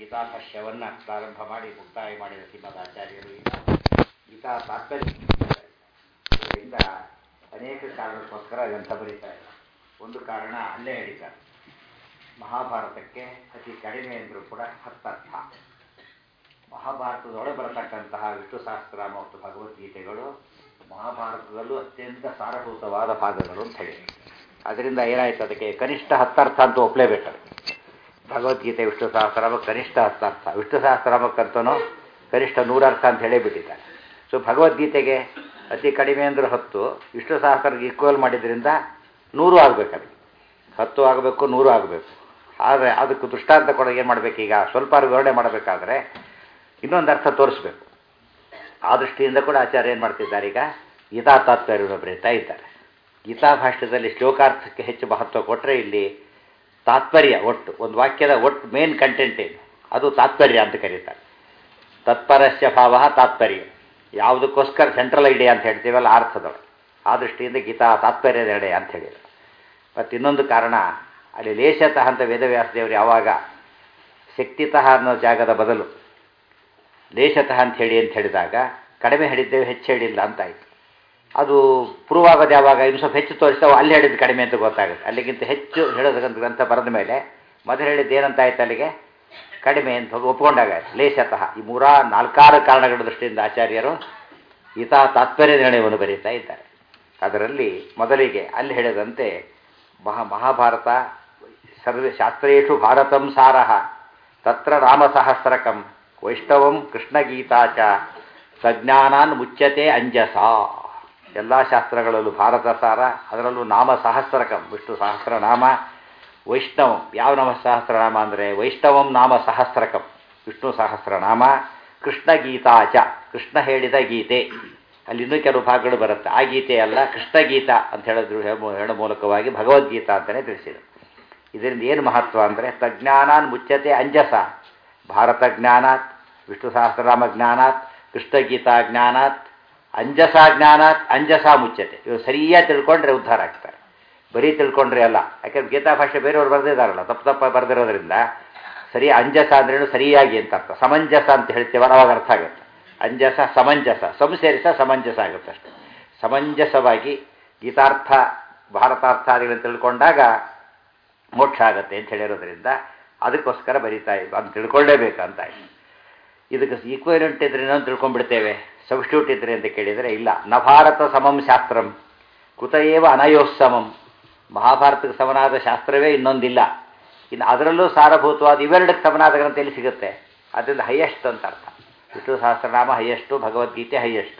ಗೀತಾಭಾಷ್ಯವನ್ನು ಪ್ರಾರಂಭ ಮಾಡಿ ಮುಕ್ತಾಯ ಮಾಡಿದ ಶ್ರೀಮದ್ ಆಚಾರ್ಯರು ಈಗ ಗೀತಾ ತಾತ್ಪರ್ಯ ಇದರಿಂದ ಅನೇಕ ಕಾರಣಕ್ಕೋಸ್ಕರ ಗ್ರಂಥ ಬರೀತಾರೆ ಒಂದು ಕಾರಣ ಅಲ್ಲೇ ಹೇಳಿದ್ದಾರೆ ಮಹಾಭಾರತಕ್ಕೆ ಅತಿ ಕಡಿಮೆ ಅಂದರೂ ಕೂಡ ಹತ್ತರ್ಥ ಮಹಾಭಾರತದೊಳಗೆ ಬರತಕ್ಕಂತಹ ವಿಷ್ಣು ಸಹಸ್ರ ಮತ್ತು ಭಗವದ್ಗೀತೆಗಳು ಮಹಾಭಾರತದಲ್ಲೂ ಅತ್ಯಂತ ಸಾರಭೂತವಾದ ಭಾಗಗಳು ಅಂತ ಹೇಳಿ ಅದರಿಂದ ಏನಾಯ್ತು ಅದಕ್ಕೆ ಕನಿಷ್ಠ ಹತ್ತರ್ಥ ಅಂತ ಒಪ್ಪಲೇಬೇಕು ಭಗವದ್ಗೀತೆ ವಿಷ್ಣು ಸಹಸ್ರಾಮ ಕನಿಷ್ಠ ಹತ್ತರ್ಥ ವಿಷ್ಣು ಸಹಸ್ರಾಮಕ್ಕಂತೂ ಕನಿಷ್ಠ ನೂರರ್ಥ ಅಂತ ಹೇಳೇ ಬಿಟ್ಟಿದ್ದಾರೆ ಸೊ ಭಗವದ್ಗೀತೆಗೆ ಅತಿ ಕಡಿಮೆ ಅಂದ್ರೆ ಹತ್ತು ವಿಷ್ಣು ಸಹಸ್ರಕ್ಕೆ ಈಕ್ವಲ್ ಮಾಡಿದ್ರಿಂದ ನೂರು ಆಗಬೇಕದು ಹತ್ತು ಆಗಬೇಕು ನೂರು ಆಗಬೇಕು ಆದರೆ ಅದಕ್ಕೆ ದೃಷ್ಟಾಂತ ಕೂಡ ಏನು ಮಾಡಬೇಕೀಗ ಸ್ವಲ್ಪ ವಿವರಣೆ ಮಾಡಬೇಕಾದ್ರೆ ಇನ್ನೊಂದು ಅರ್ಥ ತೋರಿಸ್ಬೇಕು ಆ ದೃಷ್ಟಿಯಿಂದ ಕೂಡ ಆಚಾರ್ಯ ಏನು ಮಾಡ್ತಿದ್ದಾರೆ ಈಗ ಗೀತಾ ತಾತ್ಪರ್ಯವನ್ನು ಬರೀತಾ ಇದ್ದಾರೆ ಗೀತಾ ಭಾಷ್ಯದಲ್ಲಿ ಶ್ಲೋಕಾರ್ಥಕ್ಕೆ ಹೆಚ್ಚು ಮಹತ್ವ ಕೊಟ್ಟರೆ ಇಲ್ಲಿ ತಾತ್ಪರ್ಯ ಒಟ್ಟು ಒಂದು ವಾಕ್ಯದ ಒಟ್ಟು ಮೇನ್ ಕಂಟೆಂಟ್ ಏನು ಅದು ತಾತ್ಪರ್ಯ ಅಂತ ಕರೀತಾರೆ ತತ್ಪರಸ್ಯ ಭಾವ ತಾತ್ಪರ್ಯ ಯಾವುದಕ್ಕೋಸ್ಕರ ಸೆಂಟ್ರಲ್ ಐಡಿಯಾ ಅಂತ ಹೇಳ್ತೀವಲ್ಲ ಅರ್ಥದೊಳಗೆ ಆ ದೃಷ್ಟಿಯಿಂದ ಗೀತಾ ತಾತ್ಪರ್ಯದ ಎಡೆ ಅಂತ ಹೇಳಿದರು ಮತ್ತು ಇನ್ನೊಂದು ಕಾರಣ ಅಲ್ಲಿ ಲೇಷತಃ ಅಂತ ವೇದವ್ಯಾಸ ದೇವರು ಯಾವಾಗ ಶಕ್ತಿತಃ ಅನ್ನೋ ಜಾಗದ ಬದಲು ಲೇಷತಃ ಅಂತ ಹೇಳಿ ಅಂತ ಹೇಳಿದಾಗ ಕಡಿಮೆ ಹೇಳಿದ್ದೇವೆ ಹೆಚ್ಚು ಹೇಳಿಲ್ಲ ಅಂತಾಯಿತು ಅದು ಪ್ರೂವ್ ಆಗೋದು ಯಾವಾಗ ಇನ್ನು ಸ್ವಲ್ಪ ಹೆಚ್ಚು ತೋರಿಸ್ತಾವೆ ಅಲ್ಲಿ ಹೇಳಿದ್ದು ಕಡಿಮೆ ಅಂತ ಗೊತ್ತಾಗುತ್ತೆ ಅಲ್ಲಿಗಿಂತ ಹೆಚ್ಚು ಹೇಳೋದಕ್ಕಂತ ಗ್ರಂಥ ಬರೆದ ಮೇಲೆ ಮೊದಲು ಹೇಳಿದ್ದು ಏನಂತ ಆಯ್ತು ಅಲ್ಲಿಗೆ ಕಡಿಮೆ ಅಂತ ಒಪ್ಕೊಂಡಾಗ ಲೇಷತಃ ಈ ಮೂರ ನಾಲ್ಕಾರು ಕಾರಣಗಳ ದೃಷ್ಟಿಯಿಂದ ಆಚಾರ್ಯರು ಈತ ತಾತ್ಪರ್ಯ ನಿರ್ಣಯವನ್ನು ಬರೀತಾ ಇದ್ದಾರೆ ಅದರಲ್ಲಿ ಮೊದಲಿಗೆ ಅಲ್ಲಿ ಹೇಳಿದಂತೆ ಮಹಾ ಮಹಾಭಾರತ ಸರ್ವ ಶಾಸ್ತ್ರೇಷು ಭಾರತಂ ಸಾರಃ ತತ್ರ ರಾಮಸಹಸ್ರಕಂ ವೈಷ್ಣವಂ ಕೃಷ್ಣಗೀತಾ ಚ ಸಜ್ಞಾನಾನ್ ಮುಚ್ಚತೆ ಅಂಜಸ ಎಲ್ಲ ಶಾಸ್ತ್ರಗಳಲ್ಲೂ ಭಾರತ ಸಾರ ಅದರಲ್ಲೂ ನಾಮ ಸಹಸ್ರಕಂ ವಿಷ್ಣು ಸಹಸ್ರನಾಮ ವೈಷ್ಣವಂ ಯಾವ ನಾಮ ಸಹಸ್ರನಾಮ ಅಂದರೆ ವೈಷ್ಣವಂ ನಾಮ ಸಹಸ್ರಕಂ ವಿಷ್ಣು ಸಹಸ್ರನಾಮ ಕೃಷ್ಣ ಗೀತಾ ಚ ಕೃಷ್ಣ ಹೇಳಿದ ಗೀತೆ ಅಲ್ಲಿ ಇನ್ನೂ ಕೆಲವು ಭಾಗಗಳು ಬರುತ್ತೆ ಆ ಗೀತೆ ಅಲ್ಲ ಕೃಷ್ಣ ಗೀತಾ ಅಂತ ಹೇಳಿದ್ರು ಹೇಳೋ ಮೂಲಕವಾಗಿ ಭಗವದ್ಗೀತಾ ಅಂತಲೇ ತಿಳಿಸಿದರು ಇದರಿಂದ ಏನು ಮಹತ್ವ ಅಂದರೆ ತಜ್ಞಾನಾನ್ ಮುಚ್ಚತೆ ಅಂಜಸ ಭಾರತ ಜ್ಞಾನಾತ್ ವಿಷ್ಣು ಸಹಸ್ರನಾಮ ಜ್ಞಾನಾತ್ ಕೃಷ್ಣಗೀತಾ ಜ್ಞಾನಾತ್ ಅಂಜಸ ಜ್ಞಾನಾತ್ ಅಂಜಸ ಮುಚ್ಚತೆ ಇವು ಸರಿಯಾಗಿ ತಿಳ್ಕೊಂಡ್ರೆ ಉದ್ಧಾರ ಆಗ್ತಾರೆ ಬರೀ ತಿಳ್ಕೊಂಡ್ರೆ ಅಲ್ಲ ಯಾಕೆಂದ್ರೆ ಗೀತಾ ಭಾಷೆ ಬೇರೆಯವ್ರು ಬರೆದಿದ್ದಾರಲ್ಲ ತಪ್ಪು ತಪ್ಪ ಬರೆದಿರೋದ್ರಿಂದ ಸರಿ ಅಂಜಸ ಅಂದ್ರೇನು ಸರಿಯಾಗಿ ಅಂತ ಅರ್ಥ ಸಮಂಜಸ ಅಂತ ಹೇಳ್ತೀವಲ್ಲ ಅವಾಗ ಅರ್ಥ ಆಗುತ್ತೆ ಅಂಜಸ ಸಮಂಜಸ ಸಂಸೇರಿಸ ಸಮಂಜಸ ಆಗುತ್ತೆ ಅಷ್ಟೆ ಸಮಂಜಸವಾಗಿ ಗೀತಾರ್ಥ ಭಾರತಾರ್ಥಾದಿಗಳನ್ನು ತಿಳ್ಕೊಂಡಾಗ ಮೋಕ್ಷ ಆಗುತ್ತೆ ಅಂತ ಹೇಳಿರೋದ್ರಿಂದ ಅದಕ್ಕೋಸ್ಕರ ಬರೀತಾ ಅದನ್ನು ತಿಳ್ಕೊಳ್ಳೇಬೇಕಂತ ಇದಕ್ಕೆ ಈಕ್ವಲೆಂಟ್ ಇದ್ರೆ ನಾವು ತಿಳ್ಕೊಂಡ್ಬಿಡ್ತೇವೆ ಸಬ್ಸ್ಟ್ಯೂಟ್ ಇದ್ರೆ ಅಂತ ಕೇಳಿದರೆ ಇಲ್ಲ ನ ಭಾರತ ಸಮಂ ಶಾಸ್ತ್ರಂ ಕುತಯೇವ ಅನಯೋಸ್ಸಮಂ ಮಹಾಭಾರತಕ್ಕೆ ಸಮನಾದ ಶಾಸ್ತ್ರವೇ ಇನ್ನೊಂದಿಲ್ಲ ಇನ್ನು ಅದರಲ್ಲೂ ಸಾರಭೂತವಾದ ಇವೆರಡಕ್ಕೆ ಸಮನಾದ ಗ್ರಂಥ ಎಲ್ಲಿ ಸಿಗುತ್ತೆ ಅದರಿಂದ ಹೈಯೆಸ್ಟ್ ಅಂತ ಅರ್ಥ ವಿಷ್ಣು ಸಹಸ್ರನಾಮ ಹೈಯೆಸ್ಟು ಭಗವದ್ಗೀತೆ ಹೈಯೆಸ್ಟ್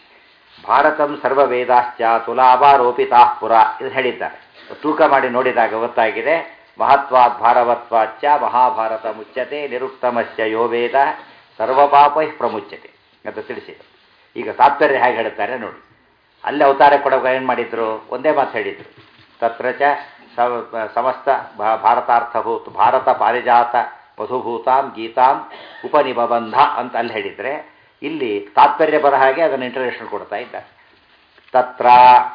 ಭಾರತಂ ಸರ್ವ ವೇದಾಶ್ಚ ತುಲಾಭಾರೋಪಿತಾ ಪುರ ಇದು ಹೇಳಿದ್ದಾರೆ ತೂಕ ಮಾಡಿ ನೋಡಿದಾಗ ಗೊತ್ತಾಗಿದೆ ಮಹತ್ವಾತ್ ಭಾರವತ್ವಾಚ್ಚ ಮಹಾಭಾರತ ಮುಚ್ಚತೆ ನಿರುಕ್ತಮಶ್ಚ ಯೋ ವೇದ ಸರ್ವಪಾಪೈ ಪ್ರಮುಚ್ಯತೆ ಅಂತ ತಿಳಿಸಿದರು ಈಗ ತಾತ್ಪರ್ಯ ಹೇಗೆ ಹೇಳ್ತಾರೆ ನೋಡಿ ಅಲ್ಲಿ ಅವತಾರ ಕೊಡುವಾಗ ಏನು ಮಾಡಿದ್ರು ಒಂದೇ ಮಾತು ಹೇಳಿದರು ತತ್ರ ಚ ಸಮಸ್ತ ಭಾರತಾರ್ಥಭೂತ ಭಾರತ ಪಾರಿಜಾತ ಮಧುಭೂತಾಂ ಗೀತಾಂ ಉಪನಿಬಂಧ ಅಂತ ಅಲ್ಲಿ ಹೇಳಿದರೆ ಇಲ್ಲಿ ತಾತ್ಪರ್ಯ ಬರ ಹಾಗೆ ಅದನ್ನು ಇಂಟರ್ನೇಷನಲ್ ಕೊಡ್ತಾ ಇದ್ದಾರೆ ತತ್ರ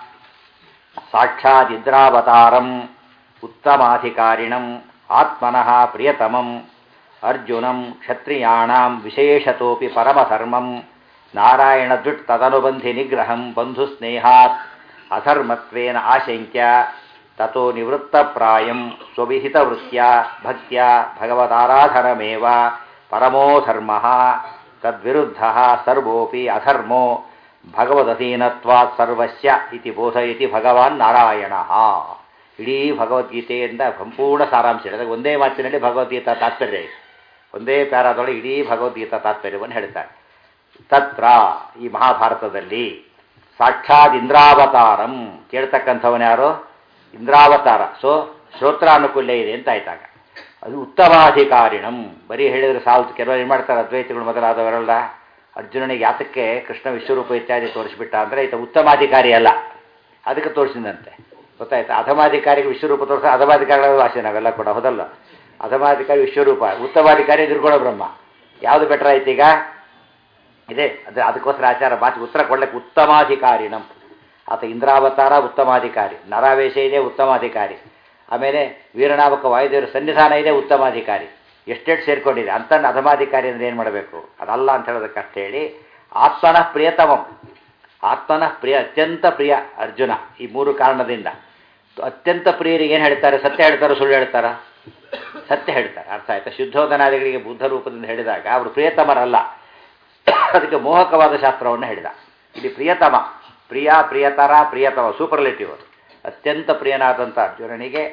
ಸಾಕ್ಷಾದಿದ್ರಾವತಾರಂ ಉತ್ತಮಾಧಿಕಾರಿಣಂ ಆತ್ಮನಃ ಪ್ರಿಯತಮಂ ಅರ್ಜುನಂ ಕ್ಷತ್ರಿಯಾಣಾಂ ವಿಶೇಷತೋಪಿ ಪರಮಧರ್ಮಂ ನಾರಾಯಣದುಟ್ ತದನುಬಂಧಿ ನಿಗ್ರಹಂ ಬಂಧುಸ್ನೇಹಾತ್ ಅಧರ್ಮತ್ವೇನ ಆಶಂಕ್ಯ ತಥೋ ನಿವೃತ್ತಪ್ರಾಯಂ ಸ್ವವಿಹಿತವೃತ್ಯ ಭಕ್ತ್ಯ ಭಗವದಾರಾಧನಮೇವ ಪರಮೋ ಧರ್ಮ ತದ್ವಿರುದ್ಧ ಸರ್ವೋಪಿ ಅಧರ್ಮೋ ಭಗವದಧೀನತ್ವಾತ್ ಸರ್ವಸ್ಯ ಇತಿ ಬೋಧಯತಿ ಭಗವಾನ್ ನಾರಾಯಣ ಇಡೀ ಭಗವದ್ಗೀತೆಯಿಂದ ಸಂಪೂರ್ಣ ಸಾರಾಂಶ ಇದೆ ಒಂದೇ ಮಾತಿನಲ್ಲಿ ಭಗವದ್ಗೀತಾ ತಾತ್ಪರ್ಯ ಇದೆ ಒಂದೇ ಪ್ಯಾರಾದೊಳಗೆ ಇಡೀ ಭಗವದ್ಗೀತಾ ತಾತ್ಪರ್ಯವನ್ನು ಹೇಳ್ತಾರೆ ತತ್ರ ಈ ಮಹಾಭಾರತದಲ್ಲಿ ಸಾಕ್ಷಾತ್ ಇಂದ್ರಾವತಾರಂ ಕೇಳ್ತಕ್ಕಂಥವನು ಯಾರು ಇಂದ್ರಾವತಾರ ಸೊ ಶ್ರೋತ್ರಾನುಕೂಲ್ಯ ಇದೆ ಅಂತ ಆಯ್ತಾಗ ಅದು ಉತ್ತಮಾಧಿಕಾರಿಣಂ ಬರೀ ಹೇಳಿದ್ರೆ ಸಾಲ್ತು ಕೆಲವರು ಏನು ಮಾಡ್ತಾರೆ ಅದ್ವೈತಗಳು ಮೊದಲಾದವರೆಲ್ಲ ಅರ್ಜುನನಿಗೆ ಯಾತಕ್ಕೆ ಕೃಷ್ಣ ವಿಶ್ವರೂಪ ಇತ್ಯಾದಿ ತೋರಿಸ್ಬಿಟ್ಟ ಅಂದರೆ ಈತ ಉತ್ತಮಾಧಿಕಾರಿ ಅಲ್ಲ ಅದಕ್ಕೆ ತೋರಿಸಿದಂತೆ ಗೊತ್ತಾಯ್ತಾ ಅಧಮಾಧಿಕಾರಿಗೆ ವಿಶ್ವರೂಪ ತೋರಿಸ ಅಧಮಾಧಿಕಾರಿಗಳ ಭಾಷೆ ನಾವೆಲ್ಲ ಕೂಡ ಹೌದಲ್ಲ ಅಧಮಾಧಿಕಾರಿ ವಿಶ್ವರೂಪ ಉತ್ತಮಾಧಿಕಾರಿ ನಿರ್ಗುಣ ಬ್ರಹ್ಮ ಯಾವುದು ಬೆಟರ್ ಆಯ್ತು ಈಗ ಇದೆ ಅದು ಅದಕ್ಕೋಸ್ಕರ ಆಚಾರ ಮಾತಿಗೆ ಉತ್ತರ ಕೊಡ್ಲಿಕ್ಕೆ ಉತ್ತಮಾಧಿಕಾರಿಣಂ ಆತ ಇಂದ್ರಾವತಾರ ಉತ್ತಮಾಧಿಕಾರಿ ನರಾವೇಶ ಇದೆ ಉತ್ತಮಾಧಿಕಾರಿ ಆಮೇಲೆ ವೀರನಾಮಕ ವಾಯುದೇವರ ಸನ್ನಿಧಾನ ಇದೆ ಉತ್ತಮಾಧಿಕಾರಿ ಎಷ್ಟೆಷ್ಟು ಸೇರ್ಕೊಂಡಿದೆ ಅಂತ ಅಧಮಾಧಿಕಾರಿ ಅಂದರೆ ಏನು ಮಾಡಬೇಕು ಅದಲ್ಲ ಅಂತ ಹೇಳೋದಕ್ಕಷ್ಟೇ ಹೇಳಿ ಆತ್ಮನ ಪ್ರಿಯತಮಂ ಆತ್ಮನ ಪ್ರಿಯ ಅತ್ಯಂತ ಪ್ರಿಯ ಅರ್ಜುನ ಈ ಮೂರು ಕಾರಣದಿಂದ ಅತ್ಯಂತ ಪ್ರಿಯರಿಗೆ ಏನು ಹೇಳ್ತಾರೆ ಸತ್ಯ ಹೇಳ್ತಾರೋ ಸುಳ್ಳು ಹೇಳ್ತಾರ ಸತ್ಯ ಹೇಳ್ತಾರೆ ಅರ್ಥ ಆಯ್ತಾ ಶುದ್ಧೋಧನಾದಿಗಳಿಗೆ ಬುದ್ಧ ರೂಪದಿಂದ ಹೇಳಿದಾಗ ಅವರು ಪ್ರಿಯತಮರಲ್ಲ ಅದಕ್ಕೆ ಮೋಹಕವಾದ ಶಾಸ್ತ್ರವನ್ನು ಹೇಳಿದ ಇಲ್ಲಿ ಪ್ರಿಯತಮ ಪ್ರಿಯ ಪ್ರಿಯತರ ಪ್ರಿಯತಮ ಸೂಪರ್ಲೇಟಿವ್ ಅದು ಅತ್ಯಂತ ಪ್ರಿಯನಾದಂಥ ಅರ್ಜುನನಿಗೆ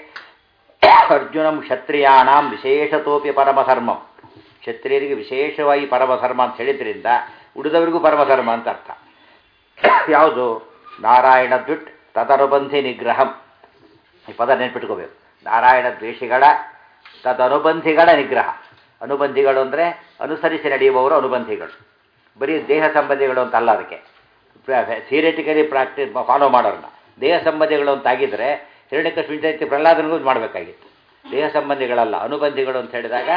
ಅರ್ಜುನಂ ಕ್ಷತ್ರಿಯಾಣಂ ವಿಶೇಷತೋಪಿ ಪರಮಧರ್ಮಂ ಕ್ಷತ್ರಿಯರಿಗೆ ವಿಶೇಷವಾಗಿ ಪರಮಧರ್ಮ ಅಂತ ಹೇಳಿದ್ರಿಂದ ಉಳಿದವರಿಗೂ ಪರಮಧರ್ಮ ಅಂತ ಅರ್ಥ ಯಾವುದು ನಾರಾಯಣ ದುಟ್ ತದನುಬಂಧಿ ನಿಗ್ರಹಂ ಈ ಪದ ನೆನ್ಪಿಟ್ಕೋಬೇಕು ನಾರಾಯಣ ದ್ವೇಷಿಗಳ ತದನುಬಂಧಿಗಳ ನಿಗ್ರಹ ಅನುಬಂಧಿಗಳು ಅಂದರೆ ಅನುಸರಿಸಿ ನಡೆಯುವವರು ಅನುಬಂಧಿಗಳು ಬರೀ ದೇಹ ಸಂಬಂಧಿಗಳು ಅಂತ ಅಲ್ಲ ಅದಕ್ಕೆ ಥಿಯರಿಟಿಕಲಿ ಪ್ರಾಕ್ಟೀಸ್ ಫಾಲೋ ಮಾಡೋರನ್ನ ದೇಹ ಸಂಬಂಧಿಗಳು ಅಂತಾಗಿದ್ದರೆ ಹಿರಣ್ಯಕೃಷ್ಣ ವಿದ್ಯಾರ್ಥಿ ಪ್ರಹ್ಲಾದನಿಗೂ ಮಾಡಬೇಕಾಗಿತ್ತು ದೇಹ ಸಂಬಂಧಿಗಳಲ್ಲ ಅನುಬಂಧಿಗಳು ಅಂತ ಹೇಳಿದಾಗ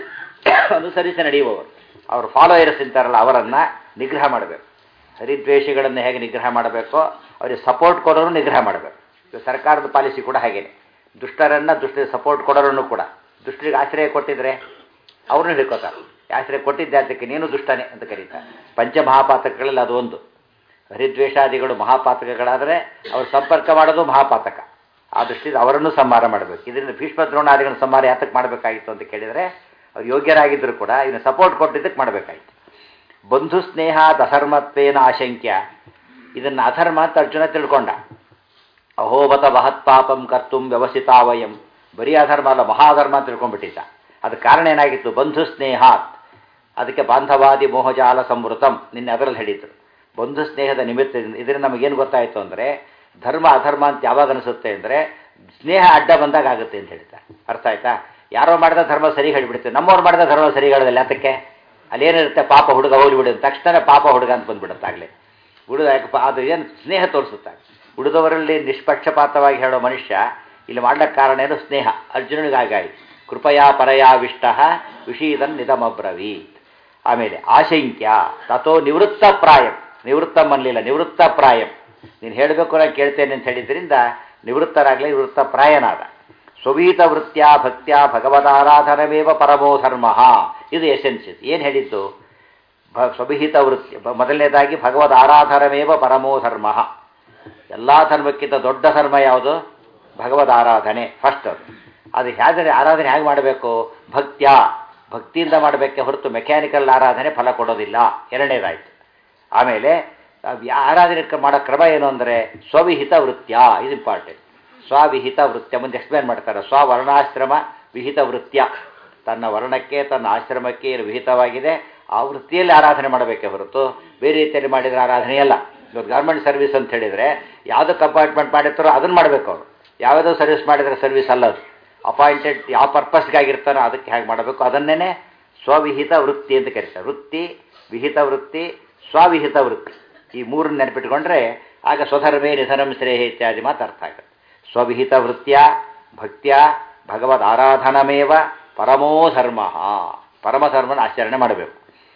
ಅನುಸರಿಸಿ ನಡೆಯುವವರು ಅವರು ಫಾಲೋಯರ್ಸ್ ಅಂತಾರಲ್ಲ ಅವರನ್ನು ನಿಗ್ರಹ ಮಾಡಬೇಕು ಹರಿದ್ವೇಷಿಗಳನ್ನು ಹೇಗೆ ನಿಗ್ರಹ ಮಾಡಬೇಕೋ ಅವರಿಗೆ ಸಪೋರ್ಟ್ ಕೊಡೋರು ನಿಗ್ರಹ ಮಾಡಬೇಕು ಇದು ಸರ್ಕಾರದ ಪಾಲಿಸಿ ಕೂಡ ಹಾಗೇನೆ ದುಷ್ಟರನ್ನು ದುಷ್ಟರಿಗೆ ಸಪೋರ್ಟ್ ಕೊಡೋರನ್ನು ಕೂಡ ದುಷ್ಟರಿಗೆ ಆಶ್ರಯ ಕೊಟ್ಟಿದ್ರೆ ಅವ್ರನ್ನ ಹಿಡ್ಕೋತಾರೆ ಆಶ್ರಯ ಕೊಟ್ಟಿದ್ದೆ ಅದಕ್ಕೆ ನೀನು ದುಷ್ಟನೇ ಅಂತ ಕರೀತಾರೆ ಪಂಚಮಹಾಪಾತಕಗಳಲ್ಲಿ ಅದು ಒಂದು ಹರಿದ್ವೇಷಾದಿಗಳು ಮಹಾಪಾತಕಗಳಾದರೆ ಅವರು ಸಂಪರ್ಕ ಮಾಡೋದು ಮಹಾಪಾತಕ ಆ ದೃಷ್ಟಿಯಿಂದ ಅವರನ್ನು ಸಂಹಾರ ಮಾಡಬೇಕು ಇದರಿಂದ ಭೀಷ್ಮ ದ್ರೋಣಾದಿಗಳ ಸಂಹಾರ ಯಾತಕ್ಕೆ ಮಾಡಬೇಕಾಗಿತ್ತು ಅಂತ ಕೇಳಿದರೆ ಅವ್ರು ಯೋಗ್ಯರಾಗಿದ್ದರೂ ಕೂಡ ಇದನ್ನು ಸಪೋರ್ಟ್ ಕೊಟ್ಟಿದ್ದಕ್ಕೆ ಮಾಡಬೇಕಾಗಿತ್ತು ಬಂಧು ಸ್ನೇಹ ಅಧರ್ಮತ್ವೇನ ಆಶಂಕ್ಯ ಇದನ್ನು ಅಧರ್ಮ ಅಂತ ಅರ್ಜುನ ತಿಳ್ಕೊಂಡ ಅಹೋಬತ ಮಹತ್ಪಾಪಂ ಕರ್ತುಂ ವ್ಯವಸಿತಾವಯಂ ಬರೀ ಅಧರ್ಮ ಅಲ್ಲ ಮಹಾಧರ್ಮ ಅಂತ ತಿಳ್ಕೊಂಡ್ಬಿಟ್ಟಿದ್ದ ಅದಕ್ಕೆ ಕಾರಣ ಏನಾಗಿತ್ತು ಬಂಧು ಸ್ನೇಹಾತ್ ಅದಕ್ಕೆ ಬಾಂಧವಾದಿ ಮೋಹಜಾಲ ಸಂವೃತಂ ನಿನ್ನೆ ಅದರಲ್ಲಿ ಹೇಳಿದ್ರು ಬಂಧು ಸ್ನೇಹದ ನಿಮಿತ್ತದಿಂದ ಇದರಿಂದ ನಮಗೇನು ಗೊತ್ತಾಯಿತು ಅಂದರೆ ಧರ್ಮ ಅಧರ್ಮ ಅಂತ ಯಾವಾಗ ಅನಿಸುತ್ತೆ ಅಂದರೆ ಸ್ನೇಹ ಅಡ್ಡ ಬಂದಾಗ ಆಗುತ್ತೆ ಅಂತ ಹೇಳ್ತಾರೆ ಅರ್ಥ ಆಯ್ತಾ ಯಾರೋ ಮಾಡಿದ ಧರ್ಮ ಸರಿ ಹೇಳಿಬಿಡುತ್ತೆ ನಮ್ಮವ್ರು ಮಾಡಿದ ಧರ್ಮ ಸರಿ ಹೇಳೋದಿಲ್ಲ ಅದಕ್ಕೆ ಅಲ್ಲೇನಿರುತ್ತೆ ಪಾಪ ಹುಡುಗ ಹೋಗ್ಲಿಬಿಡು ತಕ್ಷಣ ಪಾಪ ಹುಡುಗ ಅಂತ ಬಂದ್ಬಿಡುತ್ತಾಗಲೇ ಹುಡುಗ ಅದು ಏನು ಸ್ನೇಹ ತೋರಿಸುತ್ತೆ ಉಳಿದವರಲ್ಲಿ ನಿಷ್ಪಕ್ಷಪಾತವಾಗಿ ಹೇಳೋ ಮನುಷ್ಯ ಇಲ್ಲಿ ಮಾಡ್ಲಿಕ್ಕೆ ಕಾರಣ ಏನು ಸ್ನೇಹ ಅರ್ಜುನನಿಗಾಗಾಯಿತು ಕೃಪಯಾ ಪರಯಾವಿಷ್ಟ ವಿಷೀದನ್ ನಿಧಮಬ್ರವೀತ್ ಆಮೇಲೆ ಆಶಂಕ್ಯ ತಥೋ ನಿವೃತ್ತ ಪ್ರಾಯಂ ನಿವೃತ್ತ ಮನ್ಲಿಲ್ಲ ನಿವೃತ್ತ ಪ್ರಾಯಂ ನೀನು ಹೇಳಬೇಕು ನಾನು ಕೇಳ್ತೇನೆ ಅಂತ ಹೇಳಿದ್ರಿಂದ ನಿವೃತ್ತರಾಗಲಿ ನಿವೃತ್ತ ಪ್ರಾಯನಾದ ಸ್ವವೀತ ವೃತ್ಯ ಭಕ್ತ್ಯ ಭಗವದಾರಾಧನವೇವ ಪರಮೋ ಧರ್ಮ ಇದು ಎಸೆನ್ಸ್ ಇದು ಏನು ಹೇಳಿದ್ದು ಭ ಸ್ವಭಿಹಿತ ವೃತ್ತಿ ಮೊದಲನೇದಾಗಿ ಭಗವದ್ ಆರಾಧನವೇವ ಪರಮೋ ಧರ್ಮ ಎಲ್ಲ ಧರ್ಮಕ್ಕಿಂತ ದೊಡ್ಡ ಧರ್ಮ ಯಾವುದು ಭಗವದ್ ಆರಾಧನೆ ಫಸ್ಟ್ ಅದು ಅದು ಹೇಗೆ ಆರಾಧನೆ ಹೇಗೆ ಮಾಡಬೇಕು ಭಕ್ತ್ಯ ಭಕ್ತಿಯಿಂದ ಮಾಡಬೇಕೆ ಹೊರತು ಮೆಕ್ಯಾನಿಕಲ್ ಆರಾಧನೆ ಫಲ ಕೊಡೋದಿಲ್ಲ ಎರಡನೇದಾಯಿತು ಆಮೇಲೆ ಆರಾಧನೆ ಮಾಡೋ ಕ್ರಮ ಏನು ಅಂದರೆ ಸ್ವವಿಹಿತ ವೃತ್ಯ ಇದು ಇಂಪಾರ್ಟೆಂಟ್ ಸ್ವವಿಹಿತ ವೃತ್ಯ ಮುಂದೆ ಎಕ್ಸ್ಪ್ಲೇನ್ ಮಾಡ್ತಾರೆ ಸ್ವವರ್ಣಾಶ್ರಮ ವಿಹಿತ ವೃತ್ಯ ತನ್ನ ವರ್ಣಕ್ಕೆ ತನ್ನ ಆಶ್ರಮಕ್ಕೆ ಏನು ವಿಹಿತವಾಗಿದೆ ಆ ವೃತ್ತಿಯಲ್ಲಿ ಆರಾಧನೆ ಮಾಡಬೇಕೆ ಹೊರತು ಬೇರೆ ರೀತಿಯಲ್ಲಿ ಮಾಡಿದರೆ ಆರಾಧನೆಯಲ್ಲ ಇವತ್ತು ಗೌರ್ಮೆಂಟ್ ಸರ್ವಿಸ್ ಅಂತ ಹೇಳಿದರೆ ಯಾವುದಕ್ಕೆ ಅಪಾಯಿಂಟ್ಮೆಂಟ್ ಮಾಡಿರ್ತಾರೋ ಅದನ್ನು ಮಾಡಬೇಕು ಅವರು ಯಾವುದೋ ಸರ್ವಿಸ್ ಮಾಡಿದರೆ ಸರ್ವಿಸ್ ಅಲ್ಲ ಅದು ಅಪಾಯಿಂಟೆಡ್ ಯಾವ ಪರ್ಪಸ್ಗಾಗಿರ್ತಾನೋ ಅದಕ್ಕೆ ಹೇಗೆ ಮಾಡಬೇಕು ಅದನ್ನೇ ಸ್ವವಿಹಿತ ವೃತ್ತಿ ಅಂತ ಕರೀತಾರೆ ವೃತ್ತಿ ವಿಹಿತ ವೃತ್ತಿ ಸ್ವವಿಹಿತ ವೃತ್ತಿ ಈ ಮೂರನ್ನು ನೆನಪಿಟ್ಕೊಂಡ್ರೆ ಆಗ ಸ್ವಧರ್ಮೇ ನಿಧನಂ ಶ್ರೇಯ ಇತ್ಯಾದಿ ಮಾತು ಅರ್ಥ ಆಗುತ್ತೆ ಸ್ವವಿಹಿತ ವೃತ್ಯ ಭಕ್ತ್ಯ ಭಗವದ್ ಆರಾಧನಮೇವ ಪರಮೋ ಧರ್ಮ ಪರಮಧರ್ಮನ ಆಚರಣೆ ಮಾಡಬೇಕು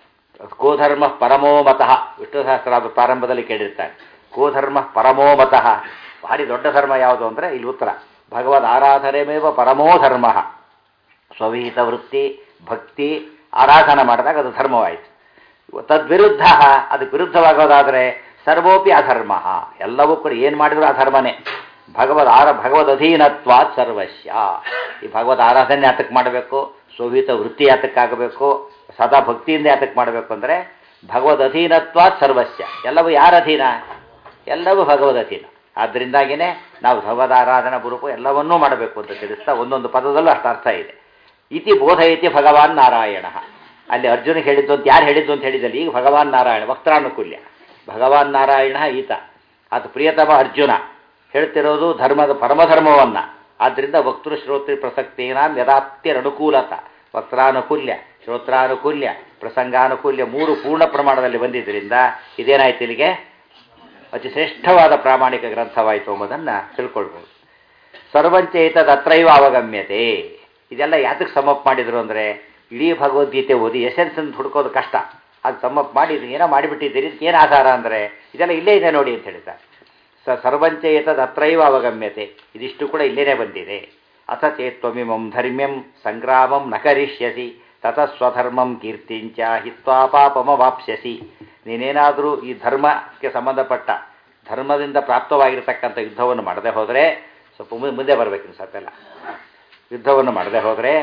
ಕೋಧರ್ಮ ಪರಮೋ ಮತಃ ವಿಷ್ಣು ಸಹಸ್ರ ಪ್ರಾರಂಭದಲ್ಲಿ ಕೇಳಿರ್ತಾನೆ ಕೋಧರ್ಮ ಪರಮೋ ಮತಃ ಭಾರಿ ದೊಡ್ಡ ಧರ್ಮ ಯಾವುದು ಅಂದರೆ ಇಲ್ಲಿ ಉತ್ತರ ಭಗವದ್ ಆರಾಧನೆಮೇವ ಪರಮೋ ಧರ್ಮ ಸ್ವವಿಹಿತ ವೃತ್ತಿ ಭಕ್ತಿ ಆರಾಧನೆ ಮಾಡಿದಾಗ ಅದು ಧರ್ಮವಾಯಿತು ತದ್ವಿರುದ್ಧ ಅದಕ್ಕೆ ವಿರುದ್ಧವಾಗೋದಾದರೆ ಸರ್ವೋಪಿ ಅಧರ್ಮ ಎಲ್ಲವೂ ಕೂಡ ಏನು ಮಾಡಿದ್ರು ಅಧರ್ಮನೇ ಭಗವದ್ ಆರ ಭಗವದ್ ಅಧೀನತ್ವಾತ್ ಸರ್ವಸ್ಯ ಈ ಭಗವದ್ ಆರಾಧನೆ ಯಾತಕ್ಕೆ ಮಾಡಬೇಕು ಸ್ವವಿಹಿತ ವೃತ್ತಿ ಯಾತಕ್ಕಾಗಬೇಕು ಸದಾ ಭಕ್ತಿಯಿಂದ ಯಾತಕ್ಕೆ ಮಾಡಬೇಕು ಅಂದರೆ ಭಗವದ್ ಅಧೀನತ್ವಾತ್ ಸರ್ವಸ್ಯ ಎಲ್ಲವೂ ಯಾರ ಅಧೀನ ಎಲ್ಲವೂ ಭಗವದ್ ಅಧೀನ ಆದ್ದರಿಂದಾಗಿಯೇ ನಾವು ಭಗವದ್ ಆರಾಧನಾ ಗುರುಪು ಎಲ್ಲವನ್ನೂ ಮಾಡಬೇಕು ಅಂತ ತಿಳಿಸ್ತಾ ಒಂದೊಂದು ಪದದಲ್ಲೂ ಅಷ್ಟು ಅರ್ಥ ಇದೆ ಇತಿ ಬೋಧಯತಿ ಭಗವಾನ್ ನಾರಾಯಣ ಅಲ್ಲಿ ಅರ್ಜುನ ಹೇಳಿದ್ದು ಅಂತ ಯಾರು ಹೇಳಿದ್ದು ಅಂತ ಹೇಳಿದಲ್ಲಿ ಈಗ ಭಗವಾನ್ ನಾರಾಯಣ ವಕ್ತಾನುಕೂಲ್ಯ ಭಗವಾನ್ ನಾರಾಯಣ ಈತ ಅದು ಪ್ರಿಯತಮ ಅರ್ಜುನ ಹೇಳ್ತಿರೋದು ಧರ್ಮದ ಪರಮಧರ್ಮವನ್ನು ಆದ್ದರಿಂದ ವಕ್ತೃ ಶ್ರೋತೃ ಪ್ರಸಕ್ತೇನ ಯದಾತ್ಯರನುಕೂಲತ ವಕ್ತಾನುಕೂಲ್ಯ ಶ್ರೋತ್ರಾನುಕೂಲ್ಯ ಪ್ರಸಂಗಾನುಕೂಲ್ಯ ಮೂರು ಪೂರ್ಣ ಪ್ರಮಾಣದಲ್ಲಿ ಬಂದಿದ್ದರಿಂದ ಇದೇನಾಯ್ತು ಇಲ್ಲಿಗೆ ಅತಿ ಶ್ರೇಷ್ಠವಾದ ಪ್ರಾಮಾಣಿಕ ಗ್ರಂಥವಾಯಿತು ಎಂಬುದನ್ನು ತಿಳ್ಕೊಳ್ಬೋದು ಸರ್ವಂಚೇತದ ಅತ್ರೈವ ಅವಗಮ್ಯತೆ ಇದೆಲ್ಲ ಯಾತಕ್ಕೆ ಸಮಪ್ ಮಾಡಿದ್ರು ಅಂದರೆ ಇಡೀ ಭಗವದ್ಗೀತೆ ಓದಿ ಎಸೆನ್ಸ್ ಅಂತ ಹುಡ್ಕೋದು ಕಷ್ಟ ಅದು ಸಮಪ್ ಮಾಡಿ ಇದನ್ನ ಏನೋ ಮಾಡಿಬಿಟ್ಟಿದ್ದೀರಿ ಇದಕ್ಕೆ ಏನು ಆಧಾರ ಅಂದರೆ ಇದೆಲ್ಲ ಇಲ್ಲೇ ಇದೆ ನೋಡಿ ಅಂತ ಹೇಳ್ತಾರೆ ಸ ಸರ್ವಂಚೇತದ ಅತ್ರೈವ ಅವಗಮ್ಯತೆ ಇದಿಷ್ಟು ಕೂಡ ಇಲ್ಲೇನೇ ಬಂದಿದೆ ಅಥ ಚೇತ್ವಮಿಮಂ ಧರ್ಮ್ಯಂ ಸಂಗ್ರಾಮಂ ನ ಕರಿಷ್ಯಸಿ ತತಃ ಸ್ವಧರ್ಮಂ ಕೀರ್ತಿಂಚ ಹಿತ್ವಾ ಪಾಪಮವಾಪ್ಸ್ಯಸಿ ನೀನೇನಾದರೂ ಈ ಧರ್ಮಕ್ಕೆ ಸಂಬಂಧಪಟ್ಟ ಧರ್ಮದಿಂದ ಪ್ರಾಪ್ತವಾಗಿರತಕ್ಕಂಥ ಯುದ್ಧವನ್ನು ಮಾಡದೆ ಹೋದರೆ ಸ್ವಲ್ಪ ಮುಂದೆ ಮುಂದೆ ಬರಬೇಕು ಸತ್ತೆಲ್ಲ ಯುದ್ಧವನ್ನು ಮಾಡದೆ ಹೋದರೆ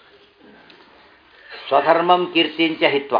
ಸ್ವಧರ್ಮಂ ಕೀರ್ತಿಂಚ ಹಿತ್ವ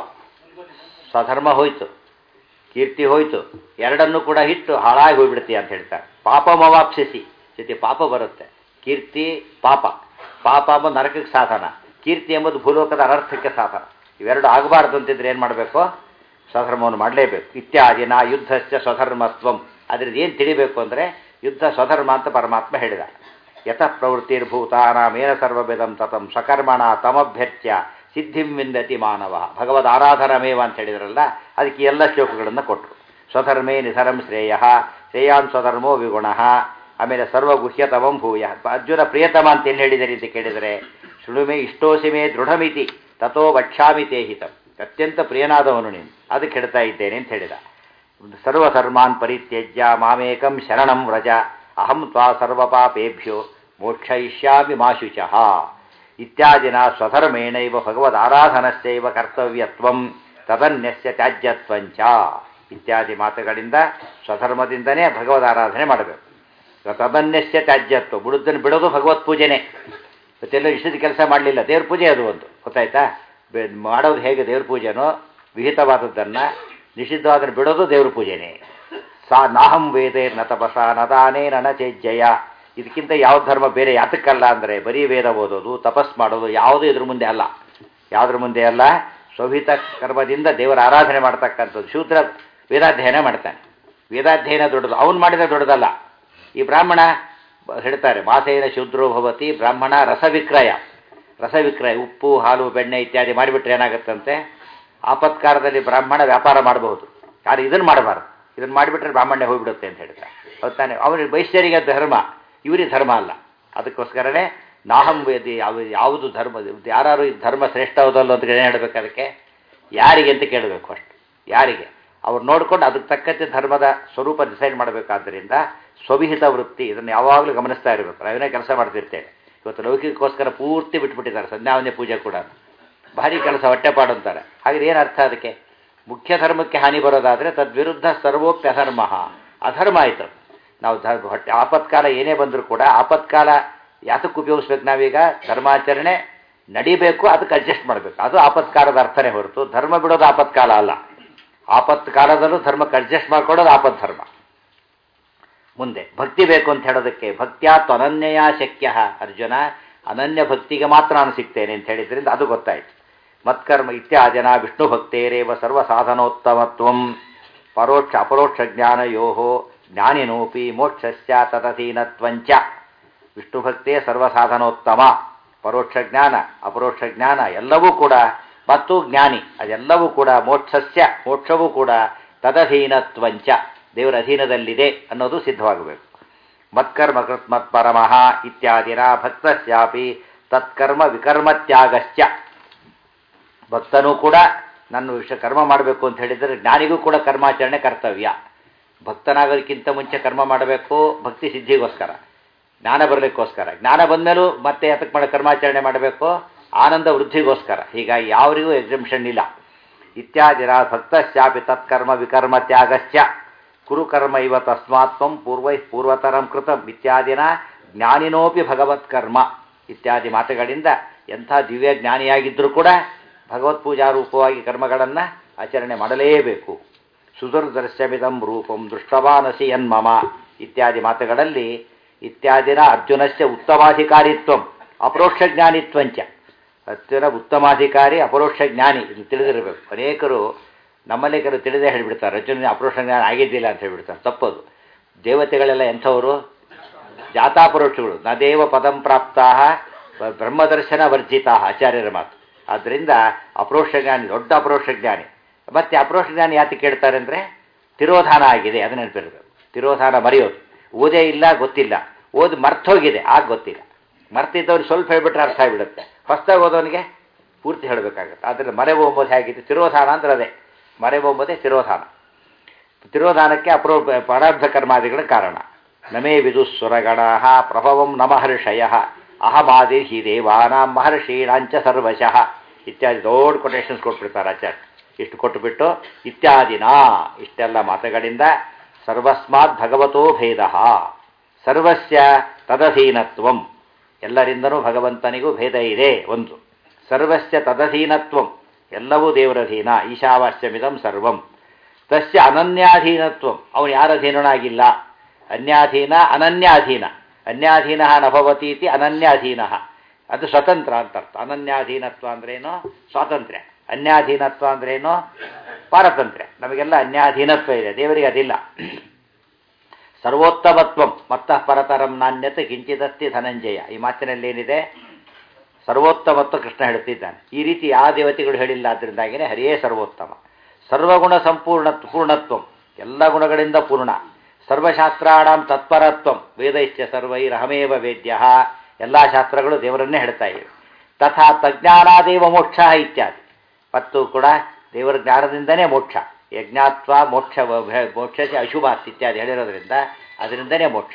ಸ್ವಧರ್ಮ ಹೋಯ್ತು ಕೀರ್ತಿ ಹೋಯ್ತು ಎರಡನ್ನೂ ಕೂಡ ಹಿಟ್ಟು ಹಾಳಾಗಿ ಹೋಗ್ಬಿಡ್ತಿ ಅಂತ ಹೇಳ್ತಾರೆ ಪಾಪಮವಾಪ್ಸಿಸಿ ಜೊತೆ ಪಾಪ ಬರುತ್ತೆ ಕೀರ್ತಿ ಪಾಪ ಪಾಪ ಎಂಬುದು ನರಕಕ್ಕೆ ಸಾಧನ ಕೀರ್ತಿ ಎಂಬುದು ಭೂಲೋಕದ ಅನರ್ಥಕ್ಕೆ ಸಾಧನ ಇವೆರಡು ಆಗಬಾರ್ದು ಅಂತಿದ್ರೆ ಏನು ಮಾಡಬೇಕು ಸ್ವಧರ್ಮವನ್ನು ಮಾಡಲೇಬೇಕು ಇತ್ಯಾದಿನ ಯುದ್ಧಶ್ಚ ಸ್ವಧರ್ಮತ್ವಂ ಅದ್ರದ್ದು ಏನು ತಿಳಿಬೇಕು ಅಂದರೆ ಯುದ್ಧ ಸ್ವಧರ್ಮ ಅಂತ ಪರಮಾತ್ಮ ಹೇಳಿದ ಯತಃ ಪ್ರವೃತ್ತಿರ್ಭೂತಾನಾಮೇನ ಸರ್ವಭೇದಂ ತತಂ ಸ್ವಕರ್ಮಣ ತಮಭ್ಯರ್ಚ್ಯ ಸಿದ್ಧಿಂ ವಿಂದತಿ ಮಾನವ ಭಗವದ್ ಆರಾಧನಮೇವ ಅಂತ ಹೇಳಿದ್ರಲ್ಲ ಅದಕ್ಕೆ ಎಲ್ಲ ಶ್ಲೋಕಗಳನ್ನು ಕೊಟ್ಟರು ಸ್ವಧರ್ಮೇ ನಿಧರಂ ಶ್ರೇಯ ಶ್ರೇಯಾನ್ ಸ್ವಧರ್ಮೋ ವಿಗುಣ ಆಮೇಲೆ ಸರ್ವಗುಹ್ಯತಮಂ ಭೂಯ ಅರ್ಜುನ ಪ್ರಿಯತಮ ಅಂತ ಏನು ಹೇಳಿದರೆ ಅಂತ ಕೇಳಿದರೆ ಶೃಣುಮೆ ಇಷ್ಟೋಸಿಮೆ ದೃಢಮಿತಿ ತಥೋ ವಕ್ಷಾಮಿ ತೇಹಿತಂ ಅತ್ಯಂತ ಪ್ರಿಯನಾದವನು ನೀನು ಅದಕ್ಕೆ ಹೇಳ್ತಾ ಇದ್ದೇನೆ ಅಂತ ಹೇಳಿದ ಸರ್ವಧರ್ಮಾನ್ ಪರಿತ್ಯಜ್ಯ ಮಾಮೇಕಂ ಶರಣಂ ವ್ರಜ ಅಹಂ ತ್ವಾ ಸರ್ವಪಾಪೇಭ್ಯೋ ಮೋಕ್ಷಯಿಷ್ಯಾಮಿ ಮಾಶುಚಃ ಇತ್ಯಾದಿನ ಸ್ವಧರ್ಮೇಣೈವ ಭಗವದಾರಾಧನಶ್ಚೈವ ಕರ್ತವ್ಯತ್ವಂ ತದನ್ಯಸ್ಯ ತ್ಯಾಜ್ಯತ್ವಂಚ ಇತ್ಯಾದಿ ಮಾತುಗಳಿಂದ ಸ್ವಧರ್ಮದಿಂದನೇ ಭಗವದಾರಾಧನೆ ಮಾಡಬೇಕು ತದನ್ಯಸ್ಯ ತ್ಯಾಜ್ಯತ್ವ ಬಿಡುದನ್ನು ಬಿಡೋದು ಭಗವತ್ ಪೂಜೆನೇ ಮತ್ತೆಲ್ಲ ಇಷ್ಟದ ಕೆಲಸ ಮಾಡಲಿಲ್ಲ ದೇವ್ರ ಪೂಜೆ ಅದು ಒಂದು ಗೊತ್ತಾಯ್ತಾ ಬೆ- ಮಾಡೋದು ಹೇಗೆ ದೇವ್ರ ಪೂಜೆನೋ ವಿಹಿತವಾದದ್ದನ್ನು ನಿಷಿದ್ಧವಾದನ್ನು ಬಿಡೋದು ದೇವ್ರ ಪೂಜೆನೇ ಸಾ ನಾಹಂ ವೇದೇ ನ ತಪಸ ನದಾನೇ ನನ ಚೇಜ್ಜಯ ಇದಕ್ಕಿಂತ ಯಾವ ಧರ್ಮ ಬೇರೆ ಯಾತಕ್ಕಲ್ಲ ಅಂದರೆ ಬರೀ ವೇದ ಓದೋದು ತಪಸ್ ಮಾಡೋದು ಯಾವುದೂ ಇದ್ರ ಮುಂದೆ ಅಲ್ಲ ಯಾವುದ್ರ ಮುಂದೆ ಅಲ್ಲ ಶೋಭಿತ ಕರ್ಮದಿಂದ ದೇವರ ಆರಾಧನೆ ಮಾಡ್ತಕ್ಕಂಥದ್ದು ಶೂದ್ರ ವೇದಾಧ್ಯಯನ ಮಾಡ್ತಾನೆ ವೇದಾಧ್ಯಯನ ದೊಡ್ಡದು ಅವನು ಮಾಡಿದ ದೊಡ್ಡದಲ್ಲ ಈ ಬ್ರಾಹ್ಮಣ ಬ- ಹೇಳ್ತಾರೆ ಮಾಸೇನ ಶೂದ್ರೋ ಭವತಿ ಬ್ರಾಹ್ಮಣ ರಸವಿಕ್ರಯ ರಸವಿಕ್ರಯ ಉಪ್ಪು ಹಾಲು ಬೆಣ್ಣೆ ಇತ್ಯಾದಿ ಮಾಡಿಬಿಟ್ರೆ ಏನಾಗುತ್ತಂತೆ ಆಪತ್ಕಾರದಲ್ಲಿ ಬ್ರಾಹ್ಮಣ ವ್ಯಾಪಾರ ಮಾಡಬಹುದು ಯಾರು ಇದನ್ನು ಮಾಡಬಾರ್ದು ಇದನ್ನು ಮಾಡಿಬಿಟ್ರೆ ಬ್ರಾಹ್ಮಣ್ಯ ಹೋಗ್ಬಿಡುತ್ತೆ ಅಂತ ಹೇಳ್ತಾರೆ ಹೊತ್ತಾನೆ ಅವನಿಗೆ ವೈಶ್ಯರಿಗೆ ಧರ್ಮ ಇವರಿಗೆ ಧರ್ಮ ಅಲ್ಲ ಅದಕ್ಕೋಸ್ಕರನೇ ನಾಹಂ ವೇದಿ ಯಾವ ಯಾವುದು ಧರ್ಮ ಯಾರು ಈ ಧರ್ಮ ಶ್ರೇಷ್ಠ ಹೌದಲ್ಲ ಅಂತ ಏನು ಹೇಳಬೇಕು ಅದಕ್ಕೆ ಯಾರಿಗೆ ಅಂತ ಕೇಳಬೇಕು ಅಷ್ಟು ಯಾರಿಗೆ ಅವ್ರು ನೋಡ್ಕೊಂಡು ಅದಕ್ಕೆ ತಕ್ಕಂತೆ ಧರ್ಮದ ಸ್ವರೂಪ ಡಿಸೈಡ್ ಮಾಡಬೇಕಾದ್ದರಿಂದ ಸ್ವವಿಹಿತ ವೃತ್ತಿ ಇದನ್ನು ಯಾವಾಗಲೂ ಗಮನಿಸ್ತಾ ಇರಬೇಕು ನಾವೇನೇ ಕೆಲಸ ಮಾಡ್ತಿರ್ತೇವೆ ಇವತ್ತು ಲೌಕಿಕಕ್ಕೋಸ್ಕರ ಪೂರ್ತಿ ಬಿಟ್ಬಿಟ್ಟಿದ್ದಾರೆ ಸಂಧ್ಯಾವಂದ್ಯ ಪೂಜೆ ಕೂಡ ಭಾರಿ ಕೆಲಸ ಹೊಟ್ಟೆಪಾಡು ಅಂತಾರೆ ಹಾಗೆ ಏನು ಅರ್ಥ ಅದಕ್ಕೆ ಮುಖ್ಯ ಧರ್ಮಕ್ಕೆ ಹಾನಿ ಬರೋದಾದರೆ ತದ್ವಿರುದ್ಧ ಸರ್ವೋಪ್ಯ ಅಧರ್ಮ ಅಧರ್ಮ ಆಯಿತು ನಾವು ಧರ್ಮ ಹೊಟ್ಟೆ ಆಪತ್ಕಾಲ ಏನೇ ಬಂದರೂ ಕೂಡ ಆಪತ್ಕಾಲ ಯಾತಕ್ಕೆ ಉಪಯೋಗಿಸ್ಬೇಕು ನಾವೀಗ ಧರ್ಮಾಚರಣೆ ನಡಿಬೇಕು ಅದಕ್ಕೆ ಅಡ್ಜಸ್ಟ್ ಮಾಡಬೇಕು ಅದು ಆಪತ್ಕಾಲದ ಅರ್ಥನೇ ಹೊರತು ಧರ್ಮ ಬಿಡೋದು ಆಪತ್ಕಾಲ ಅಲ್ಲ ಆಪತ್ಕಾಲದಲ್ಲೂ ಧರ್ಮಕ್ಕೆ ಅಡ್ಜಸ್ಟ್ ಮಾಡ್ಕೊಳ್ಳೋದು ಆಪತ್ ಧರ್ಮ ಮುಂದೆ ಭಕ್ತಿ ಬೇಕು ಅಂತ ಹೇಳೋದಕ್ಕೆ ಭಕ್ತ್ಯಾತ್ ಅನನ್ಯಯ ಶಕ್ಯ ಅರ್ಜುನ ಅನನ್ಯ ಭಕ್ತಿಗೆ ಮಾತ್ರ ನಾನು ಸಿಗ್ತೇನೆ ಅಂತ ಹೇಳಿದ್ರಿಂದ ಅದು ಗೊತ್ತಾಯಿತು ಮತ್ಕರ್ಮ ಇತ್ಯಾದಿನ ವಿಷ್ಣು ಭಕ್ತೇರೇವ ಸರ್ವ ಸಾಧನೋತ್ತಮತ್ವಂ ಪರೋಕ್ಷ ಅಪರೋಕ್ಷ ಜ್ಞಾನಯೋ ಜ್ಞಾನಿನೋಪಿ ಮೋಕ್ಷಸ್ಯ ತದಧೀನತ್ವಂಚ ವಿಷ್ಣು ಭಕ್ತೇ ಸರ್ವ ಸಾಧನೋತ್ತಮ ಪರೋಕ್ಷ ಜ್ಞಾನ ಅಪರೋಕ್ಷ ಜ್ಞಾನ ಎಲ್ಲವೂ ಕೂಡ ಮತ್ತು ಜ್ಞಾನಿ ಅದೆಲ್ಲವೂ ಕೂಡ ಮೋಕ್ಷಸ್ಯ ಮೋಕ್ಷವೂ ಕೂಡ ತದಧೀನತ್ವಂಚ ದೇವರ ಅಧೀನದಲ್ಲಿದೆ ಅನ್ನೋದು ಸಿದ್ಧವಾಗಬೇಕು ಮತ್ಕರ್ಮ ಕೃತ್ ಮತ್ಪರಮಃ ಇತ್ಯಾದಿನ ಭಕ್ತಸ್ಯಾಪಿ ತತ್ಕರ್ಮ ವಿಕರ್ಮತ್ಯಾಗಶ್ಚ ಭಕ್ತನೂ ಕೂಡ ನನ್ನ ವಿಷಯ ಕರ್ಮ ಮಾಡಬೇಕು ಅಂತ ಹೇಳಿದರೆ ಜ್ಞಾನಿಗೂ ಕೂಡ ಕರ್ಮಾಚರಣೆ ಕರ್ತವ್ಯ ಭಕ್ತನಾಗೋದಕ್ಕಿಂತ ಮುಂಚೆ ಕರ್ಮ ಮಾಡಬೇಕು ಭಕ್ತಿ ಸಿದ್ಧಿಗೋಸ್ಕರ ಜ್ಞಾನ ಬರಲಿಕ್ಕೋಸ್ಕರ ಜ್ಞಾನ ಬಂದಮೇಲೂ ಮತ್ತೆ ಅದಕ್ಕೆ ಮಾಡ ಕರ್ಮಾಚರಣೆ ಮಾಡಬೇಕು ಆನಂದ ವೃದ್ಧಿಗೋಸ್ಕರ ಹೀಗಾಗಿ ಯಾವರಿಗೂ ಎಕ್ಸಿಬಿಷನ್ ಇಲ್ಲ ಇತ್ಯಾದಿನ ಭಕ್ತಶ್ಚಾಪಿ ತತ್ಕರ್ಮ ವಿಕರ್ಮ ತ್ಯಾಗಶ್ಚ ಕುರುಕರ್ಮ ಇವ ತಸ್ಮಾತ್ವಂ ಪೂರ್ವೈ ಪೂರ್ವತರಂ ಕೃತಂ ಇತ್ಯಾದಿನ ಜ್ಞಾನಿನೋಪಿ ಭಗವತ್ಕರ್ಮ ಇತ್ಯಾದಿ ಮಾತುಗಳಿಂದ ಎಂಥ ದಿವ್ಯ ಜ್ಞಾನಿಯಾಗಿದ್ದರೂ ಕೂಡ ಭಗವತ್ ಪೂಜಾ ರೂಪವಾಗಿ ಕರ್ಮಗಳನ್ನು ಆಚರಣೆ ಮಾಡಲೇಬೇಕು ಸುದುರ್ದರ್ಶಮಿದಂ ರೂಪಂ ದೃಷ್ಟವಾನಸಿ ಯನ್ಮಮ ಇತ್ಯಾದಿ ಮಾತುಗಳಲ್ಲಿ ಇತ್ಯಾದಿನ ಅರ್ಜುನಸ್ಯ ಉತ್ತಮಾಧಿಕಾರಿತ್ವಂ ಅಪರೋಕ್ಷ ಜ್ಞಾನಿತ್ವಂಚ ಅರ್ಜುನ ಉತ್ತಮಾಧಿಕಾರಿ ಅಪರೋಕ್ಷ ಜ್ಞಾನಿ ಇದು ತಿಳಿದಿರಬೇಕು ಅನೇಕರು ನಮ್ಮಲ್ಲಿ ಕೆಲವು ತಿಳಿದೇ ಹೇಳಿಬಿಡ್ತಾರೆ ಅರ್ಜುನ ಅಪರೋಕ್ಷ ಜ್ಞಾನ ಆಗಿದ್ದಿಲ್ಲ ಅಂತ ಹೇಳ್ಬಿಡ್ತಾರೆ ತಪ್ಪದು ದೇವತೆಗಳೆಲ್ಲ ಎಂಥವರು ಜಾತಾಪರೋಕ್ಷಗಳು ನ ದೇವ ಪದಂ ಪ್ರಾಪ್ತಾ ಬ್ರಹ್ಮದರ್ಶನ ವರ್ಜಿತಾ ಆಚಾರ್ಯರ ಮಾತು ಆದ್ದರಿಂದ ಅಪರೋಕ್ಷ ಜ್ಞಾನಿ ದೊಡ್ಡ ಅಪರೋಕ್ಷ ಜ್ಞಾನಿ ಮತ್ತೆ ಅಪರೋಕ್ಷ ಜ್ಞಾನಿ ಯಾತಿ ಕೇಳ್ತಾರೆ ಅಂದರೆ ತಿರೋಧಾನ ಆಗಿದೆ ಅದನ್ನ ನೆನಪಿರಬೇಕು ತಿರೋಧಾನ ಮರೆಯೋದು ಓದೇ ಇಲ್ಲ ಗೊತ್ತಿಲ್ಲ ಓದಿ ಮರ್ತೋಗಿದೆ ಆಗ ಗೊತ್ತಿಲ್ಲ ಮರ್ತಿದ್ದವ್ರು ಸ್ವಲ್ಪ ಹೇಳ್ಬಿಟ್ರೆ ಅರ್ಥ ಆಗಿಬಿಡುತ್ತೆ ಹೊಸ್ದಾಗಿ ಓದೋನಿಗೆ ಪೂರ್ತಿ ಹೇಳಬೇಕಾಗತ್ತೆ ಆದರೆ ಮರೆವು ಎಂಬುದು ಹೇಗಿದೆ ತಿರೋಧಾನ ಅಂದ್ರೆ ಅದೇ ಮರೆವು ಎಂಬುದೇ ತಿರೋಧಾನ ತಿರೋಧಾನಕ್ಕೆ ಅಪರೋ ಪ್ರಾರಬ್ಧ ಕರ್ಮಾದಿಗಳ ಕಾರಣ ನಮೇ ವಿದುಸ್ವರಗಣ ಪ್ರಭವಂ ನಮಹರ್ಷಯ ಅಹಮಾದಿ ಹಿ ದೇವಾನಾಂ ಮಹರ್ಷೀಣಾಂಚ ಸರ್ವಶಃ ಇತ್ಯಾದಿ ದೊಡ್ಡ ಕೊಟೇಶನ್ಸ್ ಕೊಟ್ಬಿಡ್ತಾರೆ ಆಚಾರ್ಯ ಇಷ್ಟು ಕೊಟ್ಟುಬಿಟ್ಟು ಇತ್ಯಾದಿನ ಇಷ್ಟೆಲ್ಲ ಮಾತುಗಳಿಂದ ಸರ್ವಸ್ಮಾತ್ ಭಗವತೋ ಭೇದ ಸರ್ವಸ್ಯ ತದಧೀನತ್ವಂ ಎಲ್ಲರಿಂದನೂ ಭಗವಂತನಿಗೂ ಭೇದ ಇದೆ ಒಂದು ಸರ್ವಸ್ಯ ತದಧೀನತ್ವಂ ಎಲ್ಲವೂ ದೇವರಧೀನ ಈಶಾವಾಸ್ಯಮಿದಂ ಸರ್ವಂ ತಸ್ಯ ಅನನ್ಯಾಧೀನತ್ವಂ ಅವನು ಯಾರ ಅಧೀನನಾಗಿಲ್ಲ ಅನ್ಯಾಧೀನ ಅನನ್ಯಾಧೀನ ಅನ್ಯಾಧೀನ ನಭವತಿ ಇತಿ ಅನನ್ಯಾಧೀನ ಅದು ಸ್ವತಂತ್ರ ಅಂತ ಅರ್ಥ ಅನನ್ಯಾಧೀನತ್ವ ಅಂದ್ರೇನು ಸ್ವಾತಂತ್ರ್ಯ ಅನ್ಯಾಧೀನತ್ವ ಅಂದ್ರೇನು ಪಾರತಂತ್ರ್ಯ ನಮಗೆಲ್ಲ ಅನ್ಯಾಧೀನತ್ವ ಇದೆ ದೇವರಿಗೆ ಅದಿಲ್ಲ ಸರ್ವೋತ್ತಮತ್ವಂ ಮತ್ತ ಪರತರಂ ನಾಣ್ಯತೆ ಕಿಂಚಿದಸ್ತಿ ಧನಂಜಯ ಈ ಮಾತಿನಲ್ಲಿ ಏನಿದೆ ಸರ್ವೋತ್ತಮತ್ವ ಕೃಷ್ಣ ಹೇಳ್ತಿದ್ದಾನೆ ಈ ರೀತಿ ಯಾವ ದೇವತೆಗಳು ಹೇಳಿಲ್ಲ ಆದ್ದರಿಂದಾಗಿನೇ ಹರಿಯೇ ಸರ್ವೋತ್ತಮ ಸರ್ವಗುಣ ಸಂಪೂರ್ಣ ಪೂರ್ಣತ್ವಂ ಎಲ್ಲ ಗುಣಗಳಿಂದ ಪೂರ್ಣ ಸರ್ವಶಾಸ್ತ್ರಾಣಂ ತತ್ಪರತ್ವಂ ವೇದೈಶ್ಚ ಸರ್ವೈರಹಮೇವ ವೇದ್ಯ ಎಲ್ಲ ಶಾಸ್ತ್ರಗಳು ದೇವರನ್ನೇ ಹೇಳ್ತಾ ಇವೆ ತಥಾ ತಜ್ಞಾನಾದೇವ ಮೋಕ್ಷ ಇತ್ಯಾದಿ ಮತ್ತು ಕೂಡ ದೇವರ ಜ್ಞಾನದಿಂದನೇ ಮೋಕ್ಷ ಯಜ್ಞಾತ್ವ ಮೋಕ್ಷ ಮೋಕ್ಷ ಅಶುಭಾತ್ ಇತ್ಯಾದಿ ಹೇಳಿರೋದ್ರಿಂದ ಅದರಿಂದನೇ ಮೋಕ್ಷ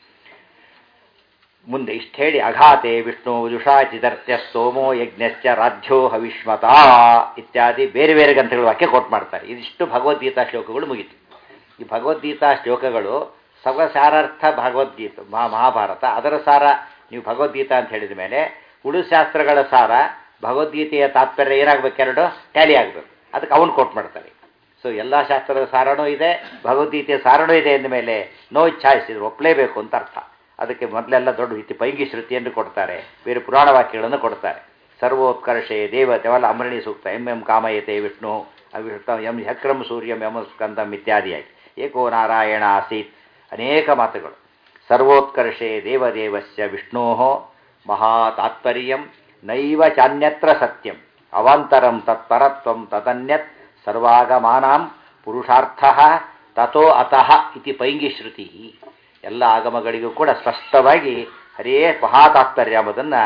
ಮುಂದೆ ಇಷ್ಟು ಹೇಳಿ ಅಘಾತೆ ವಿಷ್ಣು ದುಷಾಚಿದರ್ತ್ಯ ಸ್ತೋಮೋ ಯಜ್ಞಶ್ಚ ರಾಧ್ಯೋ ಹವಿಷ್ಮತ ಇತ್ಯಾದಿ ಬೇರೆ ಬೇರೆ ಗ್ರಂಥಗಳು ವಾಕ್ಯ ಕೋಟ್ ಮಾಡ್ತಾರೆ ಇದಿಷ್ಟು ಭಗವದ್ಗೀತಾ ಶ್ಲೋಕಗಳು ಮುಗಿತು ಈ ಭಗವದ್ಗೀತಾ ಶ್ಲೋಕಗಳು ಸರ್ವಸಾರಾರ್ಥ ಭಗವದ್ಗೀತ ಮಹಾ ಮಹಾಭಾರತ ಅದರ ಸಾರ ನೀವು ಭಗವದ್ಗೀತಾ ಅಂತ ಹೇಳಿದ ಮೇಲೆ ಉಳಿದ ಶಾಸ್ತ್ರಗಳ ಸಾರ ಭಗವದ್ಗೀತೆಯ ತಾತ್ಪರ್ಯ ಏನಾಗಬೇಕು ಎರಡು ಟ್ಯಾಲಿ ಆಗಬೇಕು ಅದಕ್ಕೆ ಅವನು ಕೋಟ್ ಮಾಡ್ತಾರೆ ಸೊ ಎಲ್ಲ ಶಾಸ್ತ್ರದ ಸಾರಣೂ ಇದೆ ಭಗವದ್ಗೀತೆಯ ಸಾರಣೂ ಇದೆ ಅಂದ ಮೇಲೆ ನೋ ಚಾಯ್ಸ್ ಇದು ಒಪ್ಪಲೇಬೇಕು ಅಂತ ಅರ್ಥ ಅದಕ್ಕೆ ಮೊದಲೆಲ್ಲ ದೊಡ್ಡ ಇತಿ ಪೈಂಗಿ ಶ್ರುತಿಯನ್ನು ಕೊಡ್ತಾರೆ ಬೇರೆ ಪುರಾಣ ವಾಕ್ಯಗಳನ್ನು ಕೊಡ್ತಾರೆ ಸರ್ವೋತ್ಕರ್ಷೆ ದೇವತೆ ಅವೆಲ್ಲ ಅಮರಣಿ ಸೂಕ್ತ ಎಂ ಎಂ ಕಾಮಯತೆ ವಿಷ್ಣು ಅವಿಷ್ಣ ಎಂ ಹಕ್ರಂ ಸೂರ್ಯಂ ಎಂ ಸ್ಕಂದಂ ಇತ್ಯಾದಿಯಾಗಿ ಏಕೋ ನಾರಾಯಣ ಆಸೀತ್ ಅನೇಕ ಮಾತುಗಳು ಸರ್ವೋತ್ಕರ್ಷೆ ದೇವದೇವಸ್ಯ ವಿಷ್ಣೋ ಮಹಾತಾತ್ಪರ್ಯಂ ನೈವ ಚಾನ್ಯತ್ರ ಸತ್ಯಂ ಅವಾಂತರಂ ತತ್ಪರತ್ವಂ ತದನ್ಯತ್ ಸರ್ವಾಗಮಾನಾಂ ಪುರುಷಾರ್ಥ ತಥೋ ಅತಃ ಇತಿ ಪೈಂಗಿ ಶ್ರುತಿ ಎಲ್ಲ ಆಗಮಗಳಿಗೂ ಕೂಡ ಸ್ಪಷ್ಟವಾಗಿ ಹರೇ ಮಹಾತಾತ್ಪರ್ಯ ಎಂಬುದನ್ನು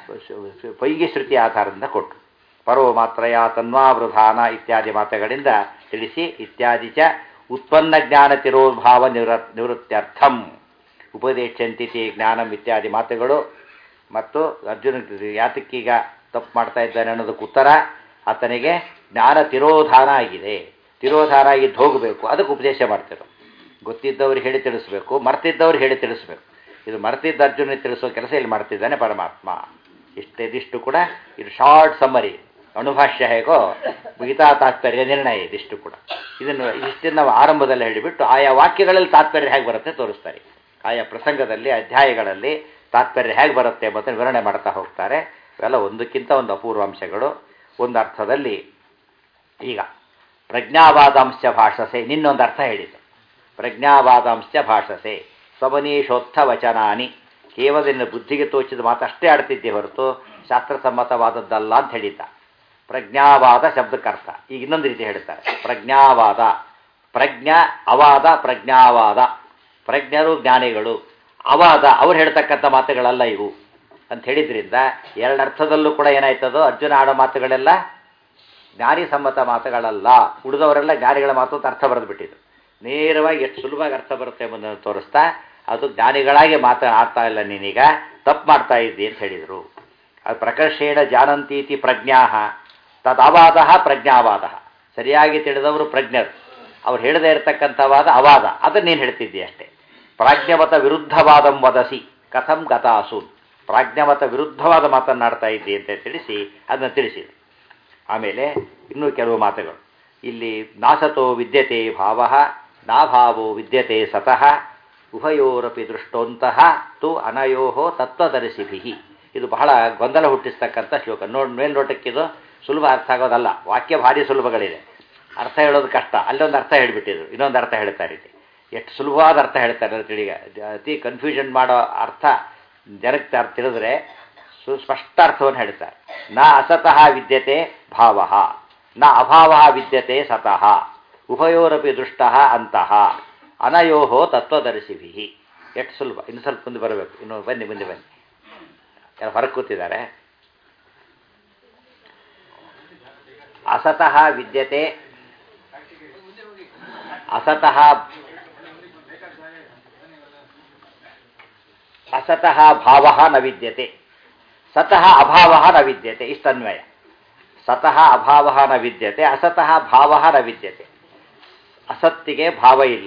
ಪೈಂಗಿ ಶ್ರುತಿ ಆಧಾರದಿಂದ ಕೊಟ್ಟು ಪರೋ ಮಾತ್ರಯ ತನ್ವಾವೃಧಾನ ಇತ್ಯಾದಿ ಮಾತುಗಳಿಂದ ತಿಳಿಸಿ ಇತ್ಯಾದಿ ಚ ಉತ್ಪನ್ನ ಜ್ಞಾನ ತಿರೋದ್ಭಾವ ನಿವೃ ನಿವೃತ್ತ್ಯರ್ಥಂ ಉಪದೇಶಂತಿತಿ ಜ್ಞಾನಂ ಇತ್ಯಾದಿ ಮಾತುಗಳು ಮತ್ತು ಅರ್ಜುನ ಯಾತಕ್ಕೀಗ ತಪ್ಪು ಮಾಡ್ತಾ ಇದ್ದಾನೆ ಅನ್ನೋದಕ್ಕೆ ಉತ್ತರ ಆತನಿಗೆ ಜ್ಞಾನ ತಿರೋಧಾನ ಆಗಿದೆ ತಿರೋಧಾನ ಆಗಿದ್ದು ಹೋಗಬೇಕು ಅದಕ್ಕೆ ಉಪದೇಶ ಮಾಡ್ತಿರೋ ಗೊತ್ತಿದ್ದವ್ರು ಹೇಳಿ ತಿಳಿಸ್ಬೇಕು ಮರ್ತಿದ್ದವ್ರು ಹೇಳಿ ತಿಳಿಸ್ಬೇಕು ಇದು ಮರ್ತಿದ್ದ ಅರ್ಜುನ ತಿಳಿಸೋ ಕೆಲಸ ಇಲ್ಲಿ ಮಾಡ್ತಿದ್ದಾನೆ ಪರಮಾತ್ಮ ಇಷ್ಟಿದಿಷ್ಟು ಕೂಡ ಇದು ಶಾರ್ಟ್ ಸಮ್ಮರಿ ಅಣುಭಾಷ್ಯ ಹೇಗೋ ಗೀತಾ ತಾತ್ಪರ್ಯ ನಿರ್ಣಯ ಇದಿಷ್ಟು ಕೂಡ ಇದನ್ನು ಇಷ್ಟನ್ನು ನಾವು ಆರಂಭದಲ್ಲಿ ಹೇಳಿಬಿಟ್ಟು ಆಯಾ ವಾಕ್ಯಗಳಲ್ಲಿ ತಾತ್ಪರ್ಯ ಹೇಗೆ ಬರುತ್ತೆ ತೋರಿಸ್ತಾರೆ ಆಯಾ ಪ್ರಸಂಗದಲ್ಲಿ ಅಧ್ಯಾಯಗಳಲ್ಲಿ ತಾತ್ಪರ್ಯ ಹೇಗೆ ಬರುತ್ತೆ ಎಂಬುದನ್ನು ವಿವರಣೆ ಮಾಡ್ತಾ ಹೋಗ್ತಾರೆ ಇವೆಲ್ಲ ಒಂದಕ್ಕಿಂತ ಒಂದು ಅಪೂರ್ವಾಂಶಗಳು ಒಂದು ಅರ್ಥದಲ್ಲಿ ಈಗ ಪ್ರಜ್ಞಾವಾದಾಂಶ ಭಾಷಸೆ ನಿನ್ನೊಂದು ಅರ್ಥ ಹೇಳಿತು ಪ್ರಜ್ಞಾವಾದಾಂಶ ಭಾಷಸೆ ಸ್ವಮನೀಶೋತ್ಥ ವಚನಾನಿ ಕೇವಲ ನಿನ್ನ ಬುದ್ಧಿಗೆ ತೋಚಿದ ಮಾತಷ್ಟೇ ಆಡ್ತಿದ್ದೆ ಹೊರತು ಶಾಸ್ತ್ರಸಮ್ಮತವಾದದ್ದಲ್ಲ ಅಂತ ಹೇಳಿದ್ದ ಪ್ರಜ್ಞಾವಾದ ಶಬ್ದಕ್ಕರ್ಥ ಈಗ ಇನ್ನೊಂದು ರೀತಿ ಹೇಳ್ತಾರೆ ಪ್ರಜ್ಞಾವಾದ ಪ್ರಜ್ಞಾ ಅವಾದ ಪ್ರಜ್ಞಾವಾದ ಪ್ರಜ್ಞರು ಜ್ಞಾನಿಗಳು ಅವಾದ ಅವ್ರು ಹೇಳ್ತಕ್ಕಂಥ ಮಾತುಗಳಲ್ಲ ಇವು ಅಂತ ಹೇಳಿದ್ರಿಂದ ಎರಡು ಅರ್ಥದಲ್ಲೂ ಕೂಡ ಏನಾಯ್ತದೋ ಅರ್ಜುನ ಆಡೋ ಮಾತುಗಳೆಲ್ಲ ಜ್ಞಾನಿ ಸಮ್ಮತ ಮಾತುಗಳಲ್ಲ ಉಳಿದವರೆಲ್ಲ ಜ್ಞಾನಿಗಳ ಮಾತು ಅಂತ ಅರ್ಥ ಬರೆದು ಬಿಟ್ಟಿದ್ರು ನೇರವಾಗಿ ಎಷ್ಟು ಸುಲಭವಾಗಿ ಅರ್ಥ ಬರುತ್ತೆ ಎಂಬುದನ್ನು ತೋರಿಸ್ತಾ ಅದು ಜ್ಞಾನಿಗಳಾಗಿ ಮಾತಾ ಆಡ್ತಾ ಇಲ್ಲ ನೀನೀಗ ತಪ್ಪು ಮಾಡ್ತಾ ಇದ್ದಿ ಅಂತ ಹೇಳಿದರು ಅದು ಪ್ರಕರ್ಷೇಣ ಜಾನಂತೀತಿ ಪ್ರಜ್ಞಾ ತದವಾದ ಪ್ರಜ್ಞಾವಾದ ಸರಿಯಾಗಿ ತಿಳಿದವರು ಪ್ರಜ್ಞರು ಅವ್ರು ಹೇಳದೇ ಇರತಕ್ಕಂಥವಾದ ಅವಾದ ಅದನ್ನು ನೀನು ಹೇಳ್ತಿದ್ದಿ ಅಷ್ಟೇ ಪ್ರಾಜ್ಞಮತ ವಿರುದ್ಧವಾದಂ ವದಸಿ ಕಥಂ ಗತಾಸೂನ್ ಪ್ರಾಜ್ಞಮತ ವಿರುದ್ಧವಾದ ಮಾತನ್ನಾಡ್ತಾ ಇದ್ದಿ ಅಂತ ತಿಳಿಸಿ ಅದನ್ನು ತಿಳಿಸಿದರು ಆಮೇಲೆ ಇನ್ನೂ ಕೆಲವು ಮಾತುಗಳು ಇಲ್ಲಿ ನಾಸತೋ ವಿದ್ಯತೆ ಭಾವ ನಾಭಾವೋ ವಿದ್ಯತೆ ಸತಃ ಉಭಯೋರಪಿ ದೃಷ್ಟೋಂತಹ ತು ಅನಯೋ ತತ್ವದರ್ಶಿಭಿ ಇದು ಬಹಳ ಗೊಂದಲ ಹುಟ್ಟಿಸ್ತಕ್ಕಂಥ ಶ್ಲೋಕ ನೋಡ್ ಮೇಲ್ನೋಟಕ್ಕಿದು ಸುಲಭ ಅರ್ಥ ಆಗೋದಲ್ಲ ವಾಕ್ಯ ಭಾರಿ ಸುಲಭಗಳಿದೆ ಅರ್ಥ ಹೇಳೋದು ಕಷ್ಟ ಅಲ್ಲೊಂದು ಅರ್ಥ ಹೇಳಿಬಿಟ್ಟಿದ್ರು ಇನ್ನೊಂದು ಅರ್ಥ ಹೇಳ್ತಾರೆ ಇಲ್ಲಿ ಎಷ್ಟು ಸುಲಭವಾದ ಅರ್ಥ ಹೇಳ್ತಾರೆ ತಿಳಿ ಅತಿ ಕನ್ಫ್ಯೂಷನ್ ಮಾಡೋ ಅರ್ಥ ಜನಕ್ಕೆ ಅರ್ಥ ತಿಳಿದ್ರೆ ಸುಸ್ಪಷ್ಟ ಅರ್ಥವನ್ನು ಹೇಳ್ತಾರೆ ನ ಅಸತಃ ವಿದ್ಯತೆ ಭಾವ ನ ಅಭಾವ ವಿದ್ಯತೆ ಸತಃ ಉಭಯೋರಪಿ ದೃಷ್ಟ ಅಂತಹ ಅನಯೋ ತತ್ವದರ್ಶಿಭಿ ಎಷ್ಟು ಸುಲಭ ಇನ್ನು ಸ್ವಲ್ಪ ಮುಂದೆ ಬರಬೇಕು ಇನ್ನು ಬನ್ನಿ ಮುಂದೆ ಬನ್ನಿ ಯಾರು ಹೊರಗೆ ಕೂತಿದ್ದಾರೆ ಅಸತಃ ವಿದ್ಯತೆ ಅಸತಃ ಅಸತಃ ಭಾವ ನ ವಿದ್ಯತೆ ಸತಃ ಅಭಾವ ನ ವಿದ್ಯತೆ ಇಷ್ಟನ್ವಯ ಸತಃ ಅಭಾವ ನ ವಿದ್ಯತೆ ಅಸತಃ ಭಾವ ನ ವಿದ್ಯತೆ ಅಸತ್ತಿಗೆ ಭಾವ ಇಲ್ಲ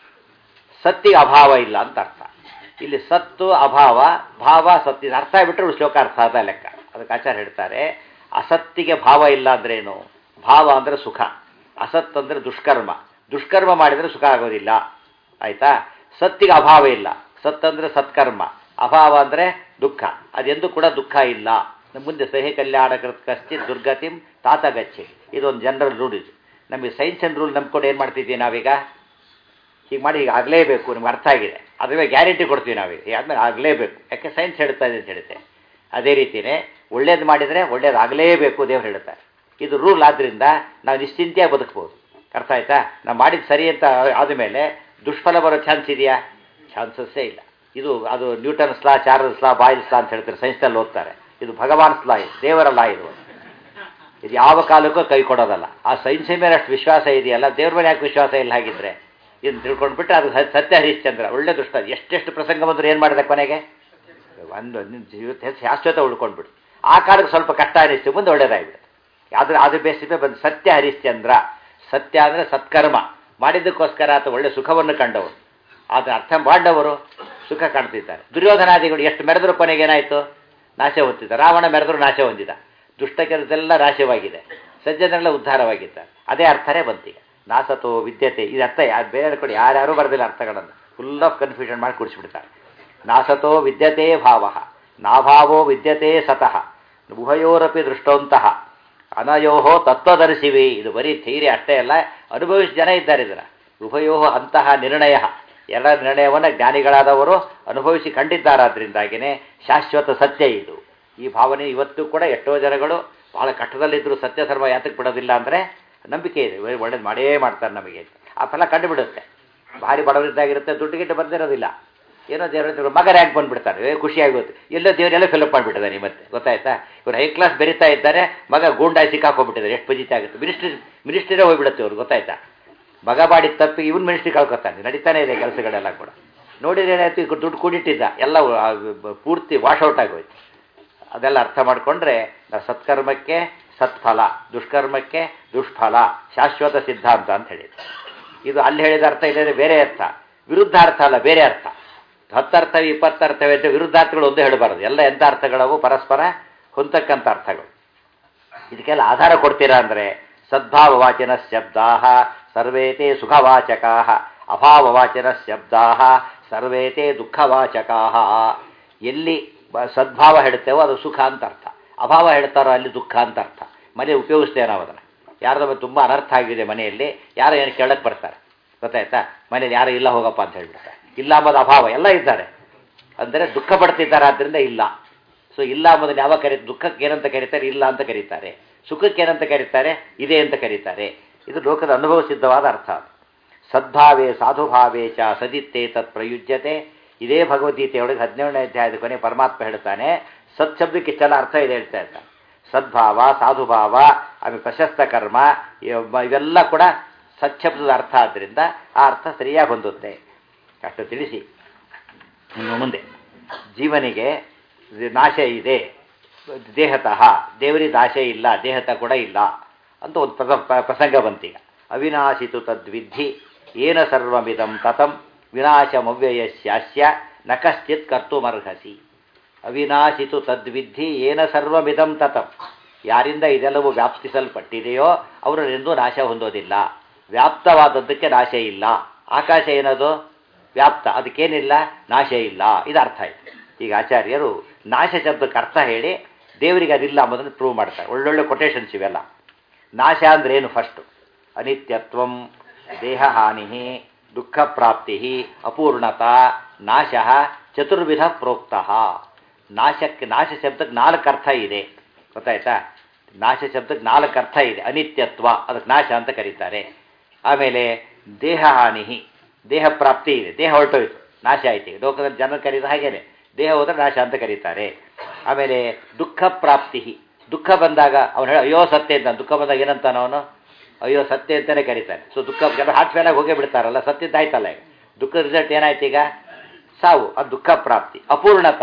ಸತ್ತಿಗೆ ಅಭಾವ ಇಲ್ಲ ಅಂತ ಅರ್ಥ ಇಲ್ಲಿ ಸತ್ತು ಅಭಾವ ಭಾವ ಸತ್ತಿನ ಅರ್ಥ ಬಿಟ್ಟರೆ ಶ್ಲೋಕ ಅರ್ಥ ಆದ ಲೆಕ್ಕ ಅದಕ್ಕೆ ಆಚಾರ್ಯ ಹೇಳ್ತಾರೆ ಅಸತ್ತಿಗೆ ಭಾವ ಇಲ್ಲ ಅಂದ್ರೇನು ಭಾವ ಅಂದರೆ ಸುಖ ಅಸತ್ ಅಂದರೆ ದುಷ್ಕರ್ಮ ದುಷ್ಕರ್ಮ ಮಾಡಿದರೆ ಸುಖ ಆಗೋದಿಲ್ಲ ಆಯ್ತಾ ಸತ್ತಿಗೆ ಅಭಾವ ಇಲ್ಲ ಸತ್ ಅಂದರೆ ಸತ್ಕರ್ಮ ಅಭಾವ ಅಂದರೆ ದುಃಖ ಅದೆಂದೂ ಕೂಡ ದುಃಖ ಇಲ್ಲ ಮುಂದೆ ಸಹಿ ಕಲ್ಯಾಣ ಕೃತ್ಕಸ್ತಿ ದುರ್ಗತಿಂ ತಾತ ಗಚ್ಚಿ ಇದೊಂದು ಜನರಲ್ ರೂಲ್ ಇದು ನಮಗೆ ಸೈನ್ಸ್ ಅಂಡ್ ರೂಲ್ ನಂಬ್ಕೊಂಡು ಏನು ಮಾಡ್ತಿದ್ದೀವಿ ನಾವೀಗ ಹೀಗೆ ಮಾಡಿ ಈಗ ಆಗಲೇಬೇಕು ನಿಮ್ಗೆ ಅರ್ಥ ಆಗಿದೆ ಅದ್ರ ಮೇಲೆ ಗ್ಯಾರಂಟಿ ಕೊಡ್ತೀವಿ ನಾವೀಗ ಆದಮೇಲೆ ಆಗಲೇಬೇಕು ಯಾಕೆ ಸೈನ್ಸ್ ಹೇಳ್ತಾ ಇದೆ ಅಂತ ಹೇಳುತ್ತೆ ಅದೇ ರೀತಿಯೇ ಒಳ್ಳೇದು ಮಾಡಿದರೆ ಒಳ್ಳೇದು ಆಗಲೇಬೇಕು ದೇವ್ರು ಹೇಳ್ತಾರೆ ಇದು ರೂಲ್ ಆದ್ದರಿಂದ ನಾವು ನಿಶ್ಚಿಂತೆಯಾಗಿ ಬದುಕ್ಬೋದು ಅರ್ಥ ಆಯ್ತಾ ನಾವು ಮಾಡಿದ್ದು ಸರಿ ಅಂತ ಆದಮೇಲೆ ದುಷ್ಫಲ ಬರೋ ಚಾನ್ಸ್ ಇದೆಯಾ ಚಾನ್ಸಸ್ಸೇ ಇಲ್ಲ ಇದು ಅದು Newton's law Charles law Boyle's law ಅಂತ ಹೇಳ್ತಾರೆ ಸೈನ್ಸ್ನಲ್ಲಿ ಓದ್ತಾರೆ ಇದು ಭಗವಾನ್ಸ್ ಲಾ ಇದು ದೇವರ ಲಾ ಇದು ಇದು ಯಾವ ಕಾಲಕ್ಕೂ ಕೈ ಕೊಡೋದಲ್ಲ ಆ ಸೈನ್ಸ್ ಮೇಲೆ ಅಷ್ಟು ವಿಶ್ವಾಸ ಇದೆಯಲ್ಲ ದೇವ್ರ ಮೇಲೆ ಯಾಕೆ ವಿಶ್ವಾಸ ಇಲ್ಲ ಹಾಗಿದ್ರೆ ಇದನ್ನು ತಿಳ್ಕೊಂಡ್ಬಿಟ್ರೆ ಅದು ಸ- ಸತ್ಯ ಹರಿಶ್ಚಂದ್ರ ಒಳ್ಳೆ ದುಷ್ಟ ಎಷ್ಟೆಷ್ಟು ಪ್ರಸಂಗ ಬಂದರೂ ಏನು ಮಾಡಿದೆ ಕೊನೆಗೆ ಒಂದು ನಿನ್ನ ಜೀವಿತ ಶಾಶ್ವತ ಉಳ್ಕೊಂಡ್ಬಿಡು ಆ ಕಾಲಕ್ಕೆ ಸ್ವಲ್ಪ ಕಷ್ಟ ಅನಿಸ್ತು ಮುಂದೆ ಒಳ್ಳೇದಾಗ್ಬಿಡುತ್ತೆ ಅದ್ರ ಅದು ಬೇಸಿಗೆ ಬಂದು ಸತ್ಯ ಹರಿಶ್ಚಂದ್ರ ಸತ್ಯ ಅಂದರೆ ಸತ್ಕರ್ಮ ಮಾಡಿದ್ದಕ್ಕೋಸ್ಕರ ಆತ ಒಳ್ಳೆ ಸುಖವನ್ನು ಕಂಡವರು ಅದನ್ನ ಅರ್ಥ ಮಾಡವರು ಸುಖ ಕಾಣ್ತಿದ್ದಾರೆ ದುರ್ಯೋಧನಾದಿಗಳು ಎಷ್ಟು ಮೆರೆದ್ರು ಕೊನೆಗೆ ಏನಾಯಿತು ನಾಶ ಹೊಂದಿದ್ದ ರಾವಣ ಮೆರೆದ್ರು ನಾಶ ಹೊಂದಿದ ದುಷ್ಟ ಕೆಲಸದೆಲ್ಲ ನಾಶವಾಗಿದೆ ಸಜ್ಜನೆಲ್ಲ ಉದ್ಧಾರವಾಗಿದ್ದಾರೆ ಅದೇ ಅರ್ಥನೇ ಬಂತೀಗ ನಾಸತೋ ವಿದ್ಯತೆ ಇದು ಅರ್ಥ ಯಾರು ಬೇರೆ ಕಡೆ ಯಾರ್ಯಾರು ಬರೆದಿಲ್ಲ ಅರ್ಥಗಳನ್ನು ಫುಲ್ ಆಫ್ ಕನ್ಫ್ಯೂಷನ್ ಮಾಡಿ ಕೂಡಿಸ್ಬಿಡ್ತಾರೆ ನಾಸತೋ ವಿದ್ಯತೆ ಭಾವ ನಾಭಾವೋ ವಿದ್ಯತೆ ಸತಃ ಉಭಯೋರಪಿ ದೃಷ್ಟೋಂತಹ ಅನಯೋಹೋ ತತ್ವದರ್ಶಿವಿ ಇದು ಬರೀ ಥೈರಿ ಅಷ್ಟೇ ಅಲ್ಲ ಅನುಭವಿಸಿ ಜನ ಇದ್ದಾರೆ ಇದರ ಉಭಯೋ ಅಂತಹ ನಿರ್ಣಯ ಎಲ್ಲ ನಿರ್ಣಯವನ್ನು ಜ್ಞಾನಿಗಳಾದವರು ಅನುಭವಿಸಿ ಕಂಡಿದ್ದಾರಾದ್ರಿಂದಾಗಿಯೇ ಶಾಶ್ವತ ಸತ್ಯ ಇದು ಈ ಭಾವನೆ ಇವತ್ತು ಕೂಡ ಎಷ್ಟೋ ಜನಗಳು ಬಹಳ ಕಷ್ಟದಲ್ಲಿದ್ದರೂ ಸತ್ಯ ಧರ್ಮ ಯಾತಕ್ಕೆ ಬಿಡೋದಿಲ್ಲ ಅಂದರೆ ನಂಬಿಕೆ ಇದೆ ಒಳ್ಳೇದು ಮಾಡೇ ಮಾಡ್ತಾರೆ ನಮಗೆ ಆ ಫಲ ಕಂಡುಬಿಡುತ್ತೆ ಭಾರಿ ಬಡವರಿದ್ದಾಗಿರುತ್ತೆ ದುಡ್ಡು ಗಿಟ್ಟು ಬಂದಿರೋದಿಲ್ಲ ಏನೋ ದೇವ್ರ ಮಗ ರ್ಯಾಂಕ್ ಬಂದ್ಬಿಡ್ತಾರೆ ಏ ಖುಷಿಯಾಗಿ ಗೊತ್ತು ಎಲ್ಲೋ ದೇವರೆಲ್ಲ ಫಿಲಪ್ ಮಾಡಿಬಿಟ್ಟಿದ್ದಾನೆ ಮತ್ತೆ ಗೊತ್ತಾಯ್ತಾ ಇವ್ರು ಹೈ ಕ್ಲಾಸ್ ಬೆರೀತಾ ಇದ್ದಾರೆ ಮಗ ಗೂಂಡಾಗಿ ಸಿಕ್ಕಾಕೊಂಡ್ಬಿಟ್ಟಿದ್ದಾರೆ ಎಷ್ಟು ಪಜಿತ ಆಗುತ್ತೆ ಮಿನಿಸ್ಟ್ರಿ ಮಿನಿಸ್ಟ್ರಿರೇ ಹೋಗ್ಬಿಡುತ್ತೆ ಅವ್ರು ಗೊತ್ತಾಯ್ತಾ ಮಗ ಮಾಡಿದ ತಪ್ಪಿಗೆ ಇವನ್ ಮಿನಿಸ್ಟ್ರಿ ಕಳ್ಕೊತಾನೆ ನಡೀತಾನೆ ಇದೆ ಕೆಲಸಗಳೆಲ್ಲ ಕೂಡ ನೋಡಿದ್ರೆ ಏನಾಯ್ತು ಈಗ ದುಡ್ಡು ಕೂಡಿಟ್ಟಿದ್ದ ಎಲ್ಲ ಆ, ಪೂರ್ತಿ ವಾಶೌಟ್ ಆಗೋಯ್ತು ಅದೆಲ್ಲ ಅರ್ಥ ಮಾಡಿಕೊಂಡ್ರೆ ನಾವು ಸತ್ಕರ್ಮಕ್ಕೆ ಸತ್ಫಲ ದುಷ್ಕರ್ಮಕ್ಕೆ ದುಷ್ಫಲ ಶಾಶ್ವತ ಸಿದ್ಧಾಂತ ಅಂತ ಹೇಳಿದ್ರು ಇದು ಅಲ್ಲಿ ಹೇಳಿದ ಅರ್ಥ ಇಲ್ಲದೆ ಬೇರೆ ಅರ್ಥ ವಿರುದ್ಧ ಅರ್ಥ ಅಲ್ಲ ಬೇರೆ ಅರ್ಥ ಹತ್ತರ್ಥವೇ ಇಪ್ಪತ್ತರ್ಥವೇ ಅಂತ ವಿರುದ್ಧಾರ್ಥಗಳು ಒಂದೇ ಹೇಳಬಾರದು ಎಲ್ಲ ಎಂಥ ಅರ್ಥಗಳವು ಪರಸ್ಪರ ಹೊಂದಕ್ಕಂಥ ಅರ್ಥಗಳು ಇದಕ್ಕೆಲ್ಲ ಆಧಾರ ಕೊಡ್ತೀರಾ ಅಂದರೆ ಸದ್ಭಾವವಾಚನ ಶಬ್ದಾ ಸರ್ವೇತೆ ಸುಖವಾಚಕಾ ಅಭಾವವಾಚನ ಶಬ್ದಾ ಸರ್ವೇತೆ ದುಃಖವಾಚಕಾ ಎಲ್ಲಿ ಬ- ಸದ್ಭಾವ ಹೇಳ್ತೇವೋ ಅದು ಸುಖ ಅಂತ ಅರ್ಥ ಅಭಾವ ಹೇಳ್ತಾರೋ ಅಲ್ಲಿ ದುಃಖ ಅಂತ ಅರ್ಥ ಮನೆ ಉಪಯೋಗಿಸ್ತೇವೆ ನಾವು ಅದನ್ನು ಯಾರ್ದೋ ತುಂಬ ಅನರ್ಥ ಆಗಿದೆ ಮನೆಯಲ್ಲಿ ಯಾರೋ ಏನು ಕೇಳಕ್ಕೆ ಬರ್ತಾರೆ ಗೊತ್ತಾಯ್ತಾ ಮನೇಲಿ ಯಾರು ಇಲ್ಲ ಹೋಗಪ್ಪ ಅಂತ ಹೇಳ್ಬಿಡ್ತಾರೆ ಇಲ್ಲ ಅಂಬೋದು ಅಭಾವ ಎಲ್ಲ ಇದ್ದಾರೆ ಅಂದರೆ ದುಃಖ ಪಡ್ತಿದ್ದಾರೆ ಆದ್ದರಿಂದ ಇಲ್ಲ ಸೊ ಇಲ್ಲ ಅಂಬೋದನ್ನು ಯಾವಾಗ ಕರಿ ದುಃಖಕ್ಕೆ ಏನಂತ ಕರೀತಾರೆ ಇಲ್ಲ ಅಂತ ಕರೀತಾರೆ ಸುಖಕ್ಕೆ ಏನಂತ ಕರೀತಾರೆ ಇದೆ ಅಂತ ಕರೀತಾರೆ ಇದು ಲೋಕದ ಅನುಭವ ಸಿದ್ಧವಾದ ಅರ್ಥ ಅದು ಸದ್ಭಾವೇ ಸಾಧುಭಾವೇ ಚ ಸದಿತ್ತೇ ತತ್ ಪ್ರಯುಜ್ಯತೆ ಇದೇ ಭಗವದ್ಗೀತೆಯೊಳಗೆ ಹದಿನೇಳನೇ ಅಧ್ಯಾಯದ ಕೊನೆ ಪರಮಾತ್ಮ ಹೇಳ್ತಾನೆ ಸತ್ ಶಬ್ದಕ್ಕೆ ಇಷ್ಟೆಲ್ಲ ಅರ್ಥ ಇದೆ ಹೇಳ್ತಾ ಇರ್ತಾನೆ ಸದ್ಭಾವ ಸಾಧುಭಾವ ಆಮೇಲೆ ಪ್ರಶಸ್ತ ಕರ್ಮ ಇವ- ಇವೆಲ್ಲ ಕೂಡ ಸಚ್ಛಬ್ದದ ಅರ್ಥ ಆದ್ದರಿಂದ ಆ ಅರ್ಥ ಸರಿಯಾಗಿ ಹೊಂದುತ್ತೆ ಅಷ್ಟು ತಿಳಿಸಿ ಇನ್ನು ಮುಂದೆ ಜೀವನಿಗೆ ಇದು ನಾಶ ಇದೆ ದೇಹತಃ ದೇವರಿಗೆ ನಾಶ ಇಲ್ಲ ದೇಹತ ಕೂಡ ಇಲ್ಲ ಅಂತ ಒಂದು ಪ್ರಸ ಪ- ಪ್ರಸಂಗ ಬಂತೀಗ ಅವಿನಾಶಿತು ತದ್ವಿಧಿ ಏನ ಸರ್ವಮಿದಂ ತತಂ ವಿನಾಶಮವ್ಯಯಸ್ಯಾಸ್ಯ ನ ಕಶ್ಚಿತ್ ಕರ್ತುಮರ್ಹಸಿ ಅವಿನಾಶಿತು ತದ್ವಿಧಿ ಏನ ಸರ್ವಮಿದಂ ತತಂ ಯಾರಿಂದ ಇದೆಲ್ಲವೂ ವ್ಯಾಪ್ತಿಸಲ್ಪಟ್ಟಿದೆಯೋ ಅವರೆಂದೂ ನಾಶ ಹೊಂದೋದಿಲ್ಲ ವ್ಯಾಪ್ತವಾದದ್ದಕ್ಕೆ ನಾಶ ಇಲ್ಲ ಆಕಾಶ ಏನದು ವ್ಯಾಪ್ತ ಅದಕ್ಕೇನಿಲ್ಲ ನಾಶ ಇಲ್ಲ ಇದು ಅರ್ಥ ಆಯ್ತು ಈಗ ಆಚಾರ್ಯರು ನಾಶ ಶಬ್ದಕ್ಕೆ ಅರ್ಥ ಹೇಳಿ ದೇವರಿಗೆ ಅದಿಲ್ಲ ಅಂಬೋದನ್ನು ಪ್ರೂವ್ ಮಾಡ್ತಾರೆ ಒಳ್ಳೊಳ್ಳೆ ಕೊಟೇಶನ್ಸ್ ಇವೆಲ್ಲ ನಾಶ ಅಂದ್ರೆ ಏನು ಫಸ್ಟು ಅನಿತ್ಯತ್ವಂ ದೇಹಹಾನಿ ದುಃಖ ಪ್ರಾಪ್ತಿ ಅಪೂರ್ಣತಾ ನಾಶ ಚತುರ್ವಿಧ ಪ್ರೋಕ್ತ ನಾಶಕ್ಕೆ ನಾಶ ಶಬ್ದಕ್ಕೆ ನಾಲ್ಕು ಅರ್ಥ ಇದೆ ಗೊತ್ತಾಯ್ತಾ ನಾಶ ಶಬ್ದಕ್ಕೆ ನಾಲ್ಕು ಅರ್ಥ ಇದೆ ಅನಿತ್ಯತ್ವ ಅದಕ್ಕೆ ನಾಶ ಅಂತ ಕರೀತಾರೆ ಆಮೇಲೆ ದೇಹಹಾನಿ ದೇಹ ಪ್ರಾಪ್ತಿ ಇದೆ ದೇಹ ಹೊರಟೋಯ್ತು ನಾಶ ಆಯ್ತು ಈಗ ಲೋಕದಲ್ಲಿ ಜನ ಕರೀದ ಹಾಗೇನೆ ದೇಹ ಹೋದ್ರೆ ನಾಶ ಅಂತ ಕರೀತಾರೆ ಆಮೇಲೆ ದುಃಖ ಪ್ರಾಪ್ತಿ ದುಃಖ ಬಂದಾಗ ಅವನು ಹೇಳ ಅಯ್ಯೋ ಸತ್ಯ ಅಂತ ದುಃಖ ಬಂದಾಗ ಏನಂತಾನ ಅವನು ಅಯ್ಯೋ ಸತ್ಯ ಅಂತಲೇ ಕರೀತಾನೆ ಸೊ ದುಃಖ ಕೆಲವು ಹಾರ್ಟ್ ಫೇಲ್ ಆಗಿ ಹೋಗೇ ಬಿಡ್ತಾರಲ್ಲ ಸತ್ಯದ್ದಾಯ್ತಲ್ಲ ಈಗ ದುಃಖದ ರಿಸಲ್ಟ್ ಏನಾಯ್ತು ಈಗ ಸಾವು ಅದು ದುಃಖ ಪ್ರಾಪ್ತಿ ಅಪೂರ್ಣತ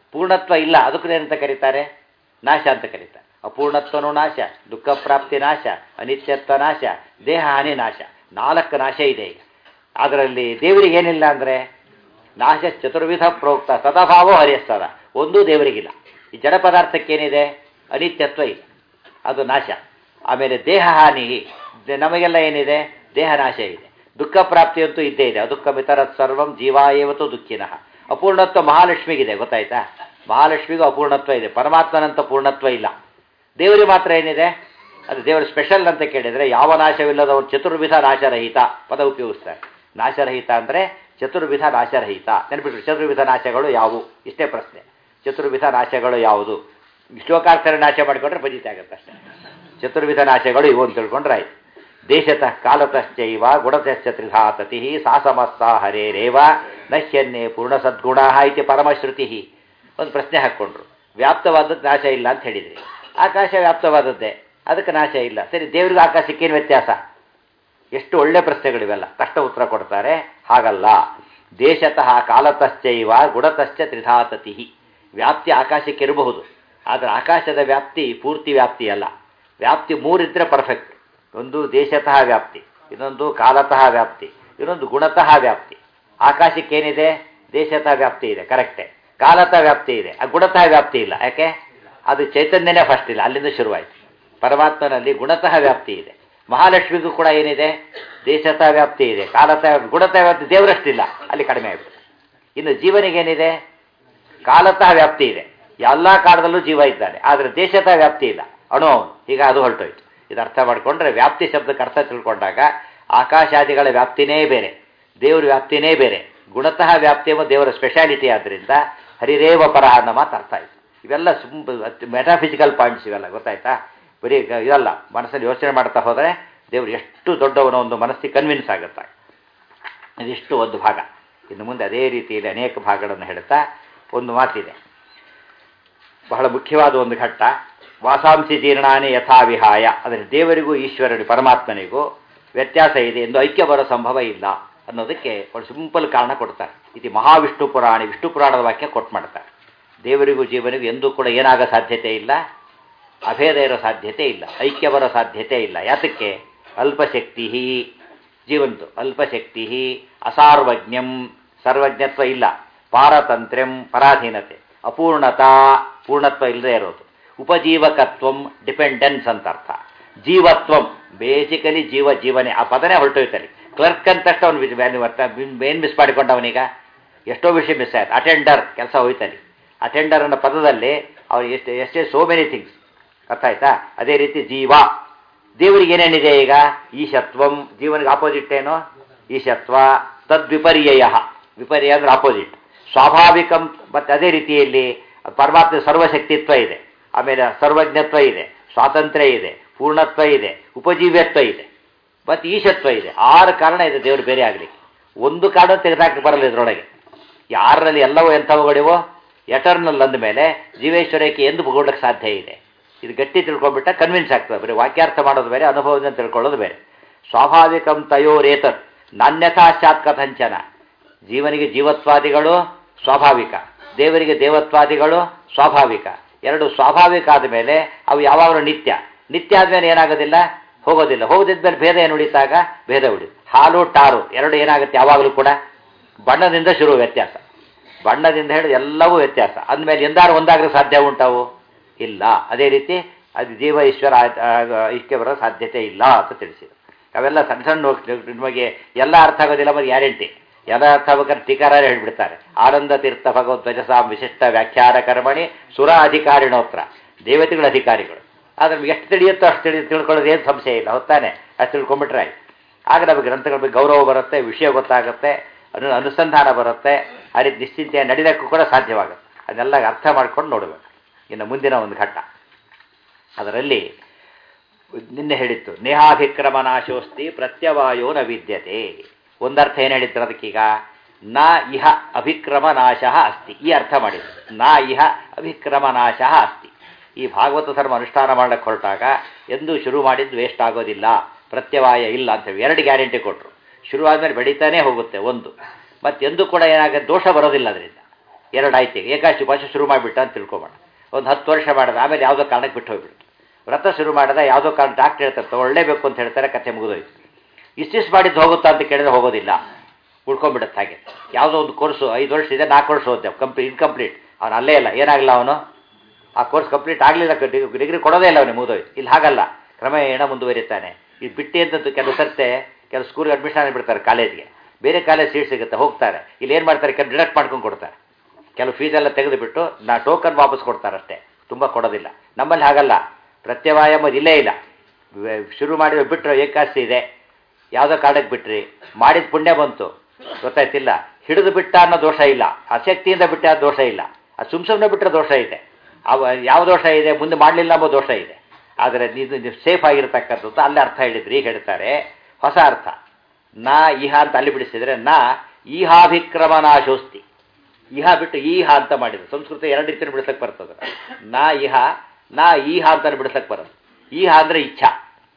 ಪೂರ್ಣತ್ವ ಇಲ್ಲ ಅದಕ್ಕೂ ಏನಂತ ಕರೀತಾರೆ ನಾಶ ಅಂತ ಕರೀತಾರೆ ಅಪೂರ್ಣತ್ವನೂ ನಾಶ ದುಃಖ ಪ್ರಾಪ್ತಿ ನಾಶ ಅನಿತ್ಯತ್ವ ನಾಶ ದೇಹ ಹಾನಿ ನಾಶ ನಾಲ್ಕು ನಾಶ ಇದೆ ಈಗ ಅದರಲ್ಲಿ ದೇವರಿಗೆ ಏನಿಲ್ಲ ಅಂದರೆ ನಾಶ ಚತುರ್ವಿಧ ಪ್ರೋಕ್ತ ಸದಭಾವೋ ಹರಿಸ್ತದ ಒಂದೂ ದೇವರಿಗಿಲ್ಲ ಈ ಜಡ ಪದಾರ್ಥಕ್ಕೇನಿದೆ ಅನಿತ್ಯತ್ವ ಇದೆ ಅದು ನಾಶ ಆಮೇಲೆ ದೇಹ ಹಾನಿ ದೆ- ನಮಗೆಲ್ಲ ಏನಿದೆ ದೇಹ ನಾಶ ಇದೆ ದುಃಖ ಪ್ರಾಪ್ತಿಯಂತೂ ಇದ್ದೇ ಇದೆ ಅದುಃಖ ಮಿತರತ್ ಸರ್ವಂ ಜೀವಾಯೇವತು ದುಃಖಿನಃ ಅಪೂರ್ಣತ್ವ ಮಹಾಲಕ್ಷ್ಮಿಗಿದೆ ಗೊತ್ತಾಯ್ತಾ ಮಹಾಲಕ್ಷ್ಮಿಗೂ ಅಪೂರ್ಣತ್ವ ಇದೆ ಪರಮಾತ್ಮನಂತ ಪೂರ್ಣತ್ವ ಇಲ್ಲ ದೇವರಿಗೆ ಮಾತ್ರ ಏನಿದೆ ಅದು ದೇವರ ಸ್ಪೆಷಲ್ ಅಂತ ಕೇಳಿದರೆ ಯಾವ ನಾಶವಿಲ್ಲದ ಒಂದು ಚತುರ್ವಿಧ ನಾಶರಹಿತ ಪದ ಉಪಯೋಗಿಸ್ತಾರೆ ನಾಶರಹಿತ ಅಂದರೆ ಚತುರ್ವಿಧ ನಾಶರಹಿತ ನೆನಪಿಟ್ರು ಚತುರ್ವಿಧ ನಾಶಗಳು ಯಾವುವು ಇಷ್ಟೇ ಪ್ರಶ್ನೆ ಚತುರ್ವಿಧ ನಾಶಗಳು ಯಾವುದು ಶ್ಲೋಕಾರ್ಥರ ನಾಶ ಮಾಡಿಕೊಂಡ್ರೆ ಬಜಿತೆ ಆಗುತ್ತೆ ಅಷ್ಟೇ ಚತುರ್ವಿಧ ನಾಶಗಳು ಇವು ಅಂತ ತಿಳ್ಕೊಂಡ್ರೆ ಆಯ್ತು ದೇಶತಃ ಕಾಲತಶ್ಚೈವ ಗುಣತಶ್ಚ ತ್ರಿಧಾ ತತಿ ಸಾ ಸಮಸ್ತ ಹರೇರೇವ ನಶ್ಯನ್ನೇ ಪೂರ್ಣ ಸದ್ಗುಣ ಇತಿ ಪರಮಶ್ರುತಿ ಒಂದು ಪ್ರಶ್ನೆ ಹಾಕ್ಕೊಂಡ್ರು ವ್ಯಾಪ್ತವಾದದ್ದು ನಾಶ ಇಲ್ಲ ಅಂತ ಹೇಳಿದ್ರಿ ಆಕಾಶ ವ್ಯಾಪ್ತವಾದದ್ದೇ ಅದಕ್ಕೆ ನಾಶ ಇಲ್ಲ ಸರಿ ದೇವ್ರಿಗೆ ಆಕಾಶಕ್ಕೇನು ವ್ಯತ್ಯಾಸ ಎಷ್ಟು ಒಳ್ಳೆ ಪ್ರಶ್ನೆಗಳಿವೆಲ್ಲ ಕಷ್ಟ ಉತ್ತರ ಕೊಡ್ತಾರೆ ಹಾಗಲ್ಲ ದೇಶತಃ ಕಾಲತಶ್ಚೈವ ಗುಣತಶ್ಚ ತ್ರಿಧಾತತಿ ವ್ಯಾಪ್ತಿ ಆಕಾಶಕ್ಕೆ ಇರಬಹುದು ಆದರೆ ಆಕಾಶದ ವ್ಯಾಪ್ತಿ ಪೂರ್ತಿ ವ್ಯಾಪ್ತಿ ಅಲ್ಲ ವ್ಯಾಪ್ತಿ ಮೂರಿದ್ರೆ ಪರ್ಫೆಕ್ಟ್ ಒಂದು ದೇಶತಃ ವ್ಯಾಪ್ತಿ ಇನ್ನೊಂದು ಕಾಲತಃ ವ್ಯಾಪ್ತಿ ಇನ್ನೊಂದು ಗುಣತಃ ವ್ಯಾಪ್ತಿ ಆಕಾಶಕ್ಕೇನಿದೆ ದೇಶತಃ ವ್ಯಾಪ್ತಿ ಇದೆ ಕರೆಕ್ಟೇ ಕಾಲತಃ ವ್ಯಾಪ್ತಿ ಇದೆ ಆ ಗುಣತಃ ವ್ಯಾಪ್ತಿ ಇಲ್ಲ ಯಾಕೆ ಅದು ಚೈತನ್ಯನೇ ಫಸ್ಟ್ ಇಲ್ಲ ಅಲ್ಲಿಂದ ಶುರುವಾಯಿತು ಪರಮಾತ್ಮನಲ್ಲಿ ಗುಣತಃ ವ್ಯಾಪ್ತಿ ಇದೆ ಮಹಾಲಕ್ಷ್ಮಿಗೂ ಕೂಡ ಏನಿದೆ ದೇಶತಃ ವ್ಯಾಪ್ತಿ ಇದೆ ಕಾಲತಃ ಗುಣತಃ ವ್ಯಾಪ್ತಿ ದೇವರಷ್ಟಿಲ್ಲ ಅಲ್ಲಿ ಕಡಿಮೆ ಆಗುತ್ತೆ ಇನ್ನು ಜೀವನಿಗೇನಿದೆ ಕಾಲತಃ ವ್ಯಾಪ್ತಿ ಇದೆ ಎಲ್ಲ ಕಾಲದಲ್ಲೂ ಜೀವ ಇದ್ದಾನೆ ಆದರೆ ದೇಶತಃ ವ್ಯಾಪ್ತಿ ಇಲ್ಲ ಅಣು ಅವನು ಈಗ ಅದು ಹೊರಟೋಯ್ತು ಇದು ಅರ್ಥ ಮಾಡಿಕೊಂಡ್ರೆ ವ್ಯಾಪ್ತಿ ಶಬ್ದಕ್ಕೆ ಅರ್ಥ ತಿಳ್ಕೊಂಡಾಗ ಆಕಾಶಾದಿಗಳ ವ್ಯಾಪ್ತಿನೇ ಬೇರೆ ದೇವ್ರ ವ್ಯಾಪ್ತಿನೇ ಬೇರೆ ಗುಣತಃ ವ್ಯಾಪ್ತಿ ಎಂಬ ದೇವರ ಸ್ಪೆಷಾಲಿಟಿ ಆದ್ದರಿಂದ ಹರಿರೇವ ಪರಹ ಅನ್ನೋ ಮಾತು ಅರ್ಥ ಆಯಿತು ಇವೆಲ್ಲ ಸುಮ್ ಮೆಟಾಫಿಸಿಕಲ್ ಪಾಯಿಂಟ್ಸ್ ಇವೆಲ್ಲ ಗೊತ್ತಾಯ್ತಾ ಬರೀ ಗ- ಇದಲ್ಲ ಮನಸ್ಸಲ್ಲಿ ಯೋಚನೆ ಮಾಡ್ತಾ ಹೋದರೆ ದೇವರು ಎಷ್ಟು ದೊಡ್ಡವನ ಒಂದು ಮನಸ್ಸಿಗೆ ಕನ್ವಿನ್ಸ್ ಆಗುತ್ತೆ ಇದಿಷ್ಟು ಒಂದು ಭಾಗ ಇನ್ನು ಮುಂದೆ ಅದೇ ರೀತಿಯಲ್ಲಿ ಅನೇಕ ಭಾಗಗಳನ್ನು ಹೇಳ್ತಾ ಒಂದು ಮಾತಿದೆ ಬಹಳ ಮುಖ್ಯವಾದ ಒಂದು ಘಟ್ಟ ವಾಸಾಂಸಿ ಜೀರ್ಣಾನಿ ಯಥಾ ವಿಹಾಯ ಅಂದರೆ ದೇವರಿಗೂ ಈಶ್ವರನಿಗೂ ಪರಮಾತ್ಮನಿಗೂ ವ್ಯತ್ಯಾಸ ಇದೆ ಎಂದು ಐಕ್ಯ ಬರೋ ಸಂಭವ ಇಲ್ಲ ಅನ್ನೋದಕ್ಕೆ ಒಂದು ಸಿಂಪಲ್ ಕಾರಣ ಕೊಡ್ತಾರೆ ಇದು ಮಹಾವಿಷ್ಣು ಪುರಾಣ ವಿಷ್ಣು ಪುರಾಣದ ವಾಕ್ಯ ಕೊಟ್ಟು ಮಾಡ್ತಾರೆ ದೇವರಿಗೂ ಜೀವನಿಗೂ ಎಂದೂ ಕೂಡ ಏನಾಗೋ ಸಾಧ್ಯತೆ ಇಲ್ಲ ಅಭೇದ ಇರೋ ಸಾಧ್ಯತೆ ಇಲ್ಲ ಐಕ್ಯ ಬರೋ ಸಾಧ್ಯತೆ ಇಲ್ಲ ಯಾತಕ್ಕೆ ಅಲ್ಪಶಕ್ತಿ ಜೀವಂತು ಅಲ್ಪಶಕ್ತಿ ಅಸಾರ್ವಜ್ಞಂ ಸರ್ವಜ್ಞತ್ವ ಇಲ್ಲ ಪಾರತಂತ್ರ್ಯಂ ಪರಾಧೀನತೆ ಅಪೂರ್ಣತಾ ಪೂರ್ಣತ್ವ ಇಲ್ಲದೆ ಇರೋದು ಉಪಜೀವಕತ್ವಂ ಡಿಪೆಂಡೆನ್ಸ್ ಅಂತ ಅರ್ಥ ಜೀವತ್ವಂ ಬೇಸಿಕಲಿ ಜೀವ ಜೀವನೇ ಆ ಪದನೇ ಹೊರಟೋಯ್ತಲ್ಲಿ ಕ್ಲರ್ಕ್ ಅಂತ ತಕ್ಷಣ ಅವನು ವ್ಯಾಲ್ಯೂ ಅರ್ಥ ಏನು ಮಿಸ್ ಮಾಡಿಕೊಂಡ ಅವನೀಗ ಎಷ್ಟೋ ವಿಷಯ ಮಿಸ್ ಆಯ್ತು ಅಟೆಂಡರ್ ಕೆಲಸ ಹೋಯ್ತಲ್ಲಿ ಅಟೆಂಡರ್ ಅನ್ನೋ ಪದದಲ್ಲಿ ಅವ್ರು ಎಷ್ಟು ಎಷ್ಟೇ ಸೋ ಮೆನಿ ಥಿಂಗ್ಸ್ ಅರ್ಥ ಆಯ್ತಾ ಅದೇ ರೀತಿ ಜೀವ ದೇವರಿಗೆ ಏನೇನಿದೆ ಈಗ ಈಶತ್ವಂ ಜೀವನಿಗೆ ಆಪೋಸಿಟ್ ಏನು ಈಶತ್ವ ತದ್ವಿಪರ್ಯಯ ವಿಪರ್ಯ ಅಂದ್ರೆ ಆಪೋಸಿಟ್ ಸ್ವಾಭಾವಿಕಂ ಮತ್ತು ಅದೇ ರೀತಿಯಲ್ಲಿ ಪರಮಾತ್ಮ ಸರ್ವಶಕ್ತಿತ್ವ ಇದೆ ಆಮೇಲೆ ಸರ್ವಜ್ಞತ್ವ ಇದೆ ಸ್ವಾತಂತ್ರ್ಯ ಇದೆ ಪೂರ್ಣತ್ವ ಇದೆ ಉಪಜೀವ್ಯತ್ವ ಇದೆ ಮತ್ತು ಈಶತ್ವ ಇದೆ ಆರು ಕಾರಣ ಇದೆ ದೇವರು ಬೇರೆ ಆಗಲಿಕ್ಕೆ ಒಂದು ಕಾರಣ ತೆಗೆದಾಕಿ ಬರಲ್ಲ ಇದರೊಳಗೆ ಯಾರಲ್ಲಿ ಎಲ್ಲವೂ ಎಂಥವುಗಳಿವೋ ಎಟರ್ನಲ್ ಅಂದ ಮೇಲೆ ಜೀವೇಶ್ವರಕ್ಕೆ ಎಂದು ಭೂಗೊಳ್ಳಕ್ಕೆ ಸಾಧ್ಯ ಇದೆ ಇದು ಗಟ್ಟಿ ತಿಳ್ಕೊಂಡ್ಬಿಟ್ಟ ಕನ್ವಿನ್ಸ್ ಆಗ್ತದೆ ಬರೀ ವಾಕ್ಯಾರ್ಥ ಮಾಡೋದು ಬೇರೆ ಅನುಭವದಿಂದ ತಿಳ್ಕೊಳ್ಳೋದು ಬೇರೆ ಸ್ವಾಭಾವಿಕಂ ತಯೋರೇತತ್ ನಾನ್ಯಥಾ ಶಾತ್ ಕಥಂಚನ ಜೀವನಿಗೆ ಜೀವತ್ವಾದಿಗಳು ಸ್ವಾಭಾವಿಕ ದೇವರಿಗೆ ದೇವತ್ವಾದಿಗಳು ಸ್ವಾಭಾವಿಕ ಎರಡು ಸ್ವಾಭಾವಿಕ ಆದ ಮೇಲೆ ಅವು ಯಾವಾಗಲೂ ನಿತ್ಯ ನಿತ್ಯ ಆದಮೇಲೆ ಏನಾಗೋದಿಲ್ಲ ಹೋಗೋದಿಲ್ಲ ಹೋಗೋದಿದ್ಮೇಲೆ ಭೇದ ಏನು ಉಳಿತಾಗ ಭೇದ ಉಳಿತು ಹಾಲು ಟಾರು ಎರಡು ಏನಾಗುತ್ತೆ ಯಾವಾಗಲೂ ಕೂಡ ಬಣ್ಣದಿಂದ ಶುರು ವ್ಯತ್ಯಾಸ ಬಣ್ಣದಿಂದ ಹಿಡಿದು ಎಲ್ಲವೂ ವ್ಯತ್ಯಾಸ ಅಂದಮೇಲೆ ಎಂದಾರು ಒಂದಾಗಲು ಸಾಧ್ಯ ಉಂಟಾವು ಇಲ್ಲ ಅದೇ ರೀತಿ ಅದು ಜೀವ ಈಶ್ವರ ಐಕ್ಯ ಬರೋ ಸಾಧ್ಯತೆ ಇಲ್ಲ ಅಂತ ತಿಳಿಸಿದ್ರು ಅವೆಲ್ಲ ಸಣ್ಣ ಸಣ್ಣ ಹೋಗ್- ನಿಮಗೆ ಎಲ್ಲ ಅರ್ಥ ಆಗೋದಿಲ್ಲ ಮತ್ತು ಗ್ಯಾರಂಟಿ ಎಲ್ಲ ಅರ್ಥ ಆಗ್ಬೇಕಾದ್ರೆ ಟೀಕಾರೇ ಹೇಳ್ಬಿಡ್ತಾರೆ ಆನಂದ ತೀರ್ಥ ಭಗವದ್ವಜಸಾಂ ವಿಶಿಷ್ಟ ವ್ಯಾಖ್ಯಾನ ಕರ್ಮಣಿ ಸುರ ಅಧಿಕಾರಿಣೋತ್ರ ದೇವತೆಗಳ ಅಧಿಕಾರಿಗಳು ಆದ್ರೆ ನಮ್ಗೆ ಎಷ್ಟು ತಿಳಿಯುತ್ತೋ ಅಷ್ಟು ತಿಳಿ ತಿಳ್ಕೊಳ್ಳೋದು ಏನು ಸಂಶಯ ಇಲ್ಲ ಹೊತ್ತಾನೆ ಅಷ್ಟು ತಿಳ್ಕೊಂಬಿಟ್ರೆ ಆಯ್ತು ಆಗ ನಮಗೆ ಗ್ರಂಥಗಳ ಬಗ್ಗೆ ಗೌರವ ಬರುತ್ತೆ ವಿಷಯ ಗೊತ್ತಾಗುತ್ತೆ ಅನು ಅನುಸಂಧಾನ ಬರುತ್ತೆ ಆ ರೀತಿ ನಿಶ್ಚಿಂತೆ ನಡಿದಕ್ಕೂ ಕೂಡ ಸಾಧ್ಯವಾಗುತ್ತೆ ಅದನ್ನೆಲ್ಲ ಅರ್ಥ ಮಾಡ್ಕೊಂಡು ನೋಡಬೇಕು ಇನ್ನು ಮುಂದಿನ ಒಂದು ಘಟ್ಟ ಅದರಲ್ಲಿ ನಿನ್ನೆ ಹೇಳಿತ್ತು ನೇಹಾಭಿಕ್ರಮ ನಾಶೋಸ್ತಿ ಪ್ರತ್ಯವಾಯೋ ನ ವಿದ್ಯತೆ ಒಂದರ್ಥ ಏನು ಹೇಳಿದ್ರು ಅದಕ್ಕೀಗ ನ ಇಹ ಅಭಿಕ್ರಮ ನಾಶ ಅಸ್ತಿ ಈ ಅರ್ಥ ಮಾಡಿದ್ರು ನ ಇಹ ಅಭಿಕ್ರಮ ನಾಶ ಅಸ್ತಿ ಈ ಭಾಗವತ ಧರ್ಮ ಅನುಷ್ಠಾನ ಮಾಡಕ್ಕೆ ಹೊರಟಾಗ ಎಂದೂ ಶುರು ಮಾಡಿದ್ದು ವೇಸ್ಟ್ ಆಗೋದಿಲ್ಲ ಪ್ರತ್ಯವಾಯ ಇಲ್ಲ ಅಂತ ಹೇಳಿ ಎರಡು ಗ್ಯಾರಂಟಿ ಕೊಟ್ಟರು ಶುರು ಆದಮೇಲೆ ಬೆಳೀತಾನೆ ಹೋಗುತ್ತೆ ಒಂದು ಮತ್ತು ಎಂದೂ ಕೂಡ ಏನಾಗುತ್ತೆ ದೋಷ ಬರೋದಿಲ್ಲ ಅದರಿಂದ ಎರಡು ಆಯ್ತು ಈಗ ಏಕಾಶಿ ಉಪವಾಸ ಶುರು ಮಾಡಿಬಿಟ್ಟ ಅಂತ ತಿಳ್ಕೊಬೇಡ ಒಂದು ಹತ್ತು ವರ್ಷ ಮಾಡಿದ ಆಮೇಲೆ ಯಾವುದೋ ಕಾರಣಕ್ಕೆ ಬಿಟ್ಟು ಹೋಗ್ಬಿಡ್ತು ವ್ರತ ಶುರು ಮಾಡಿದ ಯಾವುದೋ ಕಾರಣ ಡಾಕ್ಟರ್ ಹೇಳ್ತಾರೆ ತಗೊಳ್ಳೇಬೇಕು ಅಂತ ಹೇಳ್ತಾರೆ ಕತೆ ಮುಗಿದೋಯ್ತು ಇಷ್ಟಿಷ್ಟು ಮಾಡಿದ್ದು ಹೋಗುತ್ತಾ ಅಂತ ಕೇಳಿದ್ರೆ ಹೋಗೋದಿಲ್ಲ ಉಳ್ಕೊಂಡ್ಬಿಡುತ್ತೆ ಹಾಗೆ ಯಾವುದೋ ಒಂದು ಕೋರ್ಸು ಐದು ವರ್ಷ ಇದೆ ನಾಲ್ಕು ವರ್ಷ ಓದ್ದೆ ಕಂಪ್ಲೀಟ್ ಇನ್ಕಂಪ್ಲೀಟ್ ಅವನು ಅಲ್ಲೇ ಇಲ್ಲ ಏನಾಗಲ್ಲ ಅವನು ಆ ಕೋರ್ಸ್ ಕಂಪ್ಲೀಟ್ ಆಗಲಿಲ್ಲ ಡಿಗ್ರಿ ಕೊಡೋದೇ ಇಲ್ಲ ಅವನಿಗೆ ಮುಗಿದೋಯ್ತು ಇಲ್ಲಿ ಹಾಗಲ್ಲ ಕ್ರಮೇಣ ಮುಂದುವರಿತಾನೆ ಇದು ಬಿಟ್ಟು ಅಂತಂದು ಕೆಲವು ಸರ್ತೆ ಕೆಲವು ಸ್ಕೂಲ್ಗೆ ಅಡ್ಮಿಷನ್ ಆಗಿಬಿಡ್ತಾರೆ ಕಾಲೇಜ್ಗೆ ಬೇರೆ ಕಾಲೇಜ್ ಸೀಟ್ ಸಿಗುತ್ತೆ ಹೋಗ್ತಾರೆ ಇಲ್ಲಿ ಏನು ಮಾಡ್ತಾರೆ ಕೆಲವು ಡಿಡಕ್ಟ್ ಮಾಡ್ಕೊಂಡು ಕೊಡ್ತಾರೆ ಕೆಲವು ಫೀಸೆಲ್ಲ ತೆಗೆದುಬಿಟ್ಟು ನಾ ಟೋಕನ್ ವಾಪಸ್ ಕೊಡ್ತಾರೆ ಅಷ್ಟೇ ತುಂಬ ಕೊಡೋದಿಲ್ಲ ನಮ್ಮಲ್ಲಿ ಹಾಗಲ್ಲ ಪ್ರತ್ಯವಾಯ ಇಲ್ಲೇ ಇಲ್ಲ ವೆ- ಶುರು ಮಾಡಿದ ಬಿಟ್ಟರೆ ಏಕಾಸಿ ಇದೆ ಯಾವುದೋ ಕಾರಣಕ್ಕೆ ಬಿಟ್ರಿ ಮಾಡಿದ ಪುಣ್ಯ ಬಂತು ಗೊತ್ತಾಯ್ತಿಲ್ಲ ಹಿಡಿದು ಬಿಟ್ಟ ಅನ್ನೋ ದೋಷ ಇಲ್ಲ ಆಸಕ್ತಿಯಿಂದ ಬಿಟ್ಟ ಅನ್ನೋ ದೋಷ ಇಲ್ಲ ಅದು ಸುಮ್ ಸುಮ್ಮನೆ ಬಿಟ್ಟರೆ ದೋಷ ಇದೆ ಅವ ಯಾವ ದೋಷ ಇದೆ ಮುಂದೆ ಮಾಡಲಿಲ್ಲ ಎಂಬ ದೋಷ ಇದೆ ಆದರೆ ಇದು ಸೇಫ್ ಆಗಿರತಕ್ಕಂಥದ್ದು ಅಲ್ಲಿ ಅರ್ಥ ಹೇಳಿದ್ರು ಈಗ ಹೇಳ್ತಾರೆ ಹೊಸ ಅರ್ಥ ನಾ ಇಹ ಅಂತ ಅಲ್ಲಿ ಬಿಡಿಸಿದ್ರೆ ನಾ ಈಹಾಭಿಕ್ರಮನಾಶೋಸ್ತಿ ಇಹ ಬಿಟ್ಟು ಈಹ ಅಂತ ಮಾಡಿದ್ರು ಸಂಸ್ಕೃತ ಎರಡು ರೀತಿಯಲ್ಲಿ ಬಿಡಿಸಕ್ಕೆ ಬರ್ತದೆ ನಾ ಇಹ ನಾ ಈಹ ಅಂತ ಬಿಡಿಸಕ್ಕೆ ಬರೋದು ಈಹ ಅಂದರೆ ಇಚ್ಛಾ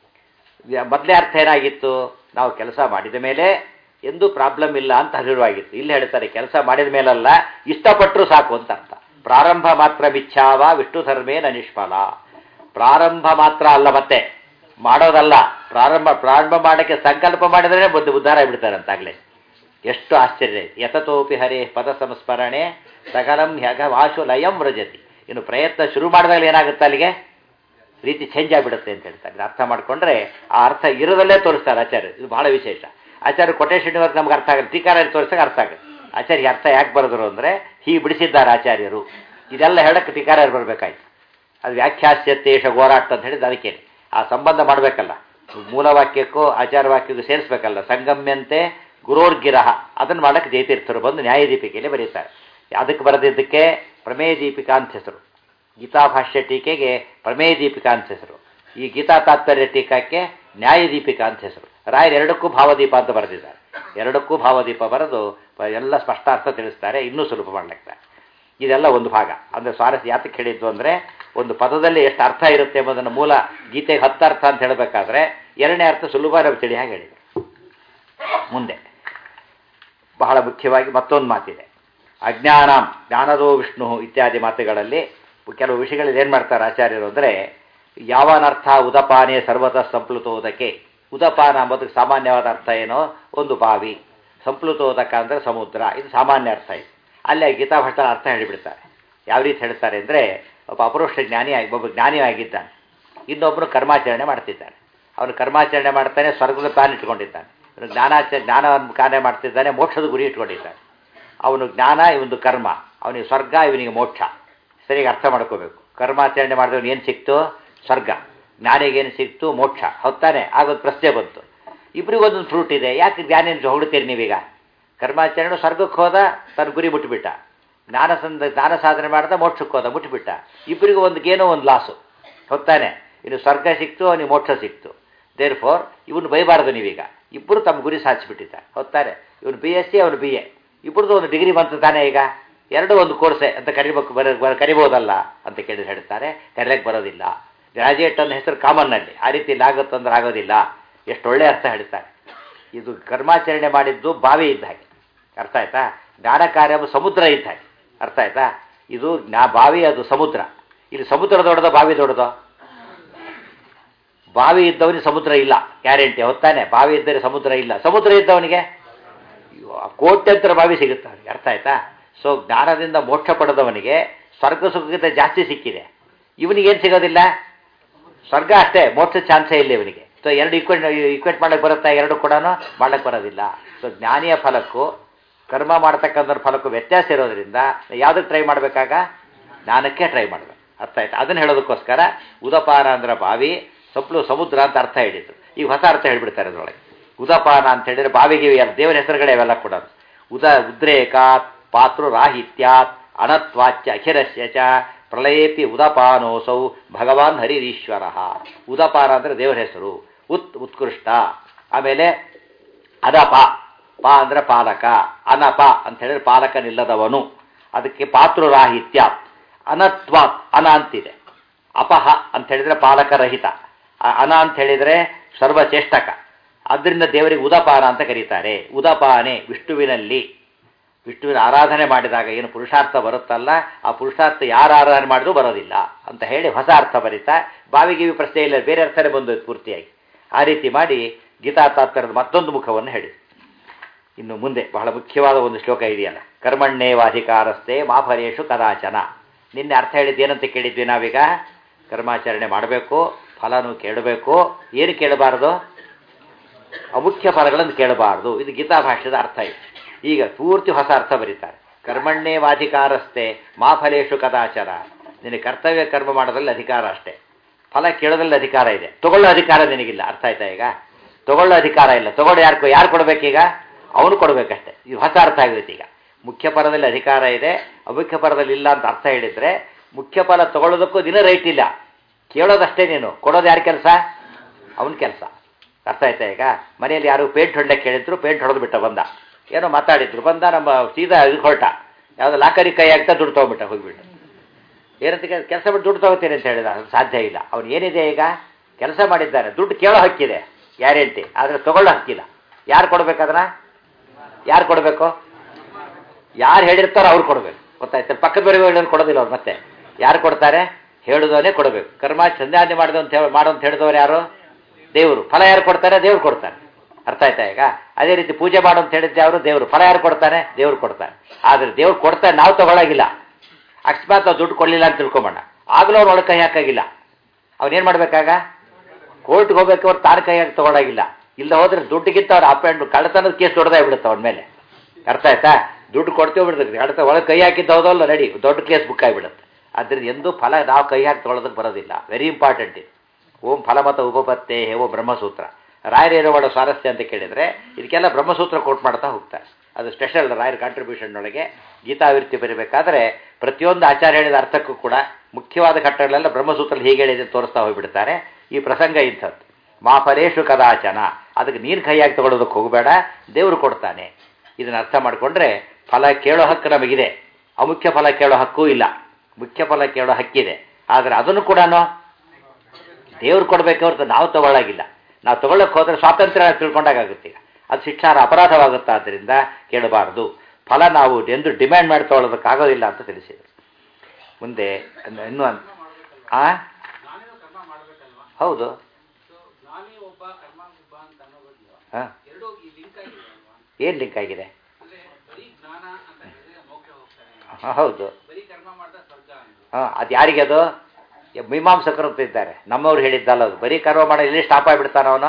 ಮೊದಲೇ ಅರ್ಥ ಏನಾಗಿತ್ತು ನಾವು ಕೆಲಸ ಮಾಡಿದ ಮೇಲೆ ಎಂದೂ ಪ್ರಾಬ್ಲಮ್ ಇಲ್ಲ ಅಂತ ಹರಿವಾಗಿತ್ತು ಇಲ್ಲಿ ಹೇಳ್ತಾರೆ ಕೆಲಸ ಮಾಡಿದ ಮೇಲಲ್ಲ ಇಷ್ಟಪಟ್ಟರು ಸಾಕು ಅಂತ ಅರ್ಥ ಪ್ರಾರಂಭ ಮಾತ್ರ ಮಿಚ್ಛಾವ ವಿಷ್ಣು ಧರ್ಮೇನ ನಿಷ್ಫಲ ಪ್ರಾರಂಭ ಮಾತ್ರ ಅಲ್ಲ ಮತ್ತೆ ಮಾಡೋದಲ್ಲ ಪ್ರಾರಂಭ ಪ್ರಾರಂಭ ಮಾಡೋಕ್ಕೆ ಸಂಕಲ್ಪ ಮಾಡಿದ್ರೆ ಬುದ್ಧ ಉದ್ಧಾರ ಬಿಡ್ತಾರೆ ಅಂತಾಗಲೇ ಎಷ್ಟು ಆಶ್ಚರ್ಯ ಇದೆ ಯತತೋಪಿ ಹರೇ ಪದ ಸಂಸ್ಮರಣೆ ಸಕಲಂ ಹ್ಯಗ ವಾಶು ಲಯಂ ವ್ರಜತಿ ಇನ್ನು ಪ್ರಯತ್ನ ಶುರು ಮಾಡಿದಾಗ ಏನಾಗುತ್ತೆ ಅಲ್ಲಿಗೆ ರೀತಿ ಚೇಂಜ್ ಆಗಿಬಿಡುತ್ತೆ ಅಂತ ಹೇಳ್ತಾರೆ ಇದು ಅರ್ಥ ಮಾಡಿಕೊಂಡ್ರೆ ಆ ಅರ್ಥ ಇರೋದಲ್ಲೇ ತೋರಿಸ್ತಾರೆ ಆಚಾರ್ಯ ಇದು ಬಹಳ ವಿಶೇಷ ಆಚಾರ್ಯ ಕೊಟೇಶನ್ ವರ್ಗ ನಮ್ಗೆ ಅರ್ಥ ಆಗುತ್ತೆ ಟೀಕಾರ ತೋರಿಸಕ್ಕೆ ಅರ್ಥ ಆಗುತ್ತೆ ಆಚಾರ್ಯ ಅರ್ಥ ಯಾಕೆ ಬರೆದ್ರು ಅಂದರೆ ಹೀಗೆ ಬಿಡಿಸಿದ್ದಾರೆ ಆಚಾರ್ಯರು ಇದೆಲ್ಲ ಹೇಳಕ್ಕೆ ಟೀಕಾರ ಬರಬೇಕಾಯ್ತು ಅದು ವ್ಯಾಖ್ಯಾಸ್ಯತೇಶ ಗೋರಾಟ ಅಂತ ಹೇಳಿದ್ದು ಅದಕ್ಕೇನೆ ಆ ಸಂಬಂಧ ಮಾಡಬೇಕಲ್ಲ ಮೂಲ ವಾಕ್ಯಕ್ಕೂ ಆಚಾರ ವಾಕ್ಯಕ್ಕೂ ಸೇರಿಸ್ಬೇಕಲ್ಲ ಸಂಗಮ್ಯಂತೆ ಗುರೋರ್ಗಿರಹ ಅದನ್ನು ಮಾಡಕ್ಕೆ ಜಯತೀರ್ಥರು ಬಂದು ನ್ಯಾಯದೀಪಿಕೆಯಲ್ಲಿ ಬರೀತಾರೆ ಅದಕ್ಕೆ ಬರೆದಿದ್ದಕ್ಕೆ ಪ್ರಮೇಯ ದೀಪಿಕಾ ಅಂತ ಹೆಸರು ಗೀತಾಭಾಷ್ಯ ಟೀಕೆಗೆ ಪ್ರಮೇಯ ದೀಪಿಕಾ ಅಂತ ಹೆಸರು ಈ ಗೀತಾ ತಾತ್ಪರ್ಯ ಟೀಕಾಕ್ಕೆ ನ್ಯಾಯ ದೀಪಿಕಾ ಅಂತ ಹೆಸರು ರಾಯರು ಎರಡಕ್ಕೂ ಭಾವದೀಪ ಅಂತ ಬರೆದಿದ್ದಾರೆ ಎರಡಕ್ಕೂ ಭಾವದೀಪ ಬರೆದು ಎಲ್ಲ ಸ್ಪಷ್ಟಾರ್ಥ ತಿಳಿಸ್ತಾರೆ ಇನ್ನೂ ಸುಲಭ ಮಾಡ್ಲಿಕ್ತಾರೆ ಇದೆಲ್ಲ ಒಂದು ಭಾಗ ಅಂದರೆ ಸ್ವಾರಸ್ಯ ಯಾತಕ್ಕೆ ಹೇಳಿದ್ದು ಅಂದರೆ ಒಂದು ಪದದಲ್ಲಿ ಎಷ್ಟು ಅರ್ಥ ಇರುತ್ತೆ ಎಂಬುದನ್ನು ಮೂಲ ಗೀತೆಗೆ ಹತ್ತು ಅರ್ಥ ಅಂತ ಹೇಳಬೇಕಾದ್ರೆ ಎರಡನೇ ಅರ್ಥ ಸುಲಭ ನಾವು ತಿಳಿಯಾಗಿ ಹೇಳಿದರು ಮುಂದೆ ಬಹಳ ಮುಖ್ಯವಾಗಿ ಮತ್ತೊಂದು ಮಾತಿದೆ ಅಜ್ಞಾನಾಂ ಜ್ಞಾನದೋ ವಿಷ್ಣು ಇತ್ಯಾದಿ ಮಾತುಗಳಲ್ಲಿ ಕೆಲವು ವಿಷಯಗಳಲ್ಲಿ ಏನು ಮಾಡ್ತಾರೆ ಆಚಾರ್ಯರು ಅಂದರೆ ಯಾವನರ್ಥ ಉದಪಾನೇ ಸರ್ವತಃ ಸಂಪ್ಲುತೋದಕ್ಕೆ ಉದಪಾನ ಅಂಬೋದಕ್ಕೆ ಸಾಮಾನ್ಯವಾದ ಅರ್ಥ ಏನೋ ಒಂದು ಬಾವಿ ಸಂಪ್ಲುತೋದಕ ಅಂದರೆ ಸಮುದ್ರ ಇದು ಸಾಮಾನ್ಯ ಅರ್ಥ ಇದೆ ಅಲ್ಲೇ ಗೀತಾಭಟ್ಟನ ಅರ್ಥ ಹೇಳಿಬಿಡ್ತಾರೆ ಯಾವ ರೀತಿ ಹೇಳ್ತಾರೆ ಅಂದರೆ ಒಬ್ಬ ಅಪರೋಕ್ಷ ಜ್ಞಾನಿ ಆಗಿ ಒಬ್ಬ ಜ್ಞಾನಿ ಆಗಿದ್ದಾನೆ ಇನ್ನೊಬ್ಬನು ಕರ್ಮಾಚರಣೆ ಮಾಡ್ತಿದ್ದಾನೆ ಅವನು ಕರ್ಮಾಚರಣೆ ಮಾಡ್ತಾನೆ ಸ್ವರ್ಗದ ಪ್ಲಾನ್ ಇಟ್ಕೊಂಡಿದ್ದಾನೆ ಇವನು ಜ್ಞಾನಾಚ ಜ್ಞಾನವನ್ನು ಕಾರ್ಯ ಮಾಡ್ತಿದ್ದಾನೆ ಮೋಕ್ಷದ ಗುರಿ ಇಟ್ಕೊಂಡಿದ್ದಾನೆ ಅವನು ಜ್ಞಾನ ಇವನು ಕರ್ಮ ಅವನಿಗೆ ಸ್ವರ್ಗ ಇವನಿಗೆ ಮೋಕ್ಷ ಸರಿಯಾಗಿ ಅರ್ಥ ಮಾಡ್ಕೋಬೇಕು ಕರ್ಮಾಚರಣೆ ಮಾಡಿದವನು ಏನು ಸಿಕ್ತು ಸ್ವರ್ಗ ಜ್ಞಾನಿಗೇನು ಸಿಕ್ತು ಮೋಕ್ಷ ಹೊತ್ತಾನೆ ಆಗೋದು ಪ್ರಶ್ನೆ ಬಂತು ಇಬ್ಬರಿಗೂ ಒಂದೊಂದು ಫ್ರೂಟ್ ಇದೆ ಯಾಕೆ ಜ್ಞಾನಿನ ಹೊಗಡ್ತೀರಿ ನೀವೀಗ ಕರ್ಮಾಚರಣೆ ಸ್ವರ್ಗಕ್ಕೆ ಹೋದ ತನ್ನ ಗುರಿ ಮುಟ್ಬಿಟ್ಟ ಜ್ಞಾನ ಸಂದ ಜ್ಞಾನ ಸಾಧನೆ ಮಾಡ್ದ ಮೋಕ್ಷಕ್ಕೆ ಹೋದ ಮುಟ್ಬಿಟ್ಟ ಇಬ್ಬರಿಗೂ ಒಂದು ಗೇನೋ ಒಂದು ಲಾಸು ಹೊತ್ತಾನೆ ಇನ್ನು ಸ್ವರ್ಗ ಸಿಕ್ತು ಅವನಿಗೆ ಮೋಕ್ಷ ಸಿಕ್ತು ದೇರ್ ಫೋರ್ ಇವನು ಬೈಬಾರ್ದು ನೀವೀಗ ಇಬ್ಬರು ತಮ್ಮ ಗುರಿ ಸಾಧಿಸಿಬಿಟ್ಟಿದ್ದ ಹೊತ್ತಾರೆ ಇವನು ಬಿ ಎಸ್ ಸಿ ಅವನು ಬಿ ಎ ಇಬ್ಬರದು ಒಂದು ಡಿಗ್ರಿ ಬಂತು ತಾನೇ ಈಗ ಎರಡು ಒಂದು ಕೋರ್ಸೆ ಅಂತ ಕರಿಬೇಕು ಬರ ಬರ- ಕರಿಬೋದಲ್ಲ ಅಂತ ಕೇಳಿದ್ರೆ ಹೇಳ್ತಾರೆ ಕರೆಯಕ್ಕೆ ಬರೋದಿಲ್ಲ ಗ್ರಾಜುಯೇಟ್ ಅನ್ನೋ ಹೆಸರು ಕಾಮನ್ನಲ್ಲಿ ಆ ರೀತಿ ಇಲ್ಲಿ ಆಗುತ್ತಂದ್ರೆ ಆಗೋದಿಲ್ಲ ಎಷ್ಟು ಒಳ್ಳೆ ಅರ್ಥ ಹೇಳ್ತಾರೆ ಇದು ಕರ್ಮಾಚರಣೆ ಮಾಡಿದ್ದು ಬಾವಿ ಇದ್ದ ಹಾಗೆ ಅರ್ಥ ಆಯ್ತಾ ಜ್ಞಾನ ಕಾರ್ಯ ಸಮುದ್ರ ಇದ್ದ ಹಾಗೆ ಅರ್ಥ ಆಯ್ತಾ ಇದು ಜ್ಞಾ ಬಾವಿ ಅದು ಸಮುದ್ರ ಇಲ್ಲಿ ಸಮುದ್ರ ದೊಡ್ಡದ ಬಾವಿ ದೊಡ್ಡದೋ ಬಾವಿ ಇದ್ದವನಿಗೆ ಸಮುದ್ರ ಇಲ್ಲ ಗ್ಯಾರಂಟಿ ಹೊತ್ತಾನೆ ಬಾವಿ ಇದ್ದರೆ ಸಮುದ್ರ ಇಲ್ಲ ಸಮುದ್ರ ಇದ್ದವನಿಗೆ ಅಯ್ಯೋ, ಕೋಟ್ಯಂತರ ಬಾವಿ ಸಿಗುತ್ತೆ ಅವನಿಗೆ ಅರ್ಥ ಆಯ್ತಾ ಸೊ ಜ್ಞಾನದಿಂದ ಮೋಕ್ಷ ಪಡೆದವನಿಗೆ ಸ್ವರ್ಗ ಸುಖಕ್ಕಿಂತ ಜಾಸ್ತಿ ಸಿಕ್ಕಿದೆ ಇವನಿಗೇನು ಸಿಗೋದಿಲ್ಲ ಸ್ವರ್ಗ ಅಷ್ಟೇ ಮೋಕ್ಷ ಚಾನ್ಸೇ ಇಲ್ಲ ಇವನಿಗೆ ಸೊ ಎರಡು ಈಕ್ವೇಟ್ ಈಕ್ವೇಟ್ ಮಾಡಕ್ಕೆ ಬರುತ್ತಾ ಎರಡು ಕೂಡ ಮಾಡಕ್ಕೆ ಬರೋದಿಲ್ಲ ಸೊ ಜ್ಞಾನಿಯ ಫಲಕ್ಕೂ ಕರ್ಮ ಮಾಡ್ತಕ್ಕಂಥ ಫಲಕ್ಕೂ ವ್ಯತ್ಯಾಸ ಇರೋದ್ರಿಂದ ಯಾವುದಕ್ಕೆ ಟ್ರೈ ಮಾಡಬೇಕಾಗ ಜ್ಞಾನಕ್ಕೆ ಟ್ರೈ ಮಾಡಬೇಕು ಅರ್ಥ ಆಯ್ತು ಅದನ್ನು ಹೇಳೋದಕ್ಕೋಸ್ಕರ ಉದಪಾನ ಅಂದ್ರೆ ಬಾವಿ ಸಪ್ಲು ಸಮುದ್ರ ಅಂತ ಅರ್ಥ ಹೇಳಿದ್ರು ಈಗ ಹೊಸ ಅರ್ಥ ಹೇಳ್ಬಿಡ್ತಾರೆ ಅದರೊಳಗೆ ಉದಪಾನ ಅಂತ ಹೇಳಿದ್ರೆ ಬಾವಿಗೆ ಎಲ್ಲ ದೇವರ ಹೆಸರುಗಳೇ ಅವೆಲ್ಲ ಕೂಡ ಉದ ಉದ್ರೇಕಾತ್ ಪಾತೃ ರಾಹಿತ್ಯಾತ್ ಅನತ್ವಾಚ್ಯ ಅಖಿರಸ್ಯ ಚ ಪ್ರಳಯೇಪಿ ಉದಪಾನೋಸೌ ಭಗವಾನ್ ಹರಿರೀಶ್ವರ ಉದಪಾನ ಅಂದರೆ ದೇವರ ಹೆಸರು ಉತ್ ಉತ್ಕೃಷ್ಟ ಆಮೇಲೆ ಅದಪ ಪ ಅಂದರೆ ಪಾಲಕ ಅನಪ ಅಂತ ಹೇಳಿದ್ರೆ ಪಾಲಕನಿಲ್ಲದವನು ಅದಕ್ಕೆ ಪಾತೃರಾಹಿತ್ಯ ಅನತ್ವಾತ್ ಅನ ಅಂತಿದೆ ಅಪಹ ಅಂತ ಹೇಳಿದ್ರೆ ಪಾಲಕರಹಿತ ಅ- ಅನ ಅಂತ ಹೇಳಿದರೆ ಸರ್ವಚೇಷ್ಟಕ ಅದರಿಂದ ದೇವರಿಗೆ ಉದಪಾನ ಅಂತ ಕರೀತಾರೆ ಉದಪಾನೆ ವಿಷ್ಣುವಿನಲ್ಲಿ ವಿಷ್ಣುವಿನ ಆರಾಧನೆ ಮಾಡಿದಾಗ ಏನು ಪುರುಷಾರ್ಥ ಬರುತ್ತಲ್ಲ ಆ ಪುರುಷಾರ್ಥ ಯಾರು ಆರಾಧನೆ ಮಾಡಿದ್ರೂ ಬರೋದಿಲ್ಲ ಅಂತ ಹೇಳಿ ಹೊಸ ಅರ್ಥ ಬರೀತಾ ಬಾವಿಗಿವಿ ಪ್ರಶ್ನೆ ಇಲ್ಲ ಬೇರೆ ಅರ್ಥನೇ ಬಂದೋಯ್ತು ಪೂರ್ತಿಯಾಗಿ ಆ ರೀತಿ ಮಾಡಿ ಗೀತಾ ತಾತ್ಪರ್ಯದ ಮತ್ತೊಂದು ಮುಖವನ್ನು ಹೇಳಿ ಇನ್ನು ಮುಂದೆ ಬಹಳ ಮುಖ್ಯವಾದ ಒಂದು ಶ್ಲೋಕ ಇದೆಯಲ್ಲ ಕರ್ಮಣ್ಣೇವಾಧಿಕಾರಸ್ಥೆ ಮಾಫಲೇಶು ಕದಾಚನ ನಿನ್ನೆ ಅರ್ಥ ಹೇಳಿದ್ದು ಏನಂತ ಕೇಳಿದ್ವಿ ನಾವೀಗ ಕರ್ಮಾಚರಣೆ ಮಾಡಬೇಕು ಫಲನೂ ಕೇಳಬೇಕು ಏನು ಕೇಳಬಾರದು ಅಮುಖ್ಯ ಫಲಗಳನ್ನು ಕೇಳಬಾರದು ಇದು ಗೀತಾ ಭಾಷ್ಯದ ಅರ್ಥ ಇದೆ ಈಗ ಪೂರ್ತಿ ಹೊಸ ಅರ್ಥ ಬರೀತಾರೆ ಕರ್ಮಣ್ಣೇವಾಧಿಕಾರಸ್ಥೆ ಮಾಫಲೇಶು ಕದಾಚರ ನಿನಗೆ ಕರ್ತವ್ಯ ಕರ್ಮ ಮಾಡೋದ್ರಲ್ಲಿ ಅಧಿಕಾರ ಅಷ್ಟೇ ಫಲ ಕೇಳೋದ್ರಲ್ಲಿ ಅಧಿಕಾರ ಇದೆ ತಗೊಳ್ಳೋ ಅಧಿಕಾರ ನಿನಗಿಲ್ಲ ಅರ್ಥ ಆಯ್ತಾ ಈಗ ತಗೊಳ್ಳೋ ಅಧಿಕಾರ ಇಲ್ಲ ತಗೊಳ್ಳೋ ಯಾರು ಯಾರು ಕೊಡಬೇಕೀಗ ಅವನು ಕೊಡಬೇಕಷ್ಟೇ ಇದು ಹೊಸ ಅರ್ಥ ಆಗುತ್ತೆ ಈಗ ಮುಖ್ಯ ಫಲದಲ್ಲಿ ಅಧಿಕಾರ ಇದೆ ಅಮುಖ್ಯ ಫಲದಲ್ಲಿ ಇಲ್ಲ ಅಂತ ಅರ್ಥ ಹೇಳಿದರೆ ಮುಖ್ಯ ಫಲ ತಗೊಳ್ಳೋದಕ್ಕೂ ದಿನ ರೈಟ್ ಇಲ್ಲ ಕೇಳೋದಷ್ಟೇ ನೀನು ಕೊಡೋದು ಯಾರ ಕೆಲಸ ಅವನ ಕೆಲಸ ಅರ್ಥ ಆಯ್ತಾ ಈಗ ಮನೆಯಲ್ಲಿ ಯಾರು ಪೇಂಟ್ ಹೊಡ್ಲಿಕ್ಕೆ ಕೇಳಿದ್ರು ಪೇಂಟ್ ಹೊಡೆದು ಬಿಟ್ಟ ಬಂದ ಏನೋ ಮಾತಾಡಿದ್ರು ಬಂದ ನಮ್ಮ ಸೀದಾ ಇದು ಹೊರಟ ಯಾವುದೋ ಲಾಕರಿ ಕೈ ಆಗ್ತಾ ದುಡ್ಡು ತೊಗೊಂಬಿಟ್ಟ ಹೋಗ್ಬಿಟ್ಟು ಏನಂತ ಕೆಲಸ ಬಿಟ್ಟು ದುಡ್ಡು ತಗೋತೀನಿ ಅಂತ ಹೇಳಿದ ಅದು ಸಾಧ್ಯ ಇಲ್ಲ ಅವನು ಏನಿದೆ ಈಗ ಕೆಲಸ ಮಾಡಿದ್ದಾನೆ ದುಡ್ಡು ಕೇಳೋ ಹಕ್ಕಿದೆ ಗ್ಯಾರಂಟಿ ಆದರೆ ತಗೊಳ್ಳೋ ಹಕ್ಕಿಲ್ಲ ಯಾರು ಕೊಡ್ಬೇಕದನ್ನ ಯಾರು ಕೊಡಬೇಕು ಯಾರು ಹೇಳಿರ್ತಾರೋ ಅವ್ರು ಕೊಡಬೇಕು ಗೊತ್ತಾಯ್ತು ಪಕ್ಕದ ಬರೆಯುವ ಕೊಡೋದಿಲ್ಲ ಅವ್ರು ಮತ್ತೆ ಯಾರು ಕೊಡ್ತಾರೆ ಹೇಳುದವನೇ ಕೊಡಬೇಕು ಕರ್ಮ ಸಂಧ್ಯಾನೆ ಮಾಡಿದ ಅಂತ ಹೇಳಿ ಮಾಡೋ ಅಂತ ಹೇಳಿದವರು ಯಾರು ದೇವರು ಫಲ ಯಾರು ಕೊಡ್ತಾರೆ ದೇವ್ರು ಕೊಡ್ತಾರೆ ಅರ್ಥ ಆಯ್ತಾ ಈಗ ಅದೇ ರೀತಿ ಪೂಜೆ ಮಾಡು ಅಂತ ಹೇಳಿದ್ದೆ ಅವರು ದೇವರು ಫಲ ಯಾರು ಕೊಡ್ತಾನೆ ದೇವ್ರು ಕೊಡ್ತಾರೆ ಆದರೆ ದೇವ್ರು ಕೊಡ್ತಾರೆ ನಾವು ತಗೊಳಗಿಲ್ಲ ಅಕಸ್ಮಾತ್ ನಾವು ದುಡ್ಡು ಕೊಡಲಿಲ್ಲ ಅಂತ ತಿಳ್ಕೊಂಬೋಣ ಆಗಲೂ ಅವ್ರು ಒಳಗೆ ಕೈ ಹಾಕಾಗಿಲ್ಲ ಅವನೇನು ಮಾಡಬೇಕಾಗ ಕೋರ್ಟ್ಗೆ ಹೋಗ್ಬೇಕು ಅವ್ರು ತಾನು ಕೈ ಹಾಕಿ ತಗೊಳಗಿಲ್ಲ ಇಲ್ಲ ಹೋದ್ರೆ ದುಡ್ಡಿಗಿಂತ ಅವ್ರು ಅಪ್ ಆ್ಯಂಡ್ ಕಳ್ಳತನದ ಕೇಸ್ ದೊಡ್ಡದೇ ಬಿಡುತ್ತೆ ಅವನ ಮೇಲೆ ಅರ್ಥ ಆಯ್ತಾ ದುಡ್ಡು ಕೊಡ್ತೀವಿ ಬಿಡ್ತದೆ ಕಡತ ಒಳಗೆ ಕೈ ಹಾಕಿದ್ದು ಹೌದಲ್ಲ ರೆಡಿ ದೊಡ್ಡ ಕೇಸ್ ಬುಕ್ ಆಗಿಬಿಡುತ್ತೆ ಅದ್ರಿಂದ ಎಂದೂ ಫಲ ನಾವು ಕೈ ಹಾಕಿ ತೊಗೊಳೋದಕ್ಕೆ ಬರೋದಿಲ್ಲ ವೆರಿ ಇಂಪಾರ್ಟೆಂಟ್ ಇದು ಓಂ ಫಲಮತ ಉಪಪತ್ತೆ ಹೇವೋ ಬ್ರಹ್ಮಸೂತ್ರ ರಾಯರೇನು ಮಾಡೋ ಸ್ವಾರಸ್ಯ ಅಂತ ಕೇಳಿದರೆ ಇದಕ್ಕೆಲ್ಲ ಬ್ರಹ್ಮಸೂತ್ರ ಕೋಟ್ ಮಾಡ್ತಾ ಹೋಗ್ತಾರೆ ಅದು ಸ್ಪೆಷಲ್ ರಾಯರ್ ಕಾಂಟ್ರಿಬ್ಯೂಷನ್ ಒಳಗೆ ಗೀತಾವಿರ್ತಿ ಬರೀಬೇಕಾದ್ರೆ ಪ್ರತಿಯೊಂದು ಆಚಾರ್ಯ ಹೇಳಿದ ಅರ್ಥಕ್ಕೂ ಕೂಡ ಮುಖ್ಯವಾದ ಘಟ್ಟಗಳೆಲ್ಲ ಬ್ರಹ್ಮಸೂತ್ರದಲ್ಲಿ ಹೀಗೆ ಹೇಳಿದೆ ತೋರಿಸ್ತಾ ಹೋಗ್ಬಿಡ್ತಾರೆ ಈ ಪ್ರಸಂಗ ಇಂಥದ್ದು ಮಾಫಲೇಶು ಕದಾಚನ ಅದಕ್ಕೆ ನೀರು ಕೈಯಾಗಿ ತಗೊಳ್ಳೋದಕ್ಕೆ ಹೋಗಬೇಡ ದೇವರು ಕೊಡ್ತಾನೆ ಇದನ್ನು ಅರ್ಥ ಮಾಡಿಕೊಂಡ್ರೆ ಫಲ ಕೇಳೋ ಹಕ್ಕು ನಮಗಿದೆ ಅಮುಖ್ಯ ಫಲ ಕೇಳೋ ಹಕ್ಕೂ ಇಲ್ಲ ಮುಖ್ಯ ಫಲ ಕೇಳೋ ಹಕ್ಕಿದೆ ಆದರೆ ಅದನ್ನು ಕೂಡ ದೇವ್ರು ಕೊಡಬೇಕು ಹೊರತು ನಾವು ತಗೊಳ್ಳಾಗಿಲ್ಲ ನಾವು ತಗೊಳ್ಳೋಕೆ ಹೋದರೆ ಸ್ವಾತಂತ್ರ್ಯ ತಿಳ್ಕೊಂಡಾಗುತ್ತೆ ಈಗ ಅದು ಶಿಕ್ಷಾರ ಅಪರಾಧವಾಗುತ್ತಾ ಆದ್ದರಿಂದ ಕೇಳಬಾರದು ಫಲ ನಾವು ಎಂದು ಡಿಮ್ಯಾಂಡ್ ಮಾಡಿ ತಗೊಳ್ಳೋದಕ್ಕಾಗೋದಿಲ್ಲ ಅಂತ ತಿಳಿಸಿದರು ಮುಂದೆ ಇನ್ನೂ ಅನ್- ಆ ಹೌದು ಜ್ಞಾನಿ ಒಬ್ಬ ಕರ್ಮ ಒಬ್ಬ ಅಂತ ಅನ್ನೋ ಬದಲು ಹಾಂ ಎರಡೂ ಈ ಲಿಂಕ್ ಆಗಿದೆ ಅಲ್ವಾ ಏನು ಲಿಂಕ್ ಆಗಿದೆ ಅಂದ್ರೆ ಬರೀ ಜ್ಞಾನ ಅಂತ ಹೇಳಿದ್ರೆ ಮೋಕ್ಷ ಹೋಗ್ತಾರೆ ಹಾಂ ಹೌದು ಬರೀ ಕರ್ಮ ಮಾಡಿದ ಸ್ವರ್ಗ ಅಂತ ಹಾಂ ಅದು ಯಾರಿಗೆ ಅದು ಯ- ಮೀಮಾಂಸಕರು ಅಂತ ಇದ್ದಾರೆ ನಮ್ಮವ್ರು ಹೇಳಿದ್ದಲ್ಲ ಅದು ಬರೀ ಕರ್ಮ ಮಾಡೋ ಇಲ್ಲಿ ಸ್ಟಾಪ್ ಆಗಿಬಿಡ್ತಾನ ಅವನು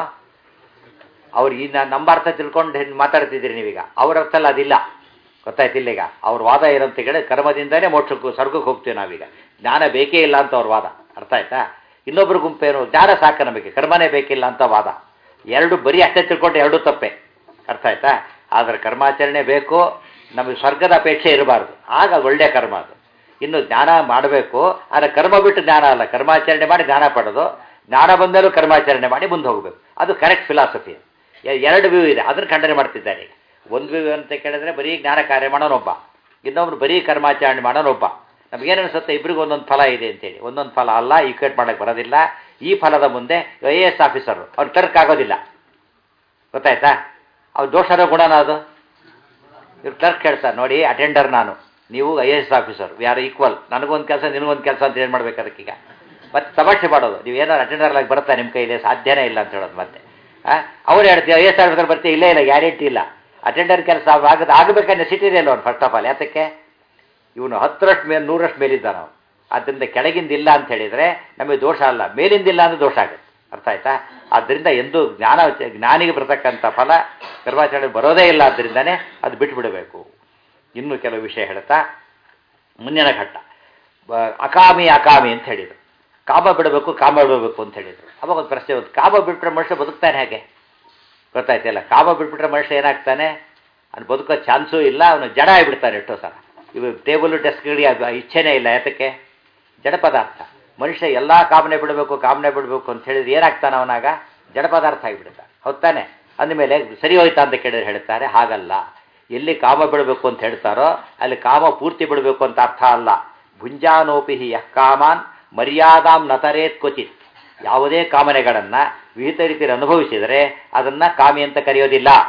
ಅವ್ರು ಈ ನಾ- ನಮ್ಮ ಅರ್ಥ ತಿಳ್ಕೊಂಡು ಹೆಂಗ್ ಮಾತಾಡ್ತಿದ್ದೀರಿ ನೀವೀಗ ಅವ್ರ ಅರ್ಥ ಅಲ್ಲ ಅದಿಲ್ಲ ಗೊತ್ತಾಯ್ತಿಲ್ಲ ಈಗ ಅವ್ರ ವಾದ ಏನಂತ ಹೇಳಿ ಕರ್ಮದಿಂದನೇ ಮೋಕ್ಷಕ್ಕೂ ಸ್ವರ್ಗಕ್ಕೆ ಹೋಗ್ತೀವಿ ನಾವೀಗ ಜ್ಞಾನ ಬೇಕೇ ಇಲ್ಲ ಅಂತ ಅವ್ರ ವಾದ ಅರ್ಥ ಆಯ್ತಾ ಇನ್ನೊಬ್ರ ಗುಂಪೇನು ಜ್ಞಾನ ಸಾಕು ನಮಗೆ ಕರ್ಮನೇ ಬೇಕಿಲ್ಲ ಅಂತ ವಾದ ಎರಡು ಬರೀ ಅಷ್ಟೇ ತಿಳ್ಕೊಂಡು ಎರಡೂ ತಪ್ಪೆ ಅರ್ಥ ಆಯ್ತಾ ಆದರೆ ಕರ್ಮಾಚರಣೆ ಬೇಕು ನಮಗೆ ಸ್ವರ್ಗದ ಅಪೇಕ್ಷೆ ಇರಬಾರ್ದು ಆಗ ಅದು ಒಳ್ಳೆಯ ಕರ್ಮ ಅದು ಇನ್ನು ಜ್ಞಾನ ಮಾಡಬೇಕು ಆದರೆ ಕರ್ಮ ಬಿಟ್ಟು ಜ್ಞಾನ ಅಲ್ಲ ಕರ್ಮಾಚರಣೆ ಮಾಡಿ ಜ್ಞಾನ ಪಡೆದು ಜ್ಞಾನ ಬಂದಲೂ ಕರ್ಮಾಚರಣೆ ಮಾಡಿ ಮುಂದೆ ಹೋಗಬೇಕು ಅದು ಕರೆಕ್ಟ್ ಫಿಲಾಸಫಿ ಎರಡು ವ್ಯೂ ಇದೆ ಅದನ್ನು ಖಂಡನೆ ಮಾಡ್ತಿದ್ದಾರೆ ಈಗ ಒಂದು ವ್ಯೂ ಅಂತ ಕೇಳಿದ್ರೆ ಬರೀ ಜ್ಞಾನ ಕಾರ್ಯ ಮಾಡೋನೊಬ್ಬ ಇನ್ನೊಬ್ರು ಬರೀ ಕರ್ಮಾಚರಣೆ ಮಾಡೋನೊಬ್ಬ ನಮಗೇನು ಅನಿಸುತ್ತೆ ಇಬ್ಬರಿಗೂ ಒಂದೊಂದು ಫಲ ಇದೆ ಅಂತೇಳಿ ಒಂದೊಂದು ಫಲ ಅಲ್ಲ ಈಕ್ವೇಟ್ ಮಾಡೋಕ್ಕೆ ಬರೋದಿಲ್ಲ ಈ ಫಲದ ಮುಂದೆ ಐ ಎ ಎಸ್ ಆಫೀಸರು ಅವ್ರು ಕ್ಲರ್ಕ್ ಆಗೋದಿಲ್ಲ ಗೊತ್ತಾಯ್ತಾ ಅವ್ರು ದೋಷರ ಗುಣನ ಅದು ಇವ್ರು ಕ್ಲರ್ಕ್ ಹೇಳ್ತಾರೆ ನೋಡಿ ಅಟೆಂಡರ್ ನಾನು ನೀವು ಐ ಎ ಎಸ್ ಆಫೀಸರ್ ಯಾರು ಈಕ್ವಲ್ ನನಗೊಂದು ಕೆಲಸ ನಿನಗೊಂದು ಕೆಲಸ ಅಂತ ಏನು ಮಾಡ್ಬೇಕು ಅದಕ್ಕೀಗ ಮತ್ತೆ ತಮಾಷೆ ಮಾಡೋದು ನೀವು ಏನಾದ್ರು ಅಟೆಂಡರ್ ಆಗಿ ಬರ್ತಾ ನಿಮ್ಮ ಕೈಲಿ ಸಾಧ್ಯನೇ ಇಲ್ಲ ಅಂತ ಹೇಳೋದು ಮತ್ತೆ ಅವ್ರು ಹೇಳ್ತೀವಿ ಐ ಎಸ್ ಆಫೀಸರ್ ಬರ್ತೀವಿ ಇಲ್ಲೇ ಇಲ್ಲ ಗ್ಯಾರಂಟಿ ಇಲ್ಲ ಅಟೆಂಡರ್ ಕೆಲಸ ಆಗದ ಆಗಬೇಕಂದ್ರೆ ಸಿಟಿದೆ ಇಲ್ಲ ಅವ್ನು ಫಸ್ಟ್ ಆಫ್ ಆಲ್ ಯಾತಕ್ಕೆ ಇವನು ಹತ್ತರಷ್ಟು ಮೇಲೆ ನೂರಷ್ಟು ಮೇಲಿದ್ದಾನ ಅವನು ಆದ್ದರಿಂದ ಕೆಳಗಿಂದ ಇಲ್ಲ ಅಂತ ಹೇಳಿದರೆ ನಮಗೆ ದೋಷ ಅಲ್ಲ ಮೇಲಿಂದಿಲ್ಲ ಅಂದ್ರೆ ದೋಷ ಆಗುತ್ತೆ ಅರ್ಥ ಆಯ್ತಾ ಆದ್ದರಿಂದ ಎಂದು ಜ್ಞಾನ ಜ್ಞಾನಿಗೆ ಬರ್ತಕ್ಕಂಥ ಫಲ ಕರ್ಮಾಚರಣೆ ಬರೋದೇ ಇಲ್ಲ ಆದ್ದರಿಂದನೇ ಅದು ಬಿಟ್ಟುಬಿಡಬೇಕು ಇನ್ನೂ ಕೆಲವು ವಿಷಯ ಹೇಳ್ತಾ ಮುಂದಿನ ಘಟ್ಟ ಬ- ಅಕಾಮಿ ಅಕಾಮಿ ಅಂತ ಹೇಳಿದರು ಕಾಮ ಬಿಡಬೇಕು ಕಾಮ ಬಿಡಬೇಕು ಅಂತ ಹೇಳಿದರು ಅವಾಗ ಒಂದು ಪ್ರಶ್ನೆ ಬಂತು ಕಾಮ ಬಿಟ್ಟರೆ ಮನುಷ್ಯ ಬದುಕ್ತಾನೆ ಹೇಗೆ ಗೊತ್ತಾಯ್ತಲ್ಲ ಕಾಮ ಬಿಟ್ಬಿಟ್ರೆ ಮನುಷ್ಯ ಏನಾಗ್ತಾನೆ ಅವ್ನು ಬದುಕೋ ಚಾನ್ಸೂ ಇಲ್ಲ ಅವನು ಜಡ ಆಗಿಬಿಡ್ತಾನೆ ಎಷ್ಟೋ ಸಲ ಇವು ಟೇಬಲು ಡೆಸ್ಕ್ಗಳಿಗೆ ಅದು ಇಚ್ಛೆನೇ ಇಲ್ಲ ಯಾತಕ್ಕೆ ಜಡ ಪದಾರ್ಥ ಮನುಷ್ಯ ಎಲ್ಲ ಕಾಮನೆ ಬಿಡಬೇಕು ಕಾಮನೆ ಬಿಡಬೇಕು ಅಂತ ಹೇಳಿದ್ರೆ ಏನಾಗ್ತಾನೆ ಅವನಾಗ ಜಡ ಪದಾರ್ಥ ಆಗಿಬಿಡ್ತಾನೆ ಹೌದಾನೆ ಅಂದಮೇಲೆ ಸರಿ ಹೋಯ್ತಾ ಅಂತ ಕೇಳಿದ್ರೆ ಹೇಳ್ತಾರೆ ಹಾಗಲ್ಲ ಎಲ್ಲಿ ಕಾಮ ಬಿಡಬೇಕು ಅಂತ ಹೇಳ್ತಾರೋ ಅಲ್ಲಿ ಕಾಮ ಪೂರ್ತಿ ಬಿಡಬೇಕು ಅಂತ ಅರ್ಥ ಅಲ್ಲ ಭುಂಜಾನೋಪಿ ಯಃ ಕಾಮಾನ್ ಮರ್ಯಾದಾಂ ನತರೇತ್ ಕ್ವಚಿತ್ ಯಾವುದೇ ಕಾಮನೆಗಳನ್ನು ವಿಹಿತ ರೀತಿಯಲ್ಲಿ ಅನುಭವಿಸಿದರೆ ಅದನ್ನು ಕಾಮಿ ಅಂತ ಕರೆಯೋದಿಲ್ಲ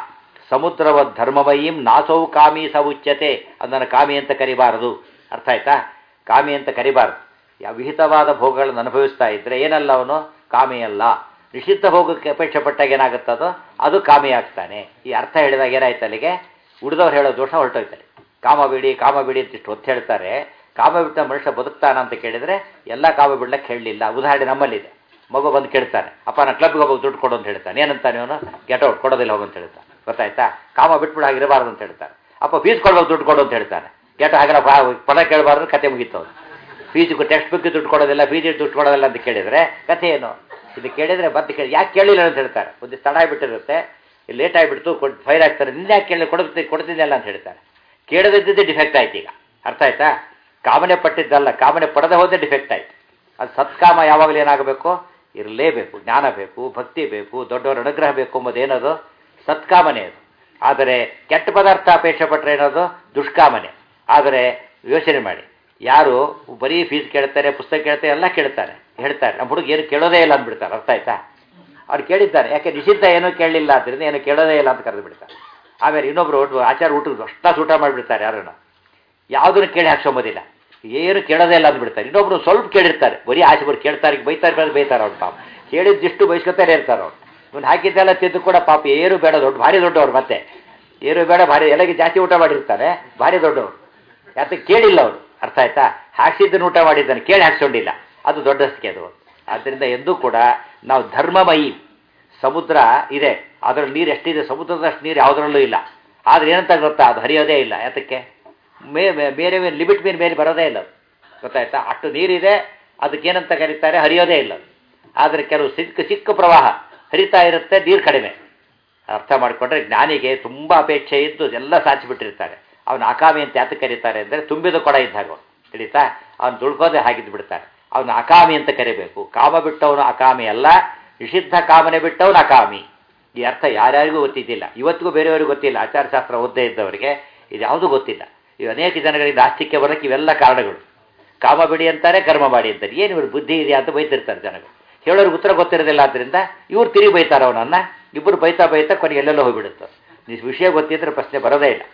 ಸಮುದ್ರವ ಧರ್ಮಮಯೀಂ ನಾಸೌ ಕಾಮಿ ಸ ಉಚ್ಯತೆ ಅದನ್ನು ಕಾಮಿ ಅಂತ ಕರಿಬಾರದು ಅರ್ಥ ಆಯ್ತಾ ಕಾಮಿ ಅಂತ ಕರಿಬಾರದು ಯಾವ ವಿಹಿತವಾದ ಭೋಗಗಳನ್ನು ಅನುಭವಿಸ್ತಾ ಇದ್ರೆ ಏನಲ್ಲ ಅವನು ಕಾಮಿ ಅಲ್ಲ ನಿಷಿದ್ಧ ಭೋಗಕ್ಕೆ ಅಪೇಕ್ಷೆ ಪಟ್ಟಾಗ ಏನಾಗುತ್ತದೋ ಅದು ಕಾಮಿ ಆಗ್ತಾನೆ ಈ ಅರ್ಥ ಹೇಳಿದಾಗ ಏನಾಯ್ತು ಅಲ್ಲಿಗೆ ಉಳಿದವ್ರು ಹೇಳೋ ದೋಷ ಹೊರಟೋಯ್ತಾರೆ ಕಾಮ ಬಿಡಿ ಕಾಮ ಬಿಡಿ ಅಂತ ಇಷ್ಟು ಹೊತ್ತು ಹೇಳ್ತಾರೆ ಕಾಮ ಬಿಟ್ಟ ಮನುಷ್ಯ ಬದುಕ್ತಾನ ಅಂತ ಕೇಳಿದ್ರೆ ಎಲ್ಲ ಕಾಮ ಬಿಡ್ಲಕ್ಕೆ ಹೇಳಲಿಲ್ಲ ಉದಾಹರಣೆ ನಮ್ಮಲ್ಲಿದೆ ಮಗು ಬಂದು ಕೇಳ್ತಾನೆ ಅಪ್ಪ ನಾನು ಕ್ಲಬ್ಗೆ ಹೋಗೋದು ದುಡ್ಡು ಕೊಡು ಅಂತ ಹೇಳ್ತಾನೆ ಏನಂತಾನೆ ಅವನು ಗೆಟ್ ಔಟ್ ಕೊಡೋದಿಲ್ಲ ಹೋಗು ಅಂತ ಹೇಳ್ತಾನೆ ಗೊತ್ತಾಯ್ತಾ ಕಾಮ ಬಿಟ್ಬಿಡು ಹಾಗಿರಬಾರ್ದು ಅಂತ ಹೇಳ್ತಾನೆ ಅಪ್ಪ ಫೀಸ್ ಕೊಡ್ಬೇಕು ದುಡ್ಡು ಕೊಡು ಅಂತ ಹೇಳ್ತಾನೆ ಗೆಟ್ ಹಾಗೆಲ್ಲ ಪದ ಕೇಳಬಾರ್ದು ಕತೆ ಮುಗೀತು ಅವ್ನು ಫೀಸ್ಗೂ ಟೆಕ್ಸ್ಟ್ ಬುಕ್ ದುಡ್ಡು ಕೊಡೋದಿಲ್ಲ ಫೀಸ್ ದುಡ್ಡು ಕೊಡೋದಿಲ್ಲ ಅಂತ ಕೇಳಿದರೆ ಕಥೆ ಏನು ಇದು ಕೇಳಿದರೆ ಮತ್ತೆ ಕೇಳಿ ಯಾಕೆ ಕೇಳಿಲ್ಲ ಅಂತ ಹೇಳ್ತಾರೆ ಒಂದು ತಡ ಆಗಿಬಿಟ್ಟಿರುತ್ತೆ ಲೇಟ್ ಆಗಿಬಿಡ್ತು ಕೊಟ್ಟು ಫೈರ್ ಆಗ್ತಾರೆ ನಿನ್ನೆ ಯಾಕೆ ಕೇಳಿ ಕೊಡ್ತೀನಿ ಕೊಡ್ತಿದ್ದಲ್ಲ ಅಂತ ಹೇಳ್ತಾರೆ ಕೇಳದಿದ್ದೇ ಡಿಫೆಕ್ಟ್ ಆಯ್ತು ಈಗ ಅರ್ಥ ಆಯ್ತಾ ಕಾಮನೆ ಪಟ್ಟಿದ್ದಲ್ಲ ಕಾಮನೆ ಪಡೆದ ಹೋದೇ ಡಿಫೆಕ್ಟ್ ಆಯ್ತು ಅದು ಸತ್ಕಾಮ ಯಾವಾಗಲೂ ಏನಾಗಬೇಕು ಇರಲೇಬೇಕು ಜ್ಞಾನ ಬೇಕು ಭಕ್ತಿ ಬೇಕು ದೊಡ್ಡವರ ಅನುಗ್ರಹ ಬೇಕು ಎಂಬುದೇನದು ಸತ್ಕಾಮನೆ ಅದು ಆದರೆ ಕೆಟ್ಟ ಪದಾರ್ಥ ಅಪೇಕ್ಷೆ ಪಟ್ಟರೆ ಏನದು ದುಷ್ಕಾಮನೆ ಆದರೆ ಯೋಚನೆ ಮಾಡಿ ಯಾರು ಬರೀ ಫೀಸ್ ಕೇಳ್ತಾರೆ ಪುಸ್ತಕ ಕೇಳ್ತಾರೆ ಎಲ್ಲ ಕೇಳ್ತಾರೆ ಹೇಳ್ತಾರೆ ನಮ್ಮ ಹುಡುಗ ಏನು ಕೇಳೋದೇ ಇಲ್ಲ ಅಂದ್ಬಿಡ್ತಾರೆ ಅರ್ಥ ಆಯ್ತಾ ಅವ್ರು ಕೇಳಿದ್ದಾರೆ ಯಾಕೆ ನಿಷಿದ್ಧ ಏನೂ ಕೇಳಲಿಲ್ಲ ಆದ್ದರಿಂದ ಏನು ಕೇಳೋದೇ ಇಲ್ಲ ಅಂತ ಕರೆದು ಬಿಡ್ತಾರೆ ಆಮೇಲೆ ಇನ್ನೊಬ್ರು ಊಟ ಆಚಾರ ಊಟದ ಅಷ್ಟಾಸ್ ಊಟ ಮಾಡಿಬಿಡ್ತಾರೆ ಯಾರನ್ನು ಯಾವುದನ್ನು ಕೇಳಿ ಹಾಕ್ಸೋಬೋದಿಲ್ಲ ಏನು ಕೇಳೋದೇ ಇಲ್ಲ ಅಂದ್ಬಿಡ್ತಾರೆ ಇನ್ನೊಬ್ರು ಸ್ವಲ್ಪ ಕೇಳಿರ್ತಾರೆ ಬರೀ ಆಚೆ ಬರೀ ಕೇಳ್ತಾರೆ ಬೈತಾರೆ ಬೇಡ ಬೈತಾರೆ ಅವ್ರು ಪಾಪ ಕೇಳಿದ್ದಿಷ್ಟು ಬಯಸ್ಕೊತಾರೆ ಇರ್ತಾರೆ ಅವ್ರು ಇವ್ನು ಹಾಕಿದ್ದೆಲ್ಲ ತಿಂದು ಕೂಡ ಪಾಪ ಏನು ಬೇಡ ದೊಡ್ಡ ಭಾರಿ ದೊಡ್ಡವ್ರು ಮತ್ತೆ ಏನು ಬೇಡ ಭಾರಿ ಎಲ್ಲಗೆ ಜಾಸ್ತಿ ಊಟ ಮಾಡಿರ್ತಾರೆ ಭಾರಿ ದೊಡ್ಡವರು ಯಾಕೆ ಕೇಳಿಲ್ಲ ಅವರು ಅರ್ಥ ಆಯ್ತಾ ಹಾಕ್ಸಿದ್ದನ್ನು ಊಟ ಮಾಡಿದ್ದಾನೆ ಕೇಳಿ ಹಾಕ್ಸ್ಕೊಂಡಿಲ್ಲ ಅದು ದೊಡ್ಡಸ್ತಿಕೆ ಅದು ಆದ್ದರಿಂದ ಎಂದೂ ಕೂಡ ನಾವು ಧರ್ಮಮಯಿ ಸಮುದ್ರ ಇದೆ ಅದರಲ್ಲಿ ನೀರು ಎಷ್ಟಿದೆ ಸಮುದ್ರದಷ್ಟು ನೀರು ಯಾವುದರಲ್ಲೂ ಇಲ್ಲ ಆದರೆ ಏನಂತ ಗೊತ್ತಾ ಅದು ಹರಿಯೋದೇ ಇಲ್ಲ ಯಾತಕ್ಕೆ ಮೇ ಮೇ- ಬೇರೆ ಬೇರೆ ಲಿಮಿಟ್ ಮೇಲೆ ಮೇಲೆ ಬರೋದೇ ಇಲ್ಲ ಅದು. ಗೊತ್ತಾಯ್ತಾ ಅಷ್ಟು ನೀರಿದೆ ಅದಕ್ಕೇನಂತ ಕರೀತಾರೆ ಹರಿಯೋದೇ ಇಲ್ಲ ಅದು. ಆದರೆ ಕೆಲವು ಸಿಕ್ಕ ಚಿಕ್ಕ ಪ್ರವಾಹ ಹರಿತಾ ಇರುತ್ತೆ ನೀರು ಕಡಿಮೆ ಅರ್ಥ ಮಾಡಿಕೊಂಡ್ರೆ ಜ್ಞಾನಿಗೆ ತುಂಬ ಅಪೇಕ್ಷೆ ಇದ್ದು ಎಲ್ಲ ಸಾಚಿಬಿಟ್ಟಿರ್ತಾರೆ ಅವನು ಅಕಾಮಿ ಅಂತ ಯಾತಕ್ಕೆ ಕರೀತಾರೆ ಅಂದರೆ ತುಂಬಿದ ಕೊಡ ಇದ್ದಾಗ ಅವನು ತಿಳಿತಾ ಅವನು ದುಡ್ಕೋದೆ ಹಾಗಿದ್ದು ಬಿಡ್ತಾರೆ ಅವನು ಅಕಾಮಿ ಅಂತ ಕರಿಬೇಕು ಕಾಮ ಬಿಟ್ಟವನು ಅಕಾಮಿ ಅಲ್ಲ ನಿಷಿದ್ಧ ಕಾಮನೆ ಬಿಟ್ಟವನು ಅಕಾಮಿ ಈ ಅರ್ಥ ಯಾರ್ಯಾರಿಗೂ ಗೊತ್ತಿದ್ದಿಲ್ಲ ಇವತ್ತಿಗೂ ಬೇರೆಯವರಿಗೂ ಗೊತ್ತಿಲ್ಲ ಆಚಾರಶಾಸ್ತ್ರ ಓದ್ದೇ ಇದ್ದವರಿಗೆ ಇದು ಯಾವುದೂ ಗೊತ್ತಿಲ್ಲ ಇವು ಅನೇಕ ಜನಗಳಿಗೆ ನಾಸ್ತಿಕ್ಯ ಬರೋಕ್ಕೆ ಇವೆಲ್ಲ ಕಾರಣಗಳು ಕಾಮ ಬಿಡಿ ಅಂತಾರೆ ಕರ್ಮ ಮಾಡಿ ಅಂತಾರೆ ಏನು ಇವ್ರು ಬುದ್ಧಿ ಇದೆಯಾ ಅಂತ ಬೈತಿರ್ತಾರೆ ಜನಗಳು ಹೇಳೋರಿಗೆ ಉತ್ತರ ಗೊತ್ತಿರೋದಿಲ್ಲ ಆದ್ದರಿಂದ ಇವ್ರು ತಿರುಗಿ ಬೈತಾರೆ ಅವನನ್ನು ಇಬ್ಬರು ಬೈತಾ ಬೈತಾ ಕೊನೆಗೆ ಎಲ್ಲೆಲ್ಲೋ ಹೋಗ್ಬಿಡುತ್ತೆ ನೀವು ವಿಷಯ ಗೊತ್ತಿದ್ರೆ ಪ್ರಶ್ನೆ ಬರೋದೇ ಇಲ್ಲ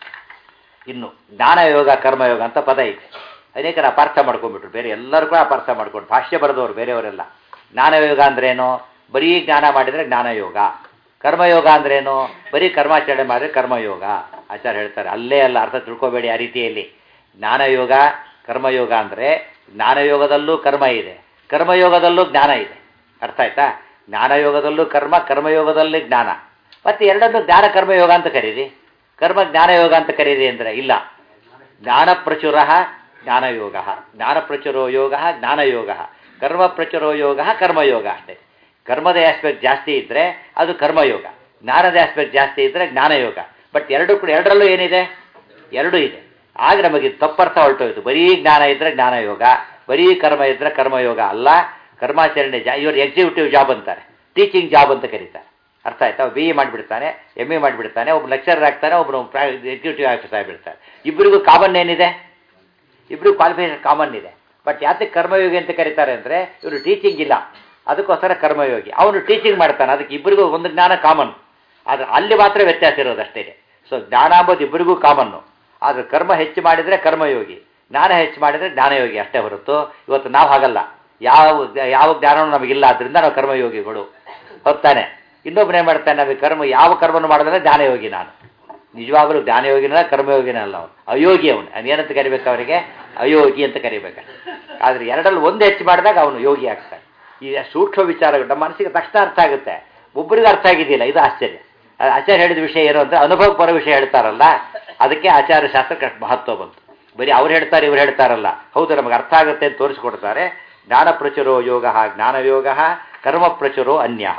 ಇನ್ನು ಜ್ಞಾನಯೋಗ ಕರ್ಮಯೋಗ ಅಂತ ಪದ ಇದೆ ಅನೇಕರು ಅಪಾರ್ಥ ಮಾಡ್ಕೊಂಡ್ಬಿಟ್ರು ಬೇರೆ ಎಲ್ಲರೂ ಕೂಡ ಅಪಾರ್ಥ ಮಾಡ್ಕೊಂಡು ಭಾಷ್ಯ ಬರೆದವರು ಬೇರೆಯವರೆಲ್ಲ ಜ್ಞಾನಯೋಗ ಅಂದ್ರೇನು ಬರೀ ಜ್ಞಾನ ಮಾಡಿದರೆ ಜ್ಞಾನಯೋಗ ಕರ್ಮಯೋಗ ಅಂದ್ರೇನು ಬರೀ ಕರ್ಮಾಚರಣೆ ಮಾಡಿದ್ರೆ ಕರ್ಮಯೋಗ ಆಚಾರ್ಯ ಹೇಳ್ತಾರೆ ಅಲ್ಲೇ ಅಲ್ಲ ಅರ್ಥ ತಿಳ್ಕೊಬೇಡಿ ಆ ರೀತಿಯಲ್ಲಿ ಜ್ಞಾನಯೋಗ ಕರ್ಮಯೋಗ ಅಂದರೆ ಜ್ಞಾನಯೋಗದಲ್ಲೂ ಕರ್ಮ ಇದೆ ಕರ್ಮಯೋಗದಲ್ಲೂ ಜ್ಞಾನ ಇದೆ ಅರ್ಥ ಆಯ್ತಾ ಜ್ಞಾನಯೋಗದಲ್ಲೂ ಕರ್ಮ ಕರ್ಮಯೋಗದಲ್ಲಿ ಜ್ಞಾನ ಮತ್ತೆ ಎರಡನ್ನೂ ಜ್ಞಾನ ಕರ್ಮಯೋಗ ಅಂತ ಕರೀರಿ ಕರ್ಮ ಜ್ಞಾನಯೋಗ ಅಂತ ಕರೀರಿ ಅಂದರೆ ಇಲ್ಲ ಜ್ಞಾನ ಪ್ರಚುರ ಜ್ಞಾನಯೋಗ ಜ್ಞಾನ ಪ್ರಚುರೋ ಯೋಗ ಜ್ಞಾನಯೋಗ ಕರ್ಮ ಪ್ರಚುರೋ ಯೋಗ ಕರ್ಮಯೋಗ ಅಷ್ಟೇ ಕರ್ಮದ ಆಸ್ಪೆಕ್ಟ್ ಜಾಸ್ತಿ ಇದ್ದರೆ ಅದು ಕರ್ಮಯೋಗ ಜ್ಞಾನದ ಆಸ್ಪೆಕ್ಟ್ ಜಾಸ್ತಿ ಇದ್ದರೆ ಜ್ಞಾನಯೋಗ ಬಟ್ ಎರಡು ಕೂಡ ಎರಡರಲ್ಲೂ ಏನಿದೆ ಎರಡೂ ಇದೆ ಆಗ ನಮಗೆ ತಪ್ಪರ್ಥ ಹೊರಟೋಯ್ತು ಬರೀ ಜ್ಞಾನ ಇದ್ದರೆ ಜ್ಞಾನಯೋಗ ಬರೀ ಕರ್ಮ ಇದ್ದರೆ ಕರ್ಮಯೋಗ ಅಲ್ಲ ಕರ್ಮಾಚರಣೆ ಜಾ ಇವರು ಎಕ್ಸಿಕ್ಯೂಟಿವ್ ಜಾಬ್ ಅಂತಾರೆ ಟೀಚಿಂಗ್ ಜಾಬ್ ಅಂತ ಕರೀತಾರೆ ಅರ್ಥ ಆಯ್ತಾ ಬಿ ಎ ಮಾಡಿಬಿಡ್ತಾನೆ ಎಮ್ ಎ ಮಾಡಿಬಿಡ್ತಾನೆ ಒಬ್ಬ ಲೆಕ್ಚರರ್ ಆಗ್ತಾನೆ ಒಬ್ಬನು ಎಕ್ಸಿಕ್ಯೂಟಿವ್ ಆಫೀಸರ್ ಆಗಿಬಿಡ್ತಾನೆ ಇಬ್ಬರಿಗೂ ಕಾಮನ್ ಏನಿದೆ ಇಬ್ಬರಿಗೂ ಕ್ವಾಲಿಫಿಕೇಶನ್ ಕಾಮನ್ ಇದೆ ಬಟ್ ಯಾತಕ್ಕೆ ಕರ್ಮಯೋಗಿ ಅಂತ ಕರೀತಾರೆ ಅಂದರೆ ಇವರು ಟೀಚಿಂಗ್ ಇಲ್ಲ ಅದಕ್ಕೋಸ್ಕರ ಕರ್ಮಯೋಗಿ ಅವನು ಟೀಚಿಂಗ್ ಮಾಡ್ತಾನೆ ಅದಕ್ಕೆ ಇಬ್ಬರಿಗೂ ಒಂದು ಜ್ಞಾನ ಕಾಮನ್ ಆದರೆ ಅಲ್ಲಿ ಮಾತ್ರ ವ್ಯತ್ಯಾಸ ಇರೋದು ಅಷ್ಟೇ ಸೊ ಜ್ಞಾನ ಅಂಬೋದು ಇಬ್ಬರಿಗೂ ಕಾಮನ್ನು ಆದರೆ ಕರ್ಮ ಹೆಚ್ಚು ಮಾಡಿದರೆ ಕರ್ಮಯೋಗಿ ಜ್ಞಾನ ಹೆಚ್ಚು ಮಾಡಿದರೆ ಜ್ಞಾನಯೋಗಿ ಅಷ್ಟೇ ಹೊರತು ಇವತ್ತು ನಾವು ಹಾಗಲ್ಲ ಯಾವ ಯಾವ ಜ್ಞಾನವೂ ನಮಗಿಲ್ಲ ಆದ್ದರಿಂದ ನಾವು ಕರ್ಮಯೋಗಿಗಳು ಹೊತ್ತಾನೆ ಇನ್ನೊಬ್ಬನೇ ಮಾಡ್ತಾನೆ ನಮಗೆ ಕರ್ಮ ಯಾವ ಕರ್ಮವನ್ನು ಮಾಡಿದ್ರೆ ಜ್ಞಾನಯೋಗಿ ನಾನು ನಿಜವಾಗಲೂ ಜ್ಞಾನಯೋಗಿನ ಕರ್ಮಯೋಗಿನ ಅಲ್ಲ ಅವನು ಅಯೋಗಿ ಅವನು ಏನಂತ ಕರಿಬೇಕು ಅವರಿಗೆ ಅಯೋಗಿ ಅಂತ ಕರಿಬೇಕು ಆದರೆ ಎರಡರಲ್ಲಿ ಒಂದು ಹೆಚ್ಚು ಮಾಡಿದಾಗ ಅವನು ಯೋಗಿ ಆಗ್ತಾನೆ ಈ ಸೂಕ್ಷ್ಮ ವಿಚಾರಗಳು ನಮ್ಮ ಮನಸ್ಸಿಗೆ ತಕ್ಷಣ ಅರ್ಥ ಆಗುತ್ತೆ ಒಬ್ಬರಿಗೆ ಅರ್ಥ ಆಗಿದೆಯಲ್ಲ ಇದು ಆಶ್ಚರ್ಯ ಆ ಆಚಾರ್ಯ ಹೇಳಿದ ವಿಷಯ ಏನು ಅಂದರೆ ಅನುಭವ ಬರೋ ವಿಷಯ ಹೇಳ್ತಾರಲ್ಲ ಅದಕ್ಕೆ ಆಚಾರ್ಯ ಶಾಸ್ತ್ರಕ್ಕೆ ಅಷ್ಟು ಮಹತ್ವ ಬಂತು ಬರೀ ಅವ್ರು ಹೇಳ್ತಾರೆ ಇವ್ರು ಹೇಳ್ತಾರಲ್ಲ ಹೌದು ನಮಗೆ ಅರ್ಥ ಆಗುತ್ತೆ ಅಂತ ತೋರಿಸ್ಕೊಡ್ತಾರೆ ಜ್ಞಾನ ಪ್ರಚುರೋ ಯೋಗ ಜ್ಞಾನಯೋಗ ಕರ್ಮ ಪ್ರಚುರೋ ಅನ್ಯ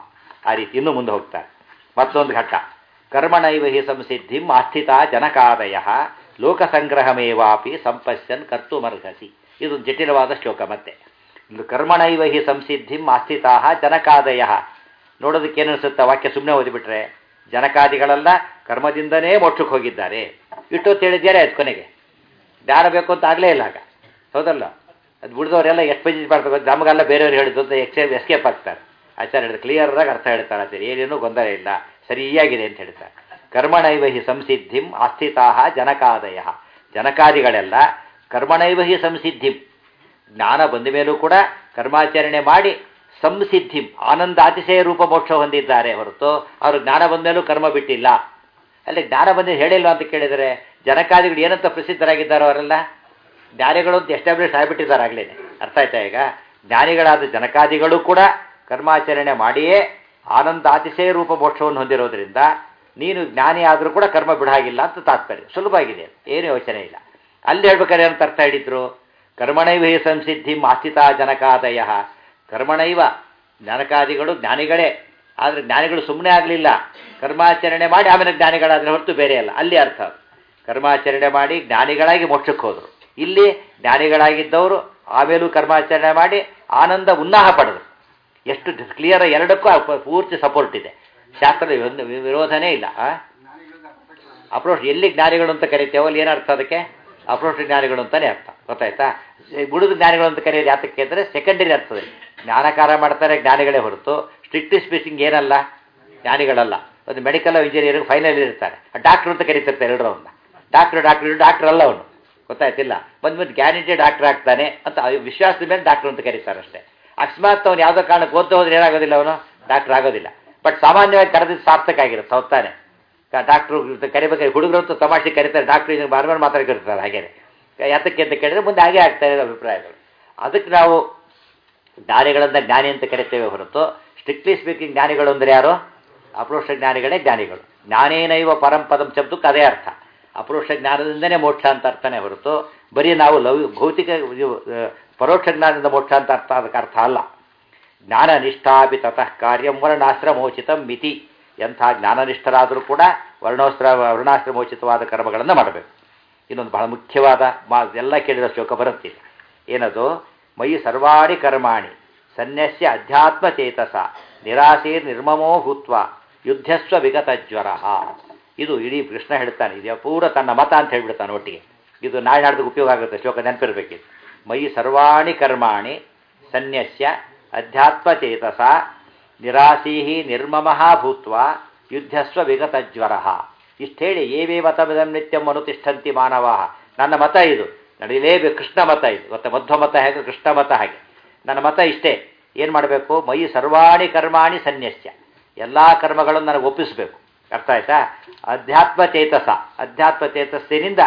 ಆ ರೀತಿ ಇನ್ನೂ ಮುಂದೆ ಹೋಗ್ತಾರೆ ಮತ್ತೊಂದು ಘಟ್ಟ ಕರ್ಮಣೈವ ಹಿ ಸಂಸಿದ್ಧಿಂ ಆಸ್ಥಿತ ಜನಕಾದಯ ಲೋಕಸಂಗ್ರಹಮೇವಾಪಿ ಸಂಪಶ್ಯನ್ ಕರ್ತುಮರ್ಹಸಿ ಇದು ಜಟಿಲವಾದ ಶ್ಲೋಕ ಮತ್ತೆ ಇದು ಕರ್ಮಣೈವ ಹಿ ಸಂಸಿದ್ಧಿಂ ಆಸ್ಥಿತಾ ಜನಕಾದಯ ನೋಡೋದಕ್ಕೆ ಏನಿಸುತ್ತೆ ವಾಕ್ಯ ಸುಮ್ಮನೆ ಓದಿಬಿಟ್ರೆ ಜನಕಾದಿಗಳೆಲ್ಲ ಕರ್ಮದಿಂದನೇ ಮೋಕ್ಷಕ್ಕೆ ಹೋಗಿದ್ದಾರೆ ಇಟ್ಟೊತ್ತು ಹೇಳಿದ್ದಾರೆ ಅದು ಕೊನೆಗೆ ಜ್ಞಾನ ಬೇಕು ಅಂತ ಆಗಲೇ ಇಲ್ಲ ಆಗ ಹೌದಲ್ಲ ಅದು ಬಿಡಿದವರೆಲ್ಲ ಎಷ್ಟು ಪೇಜ್ ಮಾಡ್ತಾರೆ ನಮಗೆಲ್ಲ ಬೇರೆಯವ್ರು ಹೇಳಿದ್ದು ಅಂತ ಎಕ್ಸೇ ಎಸ್ಕೇಪ್ ಆಗ್ತಾರೆ ಆಚಾರ್ಯ ಹೇಳಿದ್ರೆ ಕ್ಲಿಯರಾಗಿ ಅರ್ಥ ಹೇಳ್ತಾರೆ ಅದೇ ಏನೇನೂ ಗೊಂದಲ ಇಲ್ಲ ಸರಿಯಾಗಿದೆ ಅಂತ ಹೇಳ್ತಾರೆ ಕರ್ಮಣೈವ ಹಿ ಸಂಸಿದ್ಧಿಂ ಆಸ್ಥಿತಾ ಜನಕಾದಯ ಜನಕಾದಿಗಳೆಲ್ಲ ಕರ್ಮಣೈವ ಹಿ ಸಂಸಿದ್ಧಿಂ ಜ್ಞಾನ ಬಂದ ಮೇಲೂ ಕೂಡ ಕರ್ಮಾಚರಣೆ ಮಾಡಿ ಸಂಸಿದ್ಧಿಂ ಆನಂದ ಅತಿಶಯ ರೂಪ ಮೋಕ್ಷ ಹೊಂದಿದ್ದಾರೆ ಹೊರತು ಅವರು ಜ್ಞಾನ ಬಂದ ಮೇಲೂ ಕರ್ಮ ಬಿಟ್ಟಿಲ್ಲ ಅಲ್ಲಿ ಜ್ಞಾನ ಬಂದ ಹೇಳಿಲ್ಲ ಅಂತ ಕೇಳಿದರೆ ಜನಕಾದಿಗಳು ಏನಂತ ಪ್ರಸಿದ್ಧರಾಗಿದ್ದಾರೋ ಅವರೆಲ್ಲ ಜ್ಞಾನಿಗಳು ಅಂತ ಎಸ್ಟಾಬ್ಲಿಷ್ ಆಗಿಬಿಟ್ಟಿದ್ದಾರೆ ಆಗಲೇ ಅರ್ಥ ಆಯ್ತಾ ಈಗ ಜ್ಞಾನಿಗಳಾದ ಜನಕಾದಿಗಳು ಕೂಡ ಕರ್ಮಾಚರಣೆ ಮಾಡಿಯೇ ಆನಂದ ಅತಿಶಯ ರೂಪ ಮೋಕ್ಷವನ್ನು ಹೊಂದಿರೋದ್ರಿಂದ ನೀನು ಜ್ಞಾನಿ ಆದರೂ ಕೂಡ ಕರ್ಮ ಬಿಡಾಗಿಲ್ಲ ಅಂತ ತಾತ್ಪರ್ಯ ಸುಲಭ ಆಗಿದೆ ಏನು ಯೋಚನೆ ಇಲ್ಲ ಅಲ್ಲಿ ಹೇಳ್ಬೇಕಾದ್ರೆ ಏನಂತ ಅರ್ಥ ಹಿಡಿದ್ರು ಕರ್ಮಣೈವ ಹಿ ಸಂಸಿದ್ಧಿ ಆಸ್ಥಿತಾ ಜನಕಾದಯ ಕರ್ಮಣೈವ ಜನಕಾದಿಗಳು ಜ್ಞಾನಿಗಳೇ ಆದರೆ ಜ್ಞಾನಿಗಳು ಸುಮ್ಮನೆ ಆಗಲಿಲ್ಲ ಕರ್ಮಾಚರಣೆ ಮಾಡಿ ಆಮೇಲೆ ಜ್ಞಾನಿಗಳಾದರೆ ಹೊರತು ಬೇರೆ ಅಲ್ಲ ಅಲ್ಲಿ ಅರ್ಥ ಅದು. ಕರ್ಮಾಚರಣೆ ಮಾಡಿ ಜ್ಞಾನಿಗಳಾಗಿ ಮೋಕ್ಷಕ್ಕೆ ಹೋದರು ಇಲ್ಲಿ ಜ್ಞಾನಿಗಳಾಗಿದ್ದವರು ಆಮೇಲೂ ಕರ್ಮಾಚರಣೆ ಮಾಡಿ ಆನಂದ ಉನ್ನಾಹ ಪಡೆದರು ಎಷ್ಟು ಕ್ಲಿಯರ್ ಎರಡಕ್ಕೂ ಅಪ- ಪೂರ್ತಿ ಸಪೋರ್ಟ್ ಇದೆ ಶಾಸ್ತ್ರದ ಒಂದು ವಿರೋಧನೇ ಇಲ್ಲ ಆ? ಅಪ್ರೋಚ್ ಎಲ್ಲಿ ಜ್ಞಾನಿಗಳು ಅಂತ ಕರಿತೇವೋ ಅಲ್ಲಿ ಏನರ್ಥ ಅದಕ್ಕೆ ಅಪ್ರೋಚ್ ಜ್ಞಾನಿಗಳು ಅಂತಾನೆ ಅರ್ಥ ಗೊತ್ತಾಯ್ತಾ ಬುಡದ ಜ್ಞಾನಿಗಳು ಅಂತ ಕರೆಯೋದು ಯಾತಕ್ಕೆ ಅಂದರೆ ಸೆಕೆಂಡರಿ ಅರ್ಥದಲ್ಲಿ ಜ್ಞಾನಕಾರ ಮಾಡ್ತಾರೆ ಜ್ಞಾನಿಗಳೇ ಹೊರತು ಸ್ಟ್ರಿಕ್ಟ್ಲಿ ಸ್ಪೀಚಿಂಗ್ ಏನಲ್ಲ ಜ್ಞಾನಿಗಳಲ್ಲ ಒಂದು ಮೆಡಿಕಲ್ ಇಂಜಿನಿಯರಿಂಗ್ ಫೈನಲ್ ಇರ್ತಾರೆ ಡಾಕ್ಟ್ರು ಅಂತ ಕರಿತಿರ್ತಾರೆ ಎಲ್ಲರೂ ಅವನ್ನ ಡಾಕ್ಟ್ರು ಡಾಕ್ಟ್ರು ಡಾಕ್ಟ್ರ್ ಅಲ್ಲ ಅವನು ಗೊತ್ತಾಯ್ತಿಲ್ಲ ಬಂದು ಬಂದು ಗ್ಯಾರಂಟಿ ಡಾಕ್ಟರ್ ಆಗ್ತಾನೆ ಅಂತ ಆ ವಿಶ್ವಾಸದ ಮೇಲೆ ಡಾಕ್ಟ್ರು ಅಂತ ಕರೀತಾರೆ ಅಷ್ಟೇ ಅಕಸ್ಮಾತ್ ಅವನು ಯಾವುದೋ ಕಾರಣಕ್ಕೆ ಓದ್ತಾ ಹೋದ್ರೆ ಏನಾಗೋದಿಲ್ಲ ಅವನು ಡಾಕ್ಟರ್ ಆಗೋದಿಲ್ಲ ಬಟ್ ಸಾಮಾನ್ಯವಾಗಿ ಕರೆದಿದ್ದು ಸಾರ್ಥಕ ಆಗಿರುತ್ತೆ ಹೊತ್ತಾನೆ ಡಾಕ್ಟ್ರು ಕರಿಬೇಕಾದ್ರೆ ಹುಡುಗರು ಅಂತ ತಮಾಷೆ ಕರೀತಾರೆ ಡಾಕ್ಟ್ರು ಇದನ್ನು ಬಾರ್ ಬಾರ್ ಮಾತಾಡ್ತಿರ್ತಾರೆ ಹಾಗೇನೆ ಯಾತಕ್ಕೆ ಅಂತ ಕೇಳಿದ್ರೆ ಮುಂದೆ ಹಾಗೆ ಆಗ್ತಾ ಇದೆ ಅಭಿಪ್ರಾಯಗಳು ಅದಕ್ಕೆ ನಾವು ಜ್ಞಾನಿಗಳನ್ನ ಜ್ಞಾನಿ ಅಂತ ಕರಿತೇವೆ ಹೊರತು ಸ್ಟ್ರಿಕ್ಟ್ಲಿ ಸ್ಪೀಕಿಂಗ್ ಜ್ಞಾನಿಗಳು ಅಂದರೆ ಯಾರು ಅಪರೋಕ್ಷ ಜ್ಞಾನಿಗಳೇ ಜ್ಞಾನಿಗಳು ಜ್ಞಾನೇನೈವ ಪರಂಪದಂ ಶಬ್ದಕ್ಕೆ ಅದೇ ಅರ್ಥ ಅಪರೋಕ್ಷ ಜ್ಞಾನದಿಂದನೇ ಮೋಕ್ಷ ಅಂತ ಅರ್ಥನೇ ಹೊರತು ಬರೀ ನಾವು ಲವ್ ಭೌತಿಕ ಇವು, ಆ, ಪರೋಕ್ಷ ಜ್ಞಾನದಿಂದ ಮೋಕ್ಷ ಅಂತ ಅರ್ಥ ಅದಕ್ಕೆ ಅರ್ಥ ಅಲ್ಲ ಜ್ಞಾನ ನಿಷ್ಠಾಪಿ ತತಃ ಕಾರ್ಯಂ ವರ್ಣಾಶ್ರಮೋಚಿತಂ ಮಿತಿ ಎಂಥ ಜ್ಞಾನನಿಷ್ಠರಾದರೂ ಕೂಡ ವರ್ಣೋಸ್ತ್ರ ವರ್ಣಾಶ್ರಮೋಚಿತವಾದ ಕರ್ಮಗಳನ್ನು ಮಾಡಬೇಕು ಇನ್ನೊಂದು ಬಹಳ ಮುಖ್ಯವಾದ ಮಾ ಎಲ್ಲ ಕೇಳಿರೋ ಶ್ಲೋಕ ಬರುತ್ತೆ ಏನದು ಮಯಿ ಸರ್ವಾಣಿ ಕರ್ಮಾಣಿ ಸನ್ಯಸ್ಯ ಅಧ್ಯಾತ್ಮ ಚೇತಸ ನಿರಾಸೀರ್ ನಿರ್ಮಮೋ ಭೂತ್ವ ಯುದ್ಧಸ್ವ ವಿಗತ ಜ್ವರ ಇದು ಇಡೀ ಕೃಷ್ಣ ಹೇಳ್ತಾನೆ ಇದು ಪೂರ ತನ್ನ ಮತ ಅಂತ ಹೇಳ್ಬಿಡ್ತಾನೆ ಒಟ್ಟಿಗೆ ಇದು ನಾಳೆ ನಾಡ್ದು ಉಪಯೋಗ ಆಗುತ್ತೆ ಶ್ಲೋಕ ನೆನಪಿರ್ಬೇಕಿತ್ತು ಮಯಿ ಸರ್ವಾಣಿ ಕರ್ಮಾಣಿ ಸನ್ಯಸ್ಯ ಅಧ್ಯಾತ್ಮ ಚೇತಸ ನಿರಾಸೀಹಿ ನಿರ್ಮಮಃ ಭೂತ್ವ ಯುದ್ಧಸ್ವ ವಿಗತ ಜ್ವರ ಇಷ್ಟು ಹೇಳಿ ಏವೇ ಮತವಿದಂ ನಿತ್ಯಂ ಅನುತಿಷ್ಠಂತಿ ಮಾನವ ನನ್ನ ಮತ ಇದು ನಡೀಲೇಬೇಕು ಕೃಷ್ಣ ಮತ ಇದು ಮತ್ತೆ ಮಧ್ವ ಮತ ಹೇಗೆ ಕೃಷ್ಣ ಮತ ಹಾಗೆ ನನ್ನ ಮತ ಇಷ್ಟೇ ಏನು ಮಾಡಬೇಕು ಮೈ ಸರ್ವಾಣಿ ಕರ್ಮಾಣಿ ಸನ್ಯಸ್ಯ ಎಲ್ಲ ಕರ್ಮಗಳನ್ನು ನನಗೆ ಒಪ್ಪಿಸಬೇಕು ಅರ್ಥ ಆಯ್ತಾ ಅಧ್ಯಾತ್ಮ ಚೇತಸ ಅಧ್ಯಾತ್ಮ ಚೇತಸ್ಸಿನಿಂದ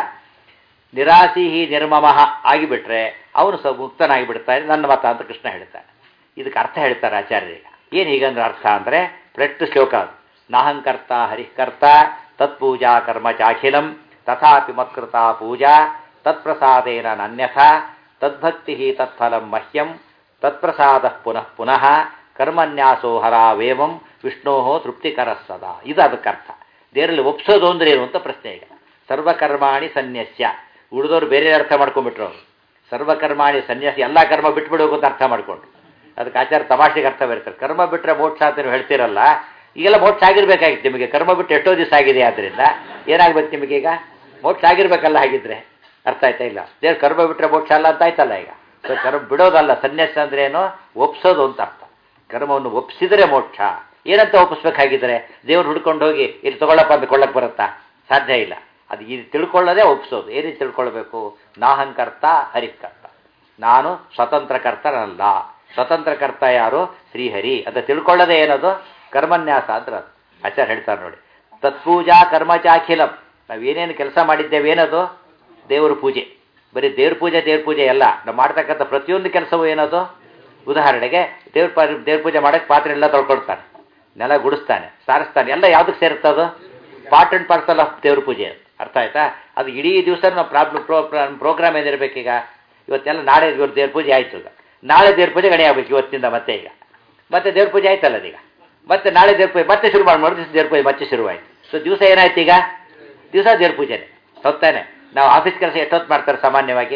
ನಿರಾಸೀಹಿ ನಿರ್ಮಮಃ ಆಗಿಬಿಟ್ರೆ ಅವನು ಸ ಮುಕ್ತನಾಗಿ ಬಿಡ್ತಾನೆ ನನ್ನ ಮತ ಅಂತ ಕೃಷ್ಣ ಹೇಳ್ತಾನೆ ಇದಕ್ಕೆ ಅರ್ಥ ಹೇಳ್ತಾರೆ ಆಚಾರ್ಯರಿಗೆ ಏನು ಹೀಗಂದ್ರೆ ಅರ್ಥ ಅಂದರೆ ಪ್ರೆಟ್ಟು ಶ್ಲೋಕ ಅದು ನಾಹಂಕರ್ತ ಹರಿಕರ್ತ ತತ್ಪೂಜಾ ಕರ್ಮ ಚಾಖಿಲಂ ತಥಾಪಿ ಮತ್ಕೃತ ಪೂಜಾ ತತ್ಪ್ರಸಾದೇನ ನನ್ಯಥ ತದ್ಭಕ್ತಿ ತತ್ಫಲಂ ಮಹ್ಯಂ ತತ್ಪ್ರಸಾದ ಪುನಃ ಪುನಃ ಕರ್ಮನ್ಯಾಸೋ ಹರಾವೇವಂ ವಿಷ್ಣೋ ತೃಪ್ತಿಕರ ಸದಾ ಇದು ಅದಕ್ಕೆ ಅರ್ಥ ದೇವರಲ್ಲಿ ಒಪ್ಸೋದು ಅಂದ್ರೆ ಏನು ಅಂತ ಪ್ರಶ್ನೆ ಈಗ ಸರ್ವಕರ್ಮಾಣಿ ಸನ್ಯಸ್ಯ ಉಳಿದವರು ಬೇರೆ ಅರ್ಥ ಮಾಡ್ಕೊಂಡ್ಬಿಟ್ರು ಅವರು ಸರ್ವಕರ್ಮಾಣಿ ಸನ್ಯಾಸಿ ಎಲ್ಲ ಕರ್ಮ ಬಿಟ್ಬಿಡೋಕು ಅಂತ ಅರ್ಥ ಮಾಡ್ಕೊಂಡು ಅದಕ್ಕೆ ಆಚಾರ ತಮಾಷೆಗೆ ಅರ್ಥ ಬರೀತಾರೆ ಕರ್ಮ ಬಿಟ್ಟರೆ ಮೋಕ್ಷ ಅಂತ ನೀವು ಹೇಳ್ತೀರಲ್ಲ ಈಗೆಲ್ಲ ಮೋಕ್ಷ ಆಗಿರ್ಬೇಕಾಗಿತ್ತು ನಿಮಗೆ ಕರ್ಮ ಬಿಟ್ಟು ಎಷ್ಟೋ ದಿವಸ ಆಗಿದೆ ಆದ್ದರಿಂದ ಏನಾಗ್ಬೇಕು ನಿಮಗೆ ಈಗ ಮೋಕ್ಷ ಆಗಿರ್ಬೇಕಲ್ಲ ಹಾಗಿದ್ರೆ ಅರ್ಥ ಆಯ್ತಾ ಇಲ್ಲ ದೇವ್ರು ಕರ್ಮ ಬಿಟ್ಟರೆ ಮೋಕ್ಷ ಅಲ್ಲ ಅಂತ ಆಯ್ತಲ್ಲ ಈಗ ಸೊ ಕರ್ಮ ಬಿಡೋದಲ್ಲ ಸನ್ಯಾಸ ಅಂದ್ರೆ ಏನು ಒಪ್ಸೋದು ಅಂತ ಅರ್ಥ ಕರ್ಮವನ್ನು ಒಪ್ಸಿದರೆ ಮೋಕ್ಷ ಏನಂತ ಒಪ್ಪಿಸ್ಬೇಕಾಗಿದ್ರೆ ದೇವ್ರು ಹುಡ್ಕೊಂಡು ಹೋಗಿ ಇಲ್ಲಿ ತಗೊಳ್ಳಪ್ಪ ಅಂತ ಕೊಳ್ಳಕ್ಕೆ ಬರುತ್ತಾ ಸಾಧ್ಯ ಇಲ್ಲ ಅದು ಇದು ತಿಳ್ಕೊಳ್ಳೋದೇ ಒಪ್ಸೋದು ಏನಿದು ತಿಳ್ಕೊಳ್ಬೇಕು ನಾಹಂಕರ್ತ ಹರಿಕರ್ತ ನಾನು ಸ್ವತಂತ್ರ ಕರ್ತನಲ್ಲ ಸ್ವತಂತ್ರ ಕರ್ತ ಯಾರು ಶ್ರೀಹರಿ ಅಂತ ತಿಳ್ಕೊಳ್ಳೋದೇ ಏನದು ಕರ್ಮನ್ಯಾಸ ಅಂದ್ರೆ ಅದು ಆಚಾರ್ಯ ಹೇಳ್ತಾರೆ ನೋಡಿ ತತ್ಪೂಜಾ ಕರ್ಮಚಾಖಿಲಂ ನಾವೇನೇನು ಕೆಲಸ ಮಾಡಿದ್ದೇವೆ ಏನದು ದೇವ್ರ ಪೂಜೆ ಬರೀ ದೇವ್ರ ಪೂಜೆ ದೇವ್ರ ಪೂಜೆ ಅಲ್ಲ ನಾವು ಮಾಡ್ತಕ್ಕಂಥ ಪ್ರತಿಯೊಂದು ಕೆಲಸವೂ ಏನದು ಉದಾಹರಣೆಗೆ ದೇವ್ರ ಪಾ ದೇವ್ರ ಪೂಜೆ ಮಾಡೋಕ್ಕೆ ಪಾತ್ರೆ ಎಲ್ಲ ತೊಳ್ಕೊಳ್ತಾನೆ ನೆಲ ಗುಡಿಸ್ತಾನೆ ಸಾರಿಸ್ತಾನೆ ಎಲ್ಲ ಯಾವುದಕ್ಕೆ ಸೇರುತ್ತದು ಪಾರ್ಟ್ ಆ್ಯಂಡ್ ಪಾರ್ಸಲ್ ಆಫ್ ದೇವ್ರ ಪೂಜೆ ಅದು. ಅರ್ಥ ಆಯ್ತಾ ಅದು ಇಡೀ ದಿವಸ ನಾವು ಪ್ರಾಬ್ಲಮ್ ಪ್ರೋ ಪ್ರೋಗ್ರಾಮ್ ಏನಿರಬೇಕೀಗ ಇವತ್ತೆಲ್ಲ ನಾಳೆ ಇವತ್ತು ದೇವ್ರ ಪೂಜೆ ಆಯಿತು ಈಗ ನಾಳೆ ದೇವ್ರ ಪೂಜೆ ಗಣಿ ಆಗ್ಬೇಕು ಇವತ್ತಿಂದ ಮತ್ತೆ ಈಗ ಮತ್ತೆ ದೇವ್ರ ಪೂಜೆ ಆಯ್ತಲ್ಲ ಅದೀಗ ಮತ್ತೆ ನಾಳೆ ದೇವ್ರ ಪೂಜೆ ಮತ್ತೆ ಶುರು ಮಾಡಿ ಮರು ದಿವಸ ದೇವ್ರ ಪೂಜೆ ಮತ್ತೆ ಶುರುವಾಯಿತು ಸೊ ದಿವಸ ಏನಾಯ್ತು ಈಗ ದಿವಸ ದೇವ್ರ ಪೂಜೆನೆ ಹೊತ್ತಾನೆ ನಾವು ಆಫೀಸ್ ಕೆಲಸ ಎಷ್ಟೊತ್ತು ಮಾಡ್ತಾರೆ ಸಾಮಾನ್ಯವಾಗಿ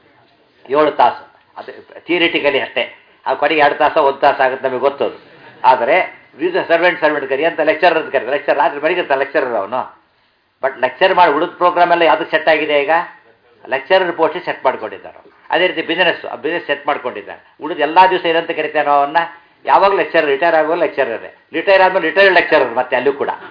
ಏಳು ತಾಸು ಅದು ಥಿಯರಿಟಿಕಲಿ ಅಷ್ಟೇ ಆ ಕೊನೆಗೆ ಎರಡು ತಾಸು ಒಂದು ತಾಸು ಆಗುತ್ತೆ ನಮಗೆ ಗೊತ್ತದು ಆದರೆ ವಿವಿಧ ಸರ್ವೆಂಟ್ ಸರ್ವೆಂಟ್ ಕರಿ ಅಂತ ಲೆಕ್ಚರರ್ ಅಂತ ಕರೀತಾರೆ ಲೆಕ್ಚರ್ ರಾತ್ರಿ ಮರಿಗಿರ್ತಾನೆ ಲೆಕ್ಚರರ್ ಅವನು ಬಟ್ ಲೆಕ್ಚರ್ ಮಾಡಿ ಉಳಿದ ಪ್ರೋಗ್ರಾಮ್ ಎಲ್ಲ ಯಾವುದಕ್ಕೆ ಸೆಟ್ ಆಗಿದೆ ಈಗ ಲೆಕ್ಚರರ್ ಪೋಸ್ಟ್ ಸೆಟ್ ಮಾಡ್ಕೊಂಡಿದ್ದಾರೆ ಅದೇ ರೀತಿ ಬಿಸ್ನೆಸ್ ಆ ಬಿಸ್ನೆಸ್ ಸೆಟ್ ಮಾಡ್ಕೊಂಡಿದ್ದಾನೆ ಉಳಿದ ಎಲ್ಲ ದಿವಸ ಏನಂತ ಕರಿತೇವೆ ನಾವು ಅವನ್ನ ಯಾವಾಗ ಲೆಕ್ಚರ್ ರಿಟೈರ್ ಆಗುವ ಲೆಕ್ಚರರ್ ರಿಟೈರ್ ಆದ್ಮೇಲೆ ರಿಟೈರ್ಡ್ ಲೆಕ್ಚರರ್ ಮತ್ತೆ ಅಲ್ಲೂ ಕೂಡ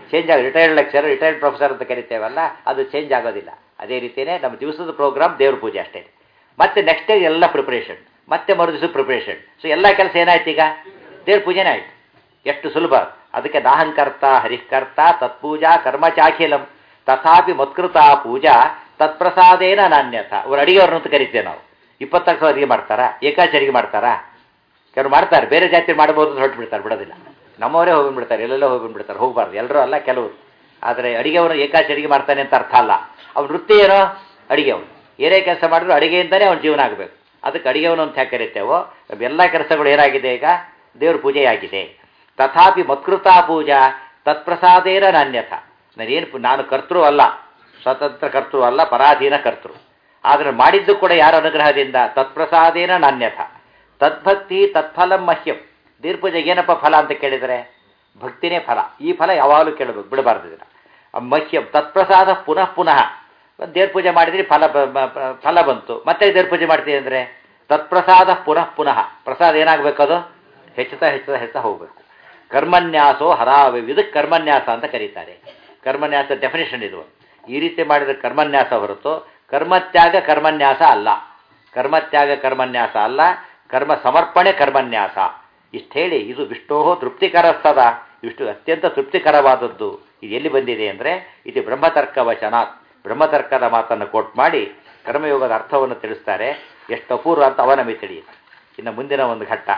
ಚೇಂಜ್ ಆಗ ರಿಟೈರ್ಡ್ ಲೆಕ್ಚರ್ ರಿಟೈರ್ಡ್ ಪ್ರೊಫೆಸರ್ ಅಂತ ಕರಿತೇವಲ್ಲ ಅದು ಚೇಂಜ್ ಆಗೋದಿಲ್ಲ ಅದೇ ರೀತಿಯೇ ನಮ್ಮ ದಿವಸದ ಪ್ರೋಗ್ರಾಮ್ ದೇವ್ರ ಪೂಜೆ ಅಷ್ಟೇ ಮತ್ತೆ ನೆಕ್ಸ್ಟ್ ಡೇ ಎಲ್ಲ ಪ್ರಿಪ್ರೇಷನ್ ಮತ್ತೆ ಮರು ದಿವಸ ಪ್ರಿಪ್ರೇಷನ್ ಸೊ ಎಲ್ಲ ಕೆಲಸ ಏನಾಯ್ತು ಈಗ ದೇವ್ರ ಪೂಜೆನೇ ಆಯ್ತು ಎಷ್ಟು ಸುಲಭ ಅದಕ್ಕೆ ನಾಹಂಕರ್ತ ಹರಿಕರ್ತ ತತ್ಪೂಜಾ ಕರ್ಮ ಚಾಖಿಲಂ ತಥಾಪಿ ಮತ್ಕೃತ ಪೂಜಾ ತತ್ಪ್ರಸಾದೇನ ನಾಣ್ಯಥ ಅವ್ರು ಅಡಿಗೆಯವ್ರನ್ನ ಅಂತ ಕರಿತೇವೆ ನಾವು ಇಪ್ಪತ್ತಾರು ಸಾವಿರ ಅಡಿಗೆ ಮಾಡ್ತಾರಾ ಏಕಾಚಿ ಅಡಿಗೆ ಮಾಡ್ತಾರಾ ಕೆಲವರು ಮಾಡ್ತಾರೆ ಬೇರೆ ಜಾತಿ ಮಾಡ್ಬೋದು ಅಂತ ಹೊರಟು ಬಿಡ್ತಾರೆ ಬಿಡೋದಿಲ್ಲ ನಮ್ಮವರೇ ಹೋಗ್ಬಿಡ್ತಾರೆ ಎಲ್ಲೆಲ್ಲೋ ಹೋಗ್ಬಿಡ್ತಾರೆ ಹೋಗಬಾರ್ದು ಎಲ್ಲರೂ ಅಲ್ಲ ಕೆಲವರು ಆದರೆ ಅಡಿಗೆವನು ಏಕಾಚಿ ಅಡಿಗೆ ಮಾಡ್ತಾನೆ ಅಂತ ಅರ್ಥ ಅಲ್ಲ ಅವ್ನ ವೃತ್ತಿ ಏನೋ ಅಡಿಗೆ ಅವನು ಏನೇ ಕೆಲಸ ಮಾಡಿದ್ರು ಅಡಿಗೆಯಿಂದನೇ ಅವ್ನ ಜೀವನ ಆಗಬೇಕು ಅದಕ್ಕೆ ಅಡಿಗೆವನು ಅಂತ ಯಾಕೆ ಕರಿತೇವೋ ಎಲ್ಲ ಕೆಲಸಗಳು ಏನಾಗಿದೆ ಈಗ ದೇವ್ರ ಪೂಜೆಯಾಗಿದೆ ತಥಾಪಿ ಮತ್ಕೃತಾ ಪೂಜಾ ತತ್ಪ್ರಸಾದೇನ ನಾಣ್ಯಥ ನಾನೇನು ನಾನು ಕರ್ತೃ ಅಲ್ಲ ಸ್ವತಂತ್ರ ಕರ್ತೃ ಅಲ್ಲ ಪರಾಧೀನ ಕರ್ತೃ ಆದರೆ ಮಾಡಿದ್ದು ಕೂಡ ಯಾರ ಅನುಗ್ರಹದಿಂದ ತತ್ಪ್ರಸಾದೇನ ನಾಣ್ಯಥ ತದ್ಭಕ್ತಿ ತತ್ಫಲಂ ಮಹ್ಯಂ ದೇವ್ರ ಪೂಜೆಗೆ ಏನಪ್ಪ ಫಲ ಅಂತ ಕೇಳಿದರೆ ಭಕ್ತಿನೇ ಫಲ ಈ ಫಲ ಯಾವಾಗಲೂ ಕೇಳಬೇಕು ಬಿಡಬಾರ್ದು ಇದನ್ನು ಮಹ್ಯಂ ತತ್ಪ್ರಸಾದ ಪುನಃ ಪುನಃ ದೇವ್ರ ಪೂಜೆ ಮಾಡಿದ್ರಿ ಫಲ ಬ- ಬ- ಬ- ಫಲ ಬಂತು ಮತ್ತೆ ದೇವ್ರ ಪೂಜೆ ಮಾಡ್ತೀವಿ ಅಂದರೆ ತತ್ಪ್ರಸಾದ ಪುನಃ ಪುನಃ ಪ್ರಸಾದ ಏನಾಗಬೇಕು ಅದು ಹೆಚ್ಚುತ್ತಾ ಹೆಚ್ಚುತ್ತಾ ಹೆಚ್ಚುತ್ತಾ ಹೋಗಬೇಕು ಕರ್ಮನ್ಯಾಸೋ ಹರಾವೆ ಇದಕ್ಕೆ ಕರ್ಮನ್ಯಾಸ ಅಂತ ಕರೀತಾರೆ ಕರ್ಮನ್ಯಾಸ ಡೆಫಿನೇಷನ್ ಇದು ಈ ರೀತಿ ಮಾಡಿದ ಕರ್ಮನ್ಯಾಸ ಹೊರತು ಕರ್ಮತ್ಯಾಗ ಕರ್ಮನ್ಯಾಸ ಅಲ್ಲ ಕರ್ಮತ್ಯಾಗ ಕರ್ಮನ್ಯಾಸ ಅಲ್ಲ ಕರ್ಮ ಸಮರ್ಪಣೆ ಕರ್ಮನ್ಯಾಸ ಇಷ್ಟು ಹೇಳಿ ಇದು ವಿಷ್ಣೋ ತೃಪ್ತಿಕರಸ್ತದ ಇಷ್ಟು ಅತ್ಯಂತ ತೃಪ್ತಿಕರವಾದದ್ದು ಇದು ಎಲ್ಲಿ ಬಂದಿದೆ ಅಂದರೆ ಇದು ಬ್ರಹ್ಮತರ್ಕ ವಚನಾತ್ ಬ್ರಹ್ಮತರ್ಕದ ಮಾತನ್ನು ಕೋಟ್ ಮಾಡಿ ಕರ್ಮಯೋಗದ ಅರ್ಥವನ್ನು ತಿಳಿಸ್ತಾರೆ ಎಷ್ಟು ಅಪೂರ್ವ ಅಂತ ಅವನ ತಿಳಿಯುತ್ತೆ ಇನ್ನು ಮುಂದಿನ ಒಂದು ಘಟ್ಟ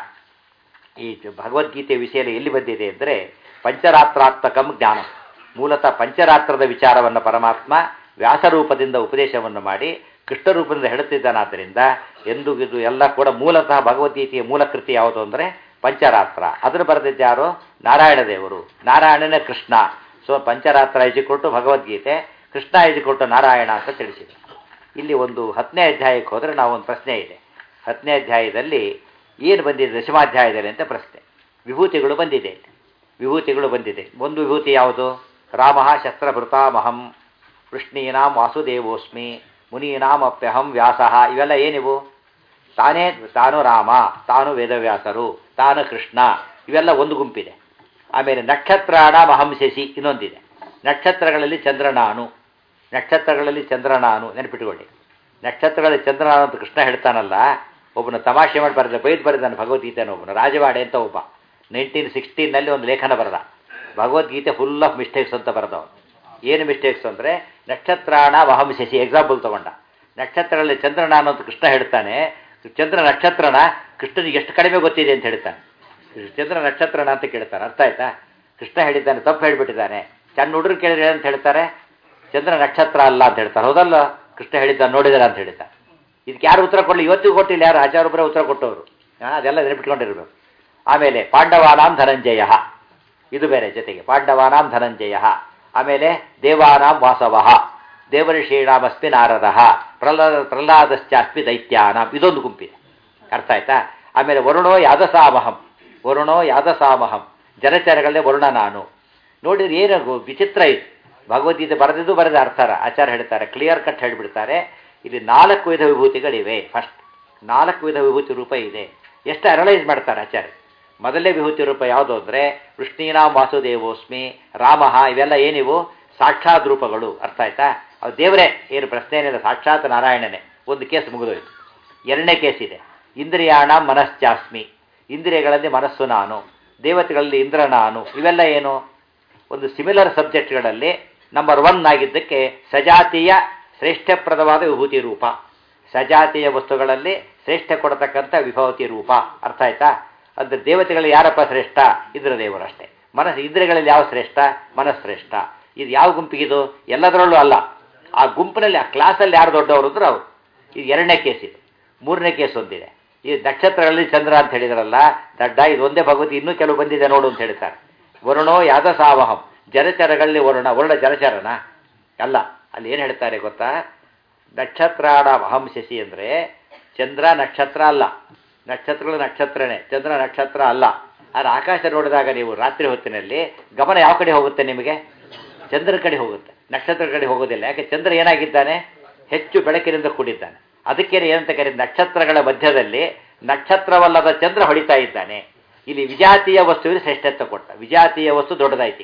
ಈ ಭಗವದ್ಗೀತೆ ವಿಷಯ ಎಲ್ಲಿ ಬಂದಿದೆ ಅಂದರೆ ಪಂಚರಾತ್ರಾತ್ಮಕಂ ಜ್ಞಾನ ಮೂಲತಃ ಪಂಚರಾತ್ರದ ವಿಚಾರವನ್ನು ಪರಮಾತ್ಮ ವ್ಯಾಸರೂಪದಿಂದ ಉಪದೇಶವನ್ನು ಮಾಡಿ ಕೃಷ್ಣ ರೂಪದಿಂದ ಹೇಳುತ್ತಿದ್ದಾನಾದ್ದರಿಂದ ಎಂದು ಇದು ಎಲ್ಲ ಕೂಡ ಮೂಲತಃ ಭಗವದ್ಗೀತೆಯ ಮೂಲ ಕೃತಿ ಯಾವುದು ಅಂದರೆ ಪಂಚರಾತ್ರ ಅದನ್ನು ಬರೆದಿದ್ದು ಯಾರು ನಾರಾಯಣ ದೇವರು ನಾರಾಯಣನೇ ಕೃಷ್ಣ ಸೊ ಪಂಚರಾತ್ರ ಕೊಟ್ಟು ಭಗವದ್ಗೀತೆ ಕೃಷ್ಣ ಕೊಟ್ಟು ನಾರಾಯಣ ಅಂತ ತಿಳಿಸಿದೆ ಇಲ್ಲಿ ಒಂದು ಹತ್ತನೇ ಅಧ್ಯಾಯಕ್ಕೆ ಹೋದರೆ ನಾವು ಒಂದು ಪ್ರಶ್ನೆ ಇದೆ ಹತ್ತನೇ ಅಧ್ಯಾಯದಲ್ಲಿ ಏನು ಬಂದಿದೆ ದಶಮಾಧ್ಯಾಯದಲ್ಲಿ ಅಂತ ಪ್ರಶ್ನೆ ವಿಭೂತಿಗಳು ಬಂದಿದೆ ವಿಭೂತಿಗಳು ಬಂದಿದೆ ಒಂದು ವಿಭೂತಿ ಯಾವುದು ರಾಮ ಶಸ್ತ್ರಭೃತಾಮಹಂ ವೃಷ್ಣೀನಾಂ ವಾಸುದೇವೋಸ್ಮಿ ಮುನೀನಾಂ ಅಪ್ಯಹಂ ವ್ಯಾಸಃ ಇವೆಲ್ಲ ಏನಿವು ತಾನೇ ತಾನು ರಾಮ ತಾನು ವೇದವ್ಯಾಸರು ತಾನು ಕೃಷ್ಣ ಇವೆಲ್ಲ ಒಂದು ಗುಂಪಿದೆ ಆಮೇಲೆ ನಕ್ಷತ್ರಾಣ ಮಹಂಶಶಿ ಇನ್ನೊಂದಿದೆ ನಕ್ಷತ್ರಗಳಲ್ಲಿ ಚಂದ್ರ ನಾನು ನಕ್ಷತ್ರಗಳಲ್ಲಿ ಚಂದ್ರ ನಾನು ನೆನಪಿಟ್ಕೊಳ್ಳಿ ನಕ್ಷತ್ರಗಳಲ್ಲಿ ಚಂದ್ರ ನಾನು ಅಂತ ಕೃಷ್ಣ ಹೇಳ್ತಾನಲ್ಲ ಒಬ್ಬನ ತಮಾಷೆ ಮಾಡಿ ಬರೆದ ಬೈದು ಬರೆದಾನೆ ಭಗವದ್ಗೀತೆನ ಒಬ್ಬನು ರಾಜವಾಡೆ ಅಂತ ಒಬ್ಬ ನೈನ್ಟೀನ್ ಸಿಕ್ಸ್ಟೀನಲ್ಲಿ ಒಂದು ಲೇಖನ ಬರೆದ ಭಗವದ್ಗೀತೆ ಫುಲ್ ಆಫ್ ಮಿಸ್ಟೇಕ್ಸ್ ಅಂತ ಬರೆದವನು ಏನು ಮಿಸ್ಟೇಕ್ಸ್ ಅಂದರೆ ನಕ್ಷತ್ರಾಣ ವಹಂಶಶಿ ಎಕ್ಸಾಂಪಲ್ ತಗೊಂಡ ನಕ್ಷತ್ರಗಳಲ್ಲಿ ಚಂದ್ರ ನಾನು ಅಂತ ಕೃಷ್ಣ ಹೇಳ್ತಾನೆ ಚಂದ್ರ ನಕ್ಷತ್ರನ ಕೃಷ್ಣನಿಗೆ ಎಷ್ಟು ಕಡಿಮೆ ಗೊತ್ತಿದೆ ಅಂತ ಹೇಳ್ತಾನೆ ಚಂದ್ರ ನಕ್ಷತ್ರನ ಅಂತ ಕೇಳ್ತಾನೆ ಅರ್ಥ ಆಯ್ತಾ ಕೃಷ್ಣ ಹೇಳಿದ್ದಾನೆ ತಪ್ಪು ಹೇಳಿಬಿಟ್ಟಿದ್ದಾನೆ ಸಣ್ಣ ಹುಡುಗರು ಕೇಳಿದ್ರೆ ಅಂತ ಹೇಳ್ತಾರೆ ಚಂದ್ರ ನಕ್ಷತ್ರ ಅಲ್ಲ ಅಂತ ಹೇಳ್ತಾರೆ ಹೌದಲ್ಲ ಕೃಷ್ಣ ಹೇಳಿದ್ದಾನೆ ನೋಡಿದಾರೆ ಅಂತ ಹೇಳ್ತಾರೆ ಇದಕ್ಕೆ ಯಾರು ಉತ್ತರ ಕೊಡಲಿ ಇವತ್ತಿಗೂ ಕೊಟ್ಟಿಲ್ಲ ಯಾರು ಆಚಾರ್ಯೊಬ್ಬರೇ ಉತ್ತರ ಕೊಟ್ಟವರು ಆ, ಅದೆಲ್ಲ ನೆನಪಿಟ್ಕೊಂಡಿರ್ಬೇಕು ಆಮೇಲೆ ಪಾಂಡವಾನಾಂ ಧನಂಜಯ ಇದು ಬೇರೆ ಜೊತೆಗೆ ಪಾಂಡವಾನಾಂ ಧನಂಜಯ ಆಮೇಲೆ ದೇವಾನಾಂ ವಾಸವಃ ದೇವಋಷೀಣಾಮಸ್ಮಿ ನಾರದ ಪ್ರಹ್ಲಾದ ಪ್ರಹ್ಲಾದಶ್ಚಾಸ್ಮಿ ದೈತ್ಯಾನಾಂ ಇದೊಂದು ಗುಂಪಿದೆ ಅರ್ಥ ಆಯ್ತಾ ಆಮೇಲೆ ವರುಣೋ ಯಾದಸಾಮಹಂ ವರುಣೋ ಯಾದಸಾಮಹಂ ಜನಚರಗಳೇ ವರುಣ ನಾನು ನೋಡಿದ್ರೆ ಏನು ಗು- ವಿಚಿತ್ರ ಇದು ಭಗವದ್ಗೀತೆ ಬರೆದಿದ್ದು ಬರೆದ ಅರ್ಥರ ಆಚಾರ ಹೇಳ್ತಾರೆ ಕ್ಲಿಯರ್ ಕಟ್ ಹೇಳಿಬಿಡ್ತಾರೆ ಇಲ್ಲಿ ನಾಲ್ಕು ವಿಧ ವಿಭೂತಿಗಳಿವೆ ಫಸ್ಟ್ ನಾಲ್ಕು ವಿಧ ವಿಭೂತಿ ರೂಪ ಇದೆ ಎಷ್ಟು ಅನಲೈಸ್ ಮಾಡ್ತಾರೆ ಆಚಾರ್ಯ ಮೊದಲನೇ ವಿಭೂತಿ ರೂಪ ಯಾವುದು ಅಂದರೆ ಕೃಷ್ಣೀನಾಂ ವಾಸುದೇವೋಸ್ಮಿ ರಾಮ ಇವೆಲ್ಲ ಏನಿವು ಸಾಕ್ಷಾತ್ ರೂಪಗಳು ಅರ್ಥ ಆಯ್ತಾ ಅದು ದೇವರೇ ಏನು ಪ್ರಶ್ನೆ ಏನಿಲ್ಲ ಸಾಕ್ಷಾತ್ ನಾರಾಯಣನೇ ಒಂದು ಕೇಸ್ ಮುಗಿದೋಯ್ತು ಎರಡನೇ ಕೇಸ್ ಇದೆ ಇಂದ್ರಿಯಾಣ ಮನಶ್ಚಾಸ್ಮಿ ಇಂದ್ರಿಯಗಳಲ್ಲಿ ಮನಸ್ಸು ನಾನು ದೇವತೆಗಳಲ್ಲಿ ಇಂದ್ರ ನಾನು ಇವೆಲ್ಲ ಏನು ಒಂದು ಸಿಮಿಲರ್ ಸಬ್ಜೆಕ್ಟ್ಗಳಲ್ಲಿ ನಂಬರ್ ಒನ್ ಆಗಿದ್ದಕ್ಕೆ ಸಜಾತಿಯ ಶ್ರೇಷ್ಠಪ್ರದವಾದ ವಿಭೂತಿ ರೂಪ ಸಜಾತಿಯ ವಸ್ತುಗಳಲ್ಲಿ ಶ್ರೇಷ್ಠ ಕೊಡತಕ್ಕಂಥ ವಿಭವತಿ ರೂಪ ಅರ್ಥ ಆಯ್ತಾ ಅಂದರೆ ದೇವತೆಗಳಲ್ಲಿ ಯಾರಪ್ಪ ಶ್ರೇಷ್ಠ ಇಂದ್ರದೇವರು ಅಷ್ಟೇ ಮನಸ್ಸು ಇಂದ್ರಿಯಗಳಲ್ಲಿ ಯಾವ ಶ್ರೇಷ್ಠ ಮನಸ್ಶ್ರೇಷ್ಠ ಇದು ಯಾವ ಗುಂಪಿಗಿದು ಎಲ್ಲದರಲ್ಲೂ ಅಲ್ಲ ಆ ಗುಂಪಿನಲ್ಲಿ ಆ ಕ್ಲಾಸಲ್ಲಿ ಯಾರು ದೊಡ್ಡವರು ಅಂದ್ರೆ ಅವರು ಇದು ಎರಡನೇ ಕೇಸ್ ಇದು ಮೂರನೇ ಕೇಸ್ ಒಂದಿದೆ ಈ ನಕ್ಷತ್ರಗಳಲ್ಲಿ ಚಂದ್ರ ಅಂತ ಹೇಳಿದ್ರಲ್ಲ ದಡ್ಡ ಇದು ಒಂದೇ ಭಗವತಿ ಇನ್ನೂ ಕೆಲವು ಬಂದಿದೆ ನೋಡು ಅಂತ ಹೇಳ್ತಾರೆ ವರುಣೋ ಯಾದ ಸಾವಹಂ ಜಲಚರಗಳಲ್ಲಿ ವರುಣ ವರುಣ ಜಲಚರನ ಅಲ್ಲ ಅಲ್ಲಿ ಏನು ಹೇಳ್ತಾರೆ ಗೊತ್ತಾ ನಕ್ಷತ್ರಾಣ ಅಹಂ ಶಶಿ ಅಂದರೆ ಚಂದ್ರ ನಕ್ಷತ್ರ ಅಲ್ಲ ನಕ್ಷತ್ರಗಳು ನಕ್ಷತ್ರನೇ ಚಂದ್ರ ನಕ್ಷತ್ರ ಅಲ್ಲ ಆದರೆ ಆಕಾಶ ನೋಡಿದಾಗ ನೀವು ರಾತ್ರಿ ಹೊತ್ತಿನಲ್ಲಿ ಗಮನ ಯಾವ ಕಡೆ ಹೋಗುತ್ತೆ ನಿಮಗೆ ಚಂದ್ರ ಕಡೆ ಹೋಗುತ್ತೆ ನಕ್ಷತ್ರ ಕಡೆ ಹೋಗೋದಿಲ್ಲ ಯಾಕೆ ಚಂದ್ರ ಏನಾಗಿದ್ದಾನೆ ಹೆಚ್ಚು ಬೆಳಕಿನಿಂದ ಕೂಡಿದ್ದಾನೆ ಅದಕ್ಕೆ ಏನಂತ ಕರೀ ನಕ್ಷತ್ರಗಳ ಮಧ್ಯದಲ್ಲಿ ನಕ್ಷತ್ರವಲ್ಲದ ಚಂದ್ರ ಹೊಡಿತಾ ಇದ್ದಾನೆ ಇಲ್ಲಿ ವಿಜಾತೀಯ ವಸ್ತುವಿಗೆ ಶ್ರೇಷ್ಠತ್ವ ಕೊಟ್ಟ ವಿಜಾತೀಯ ವಸ್ತು ದೊಡ್ಡದಾಯ್ತು ಈಗ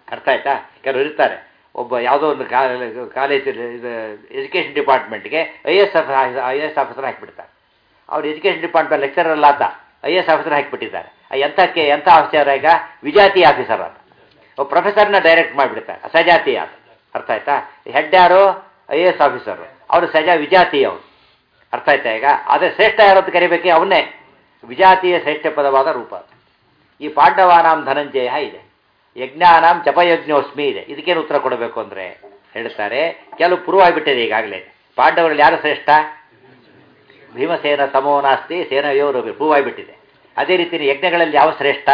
ಅರ್ಥ ಆಯ್ತಾ ಕೆಲವರು ಇರ್ತಾರೆ ಒಬ್ಬ ಯಾವುದೋ ಒಂದು ಕಾಲೇಜ್ ಇದು ಎಜುಕೇಷನ್ ಡಿಪಾರ್ಟ್ಮೆಂಟ್ಗೆ I S I S officer ಹಾಕಿಬಿಡ್ತಾರೆ ಅವ್ರು ಎಜುಕೇಷನ್ ಡಿಪಾರ್ಟ್ಮೆಂಟ್ ಲೆಕ್ಚರರ್ ಅಲ್ಲ ಆತ ಐ ಎಸ್ ಆಫೀಸರ್ ಹಾಕಿಬಿಟ್ಟಿದ್ದಾರೆ ಎಂಥಕ್ಕೆ ಎಂಥ ಆಫೀಸರ್ ಈಗ ವಿಜಾತಿ ಆಫೀಸರ್ ಅಂತ ಒಬ್ಬ ಪ್ರೊಫೆಸರ್ನ ಡೈರೆಕ್ಟ್ ಮಾಡಿಬಿಡ್ತಾರೆ ಸಜಾತಿ ಅಂತ ಅರ್ಥ ಆಯ್ತಾ ಹೆಡ್ ಯಾರು ಐ ಎ ಎಸ್ ಆಫೀಸರು ಅವರು ಸಜಾ ವಿಜಾತಿ ಅವರು ಅರ್ಥ ಆಯ್ತಾ ಈಗ ಆದರೆ ಶ್ರೇಷ್ಠ ಯಾರು ಅಂತ ಕರಿಬೇಕೆ ಅವನ್ನೇ ವಿಜಾತಿಯ ಶ್ರೇಷ್ಠ ಪದವಾದ ರೂಪ ಈ ಪಾಂಡವಾನಾಂ ಧನಂಜಯ ಇದೆ ಯಜ್ಞಾನಾಂ ಜಪಯಜ್ಞೋಸ್ಮಿ ಇದೆ ಇದಕ್ಕೇನು ಉತ್ತರ ಕೊಡಬೇಕು ಅಂದರೆ ಹೇಳ್ತಾರೆ ಕೆಲವು ಪ್ರೂವ್ ಆಗಿಬಿಟ್ಟಿದೆ ಈಗಾಗಲೇ ಪಾಂಡವರಲ್ಲಿ ಯಾರು ಶ್ರೇಷ್ಠ ಭೀಮಸೇನ ಸಮೋ ನಾಸ್ತಿ ಸೇನಯೋರು ಪ್ರೂವ್ ಆಗಿಬಿಟ್ಟಿದೆ ಅದೇ ರೀತಿ ಯಜ್ಞಗಳಲ್ಲಿ ಯಾವ ಶ್ರೇಷ್ಠ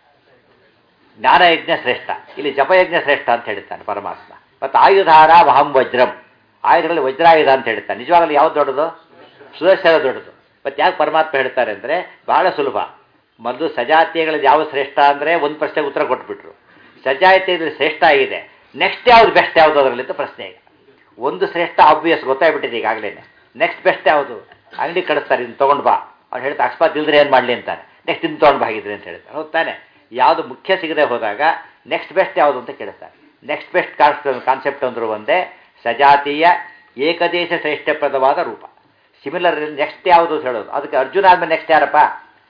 ಜ್ಞಾನಯಜ್ಞ ಶ್ರೇಷ್ಠ ಇಲ್ಲಿ ಜಪಯಜ್ಞ ಶ್ರೇಷ್ಠ ಅಂತ ಹೇಳ್ತಾನೆ ಪರಮಾತ್ಮ ಮತ್ತು ಆಯುಧಾರ ವಹಂ ವಜ್ರಂ ಆಯುಧಗಳಲ್ಲಿ ವಜ್ರಾಯುಧ ಅಂತ ಹೇಳ್ತಾನೆ ನಿಜವಾಗಲೂ ಯಾವ್ದು ದೊಡ್ಡದು ಸುದರ್ಶನ ದೊಡ್ಡದು ಮತ್ತು ಯಾಕೆ ಪರಮಾತ್ಮ ಹೇಳ್ತಾರೆ ಅಂದರೆ ಬಹಳ ಸುಲಭ ಮೊದಲು ಸಜಾತಿಯಗಳಲ್ಲಿ ಯಾವ ಶ್ರೇಷ್ಠ ಅಂದರೆ ಒಂದು ಪ್ರಶ್ನೆಗೆ ಉತ್ತರ ಕೊಟ್ಬಿಟ್ರು ಸಜಾತಿಯಲ್ಲಿ ಶ್ರೇಷ್ಠ ಆಗಿದೆ ನೆಕ್ಸ್ಟ್ ಯಾವ್ದು ಬೆಸ್ಟ್ ಯಾವುದು ಅದರಲ್ಲಿ ಅಂತ ಪ್ರಶ್ನೆ ಈಗ ಒಂದು ಶ್ರೇಷ್ಠ ಆಬ್ವಿಯಸ್ ಗೊತ್ತಾಗ್ಬಿಟ್ಟಿದೆ ಈಗಾಗಲೇ ನೆಕ್ಸ್ಟ್ ಬೆಸ್ಟ್ ಯಾವುದು ಅಂಗಡಿ ಕಳಿಸ್ತಾರೆ ಇದನ್ನು ತೊಗೊಂಡು ಬಾ ಅವ್ನು ಹೇಳ್ತಾ ಅಕಸ್ಮಾತ್ ಇಲ್ದ್ರೆ ಏನು ಮಾಡಲಿ ಅಂತಾನೆ ನೆಕ್ಸ್ಟ್ ಇನ್ನು ತೊಗೊಂಡು ಬಾಗಿದ್ರೆ ಅಂತ ಹೇಳ್ತಾರೆ ಹೌದು ತಾನೆ ಯಾವುದು ಮುಖ್ಯ ಸಿಗದೆ ಹೋದಾಗ ನೆಕ್ಸ್ಟ್ ಬೆಸ್ಟ್ ಯಾವುದು ಅಂತ ಕೇಳ್ತಾರೆ ನೆಕ್ಸ್ಟ್ ಬೆಸ್ಟ್ ಕಾನ್ಸೆಪ್ಟ್ ಅಂದರು ಒಂದೇ ಸಜಾತೀಯ ಏಕದೇಶ ಶ್ರೇಷ್ಠಪ್ರದವಾದ ರೂಪ ಸಿಮಿಲರ್ ನೆಕ್ಸ್ಟ್ ಯಾವುದು ಅಂತ ಹೇಳೋದು ಅದಕ್ಕೆ ಅರ್ಜುನ ಆದಮೇಲೆ ನೆಕ್ಸ್ಟ್ ಯಾರಪ್ಪ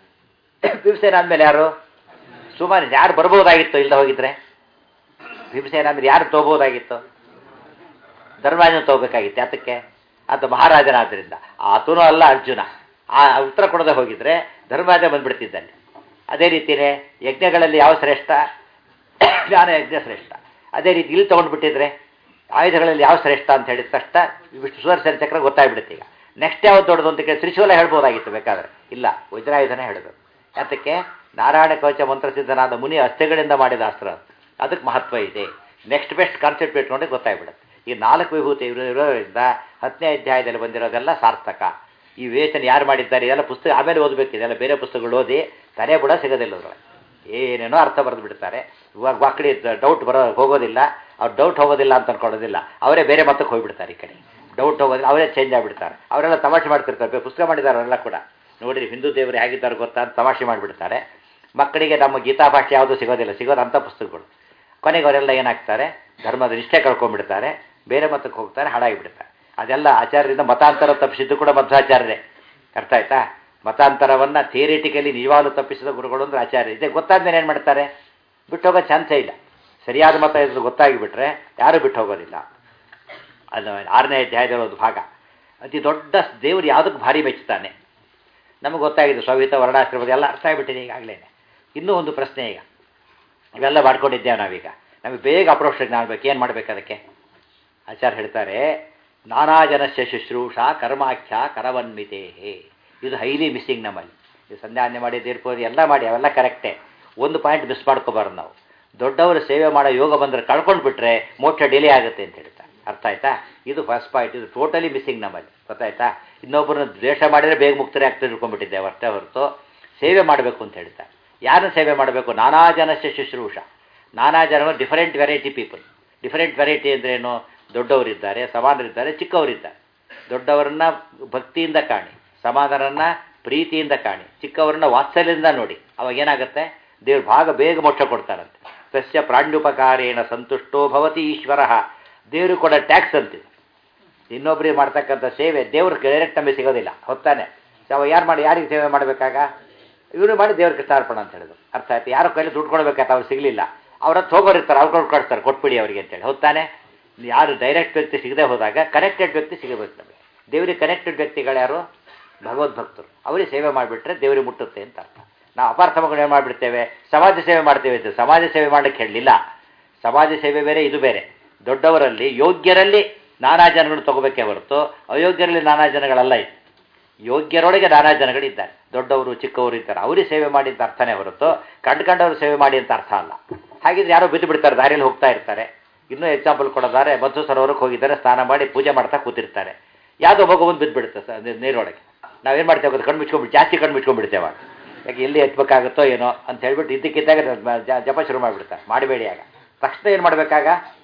ಭೀಮಸೇನ ಆದಮೇಲೆ ಯಾರು ಸುಮಾರು ಯಾರು ಬರ್ಬೋದಾಗಿತ್ತು ಇಲ್ಲದೆ ಹೋಗಿದ್ರೆ ಭೀಮಸೇನ ಅಂದ್ರೆ ಯಾರು ತೊಗೋಬೋದಾಗಿತ್ತು ಧರ್ಮರಾಜನ ತಗೋಬೇಕಾಗಿತ್ತು ಯಾತಕ್ಕೆ ಅಂತ ಮಹಾರಾಜನಾದ್ದರಿಂದ ಆತನೂ ಅಲ್ಲ ಅರ್ಜುನ ಆ ಉತ್ತರ ಕೊಡದೆ ಹೋಗಿದ್ರೆ ಧರ್ಮರಾಜ ಬಂದ್ಬಿಡ್ತಿದ್ದಾನೆ ಅದೇ ರೀತಿಯೇ ಯಜ್ಞಗಳಲ್ಲಿ ಯಾವ ಶ್ರೇಷ್ಠ ಜ್ಞಾನ ಯಜ್ಞ ಶ್ರೇಷ್ಠ ಅದೇ ರೀತಿ ಇಲ್ಲಿ ತೊಗೊಂಡ್ಬಿಟ್ಟಿದ್ರೆ ಆಯುಧಗಳಲ್ಲಿ ಯಾವ ಶ್ರೇಷ್ಠ ಅಂತ ಹೇಳಿದ ತಕ್ಷಣ ವಿಷ್ಣು ಸುದರ್ಶನ ಚಕ್ರ ಗೊತ್ತಾಗ್ಬಿಡುತ್ತೆ ಈಗ ನೆಕ್ಸ್ಟ್ ಯಾವ್ದು ದೊಡ್ಡದು ಅಂತ ಕೇಳಿ ತ್ರಿಶೂಲ ಹೇಳ್ಬೋದಾಗಿತ್ತು ಬೇಕಾದ್ರೆ ಇಲ್ಲ ವಜ್ರಾಯುಧನೇ ಹೇಳಬೇಕು ಯಾತಕ್ಕೆ ನಾರಾಯಣ ಕವಚ ಮಂತ್ರಸಿದ್ಧನಾದ ಮುನಿ ಅಸ್ಥಿಗಳಿಂದ ಮಾಡಿದ ಅಸ್ತ್ರ ಅದು. ಅದಕ್ಕೆ ಮಹತ್ವ ಇದೆ ನೆಕ್ಸ್ಟ್ ಬೆಸ್ಟ್ ಕಾನ್ಸೆಪ್ಟ್ ಇಟ್ಕೊಂಡೆ ಗೊತ್ತಾಗ್ಬಿಡುತ್ತೆ ಈ ನಾಲ್ಕು ವಿಭೂತಿ ಇರೋ- ಇರೋದ್ರಿಂದ ಹತ್ತನೇ ಅಧ್ಯಾಯದಲ್ಲಿ ಬಂದಿರೋದೆಲ್ಲ ಸಾರ್ಥಕ ಈ ವೇಚನೆ ಯಾರು ಮಾಡಿದ್ದಾರೆ ಇದೆಲ್ಲ ಪುಸ್ತಕ ಆಮೇಲೆ ಓದಬೇಕು ಇದೆಲ್ಲ ಬೇರೆ ಪುಸ್ತಕಗಳು ಓದಿ ತಲೆ ಬುಡ ಸಿಗೋದಿಲ್ಲ ಅದ್ರೊಳಗೆ ಏನೇನೋ ಅರ್ಥ ಬರೆದು ಬಿಡ್ತಾರೆ ಇವಾಗ ಮಕ್ಕಳಿ ಡೌಟ್ ಬರೋ ಹೋಗೋದಿಲ್ಲ ಅವ್ರು ಡೌಟ್ ಹೋಗೋದಿಲ್ಲ ಅಂತ ಅನ್ಕೊಳ್ಳೋದಿಲ್ಲ ಅವರೇ ಬೇರೆ ಮತಕ್ಕೆ ಹೋಗ್ಬಿಡ್ತಾರೆ ಈ ಕಡೆ ಡೌಟ್ ಹೋಗೋದಿಲ್ಲ ಅವರೇ ಚೇಂಜ್ ಆಗಿಬಿಡ್ತಾರೆ ಅವರೆಲ್ಲ ತಮಾಷೆ ಮಾಡ್ತಿರ್ತಾರೆ ಪುಸ್ತಕ ಮಾಡಿದ್ದಾರೆ ಅವರೆಲ್ಲ ಕೂಡ ನೋಡಿರಿ ಹಿಂದೂ ದೇವರು ಹೇಗಿದ್ದಾರೆ ಗೊತ್ತಾ ಅಂತ ತಮಾಷೆ ಮಾಡಿಬಿಡ್ತಾರೆ ಮಕ್ಕಳಿಗೆ ನಮ್ಮ ಗೀತಾ ಭಾಷೆ ಯಾವುದೂ ಸಿಗೋದಿಲ್ಲ ಸಿಗೋದು ಅಂಥ ಪುಸ್ತಕಗಳು ಕೊನೆಗೆ ಅವರೆಲ್ಲ ಏನಾಗ್ತಾರೆ ಧರ್ಮದ ನಿಷ್ಠೆ ಕಳ್ಕೊಂಡ್ಬಿಡ್ತಾರೆ ಬೇರೆ ಮತಕ್ಕೆ ಹೋಗ್ತಾರೆ ಹಾಳಾಗಿಬಿಡ್ತಾರೆ ಅದೆಲ್ಲ ಆಚಾರ್ಯರಿಂದ ಮತಾಂತರ ತಪ್ಪಿಸಿದ್ದು ಕೂಡ ಮಧ್ವಾಚಾರ್ಯರೇ ಅರ್ಥ ಆಯ್ತಾ ಮತಾಂತರವನ್ನು ಥಿಯರಿಟಿಕಲಿ ನಿಜವಾಗ್ಲೂ ತಪ್ಪಿಸಿದ ಗುರುಗಳು ಅಂದ್ರೆ ಆಚಾರ್ಯ ಇದೆ ಗೊತ್ತಾದ್ಮೇಲೆ ಏನು ಮಾಡ್ತಾರೆ ಬಿಟ್ಟು ಹೋಗೋ ಚಾನ್ಸೇ ಇಲ್ಲ ಸರಿಯಾದ ಮತ ಇದ್ದು ಗೊತ್ತಾಗಿಬಿಟ್ರೆ ಯಾರೂ ಬಿಟ್ಟು ಹೋಗೋದಿಲ್ಲ ಅದು ಆರನೇ ಅಧ್ಯಾಯದ ಒಂದು ಭಾಗ ಅತಿ ದೊಡ್ಡ ದೇವರು ಯಾವುದಕ್ಕೆ ಭಾರಿ ಮೆಚ್ಚುತ್ತಾನೆ ನಮಗೆ ಗೊತ್ತಾಗಿದೆ ಸ್ವವಿತ ವರ್ಣಾಶ್ರಮದ ಎಲ್ಲ ಅರ್ಥ ಆಗಿಬಿಟ್ಟಿದೆ ಈಗಾಗಲೇ ಇನ್ನೂ ಒಂದು ಪ್ರಶ್ನೆ ಈಗ ಇವೆಲ್ಲ ಮಾಡ್ಕೊಂಡಿದ್ದೇವೆ ನಾವೀಗ ನಮಗೆ ಬೇಗ ಅಪ್ರೋಚ್ ಬೇಕು ಏನು ಮಾಡ್ಬೇಕು ಅದಕ್ಕೆ ಆಚಾರ್ಯ ಹೇಳ್ತಾರೆ ನಾನಾ ಜನಸ್ಯ ಶುಶ್ರೂಷ ಕರ್ಮಾಖ್ಯ ಕರವನ್ವಿತೆ ಇದು ಹೈಲಿ ಮಿಸ್ಸಿಂಗ್ ನಮ್ಮಲ್ಲಿ ಇದು ಸಂಧ್ಯಾನ್ಯ ಮಾಡಿ ದೀರ್ಪೋದಿ ಎಲ್ಲ ಮಾಡಿ ಅವೆಲ್ಲ ಕರೆಕ್ಟೇ ಒಂದು ಪಾಯಿಂಟ್ ಮಿಸ್ ಮಾಡ್ಕೋಬಾರ್ದು ನಾವು ದೊಡ್ಡವರು ಸೇವೆ ಮಾಡೋ ಯೋಗ ಬಂದರೆ ಕಳ್ಕೊಂಡು ಬಿಟ್ರೆ ಮೋಕ್ಷ ಡಿಲೇ ಆಗುತ್ತೆ ಅಂತ ಹೇಳ್ತಾರೆ ಅರ್ಥ ಆಯ್ತಾ ಇದು ಫಸ್ಟ್ ಪಾಯಿಂಟ್ ಇದು ಟೋಟಲಿ ಮಿಸ್ಸಿಂಗ್ ನಮ್ಮಲ್ಲಿ ಗೊತ್ತಾಯ್ತಾ ಇನ್ನೊಬ್ಬರನ್ನ ದ್ವೇಷ ಮಾಡಿದರೆ ಬೇಗ ಮುಕ್ತರೇ ಆಗ್ತಾ ತಿಳ್ಕೊಂಡ್ಬಿಟ್ಟಿದ್ದೇವೆ ಅಷ್ಟೇ ಹೊರತು ಸೇವೆ ಮಾಡಬೇಕು ಅಂತ ಹೇಳ್ತಾರೆ ಯಾರನ್ನ ಸೇವೆ ಮಾಡಬೇಕು ನಾನಾ ಜನಸ್ಯ ಶುಶ್ರೂಷ ನಾನಾ ಜನ different variety people different variety ಅಂದ್ರೇನು ದೊಡ್ಡವರಿದ್ದಾರೆ ಸಮಾನರಿದ್ದಾರೆ ಚಿಕ್ಕವರಿದ್ದಾರೆ ದೊಡ್ಡವರನ್ನ ಭಕ್ತಿಯಿಂದ ಕಾಣಿ ಸಮಾನರನ್ನ ಪ್ರೀತಿಯಿಂದ ಕಾಣಿ ಚಿಕ್ಕವರನ್ನ ವಾತ್ಸಲ್ಯದಿಂದ ನೋಡಿ ಅವಾಗ ಏನಾಗುತ್ತೆ ದೇವ್ರು ಭಾಗ ಬೇಗ ಮೋಕ್ಷ ಕೊಡ್ತಾರಂತೆ ಸಸ್ಯ ಪ್ರಾಣ್ಯುಪಕಾರೇಣ ಸಂತುಷ್ಟೋ ಭವತಿ ಈಶ್ವರ ದೇವರು ಕೂಡ ಟ್ಯಾಕ್ಸ್ ಅಂತಿದೆ ಇನ್ನೊಬ್ಬರಿಗೆ ಮಾಡ್ತಕ್ಕಂಥ ಸೇವೆ ದೇವ್ರ ಡೈರೆಕ್ಟ್ ನಮಗೆ ಸಿಗೋದಿಲ್ಲ ಹೊತ್ತಾನೆ ಅವ ಯಾರು ಮಾಡಿ ಯಾರಿಗೆ ಸೇವೆ ಮಾಡಬೇಕಾಗ ಇವರು ಮಾಡಿ ದೇವ್ರ ಕೃಷ್ಣಾರ್ಪಣ ಅಂತ ಹೇಳಿದ್ರು ಅರ್ಥ ಆಯ್ತು ಯಾರೋ ಕೈಲಿ ದುಡ್ಡು ಕೊಡಬೇಕಾಯ್ತು ಅವ್ರು ಸಿಗಲಿಲ್ಲ ಅವ್ರ ಹತ್ರ ಹೋಗೋರಿರ್ತಾರೆ ಅವ್ರು ಕೊಟ್ಟು ಕೊಡ್ತಾರೆ ಕೊಟ್ಬಿಡಿ ಅವರಿಗೆ ಅಂತೇಳಿ ಹೊತ್ತಾನೆ ಯಾರು ಡೈರೆಕ್ಟ್ ವ್ಯಕ್ತಿ ಸಿಗದೆ ಹೋದಾಗ ಕನೆಕ್ಟೆಡ್ ವ್ಯಕ್ತಿ ಸಿಗಬೇಕು ನಮಗೆ ದೇವರಿಗೆ ಕನೆಕ್ಟೆಡ್ ವ್ಯಕ್ತಿಗಳು ಯಾರು ಭಗವದ್ಭಕ್ತರು ಅವರಿಗೆ ಸೇವೆ ಮಾಡಿಬಿಟ್ರೆ ದೇವರಿಗೆ ಮುಟ್ಟುತ್ತೆ ಅಂತ ಅರ್ಥ ನಾವು ಅಪಾರ್ಥ ಮಗಳು ಏನು ಮಾಡಿಬಿಡ್ತೇವೆ ಸಮಾಜ ಸೇವೆ ಮಾಡ್ತೇವೆ ಅಂತ ಸಮಾಜ ಸೇವೆ ಮಾಡಕ್ಕೆ ಹೇಳಲಿಲ್ಲ ಸಮಾಜ ಸೇವೆ ಬೇರೆ ಇದು ಬೇರೆ ದೊಡ್ಡವರಲ್ಲಿ ಯೋಗ್ಯರಲ್ಲಿ ನಾನಾ ಜನಗಳು ತಗೋಬೇಕೇ ಹೊರತು ಅಯೋಗ್ಯರಲ್ಲಿ ನಾನಾ ಜನಗಳಲ್ಲ ಇದು ಯೋಗ್ಯರೊಳಗೆ ನಾನಾ ಜನಗಳಿದ್ದಾರೆ ದೊಡ್ಡವರು ಚಿಕ್ಕವರು ಇದ್ದಾರೆ ಅವರಿಗೆ ಸೇವೆ ಮಾಡಿ ಅಂತ ಅರ್ಥನೇ ಹೊರತು ಕಂಡ್ಕಂಡವರು ಸೇವೆ ಮಾಡಿ ಅಂತ ಅರ್ಥ ಅಲ್ಲ ಹಾಗಿದ್ರೆ ಯಾರೋ ಬಿದ್ದು ಬಿಡ್ತಾರೆ ದಾರಿಯಲ್ಲಿ ಹೋಗ್ತಾ ಇರ್ತಾರೆ ಇನ್ನೂ ಎಕ್ಸಾಂಪಲ್ ಕೊಡೋದಾರೆ ಮಧು ಸರೋವರಕ್ಕೆ ಹೋಗಿದ್ದಾರೆ ಸ್ನಾನ ಮಾಡಿ ಪೂಜೆ ಮಾಡ್ತಾ ಕೂತಿರ್ತಾರೆ ಯಾವುದೋ ಮಗು ಒಂದು ಬಿದ್ದು ಬಿಡುತ್ತೆ ಸ ನೀರೊಳಗೆ ನಾವೇನು ಮಾಡ್ತೇವೆ ಗೊತ್ತಾ ಕಣ್ಣು ಮುಚ್ಕೊಂಡ್ಬಿಟ್ಟು ಜಾಸ್ತಿ ಕಣ್ಣು ಮುಚ್ಕೊಂಡ್ಬಿಡ್ತೇವೆ ಆಗ ಯಾಕೆ ಎಲ್ಲಿ ಎತ್ತಬೇಕಾಗುತ್ತೋ ಏನೋ ಅಂತ ಹೇಳ್ಬಿಟ್ಟು ಇದ್ದಕ್ಕಿದ್ದಾಗ ಜ- ಜಪ ಶುರು ಮಾಡಿಬಿಡ್ತಾರೆ ಮಾಡಬೇಡಿ ಆಗ ತಕ್ಷಣ ಏನು ಮಾಡಬೇಕಾಗ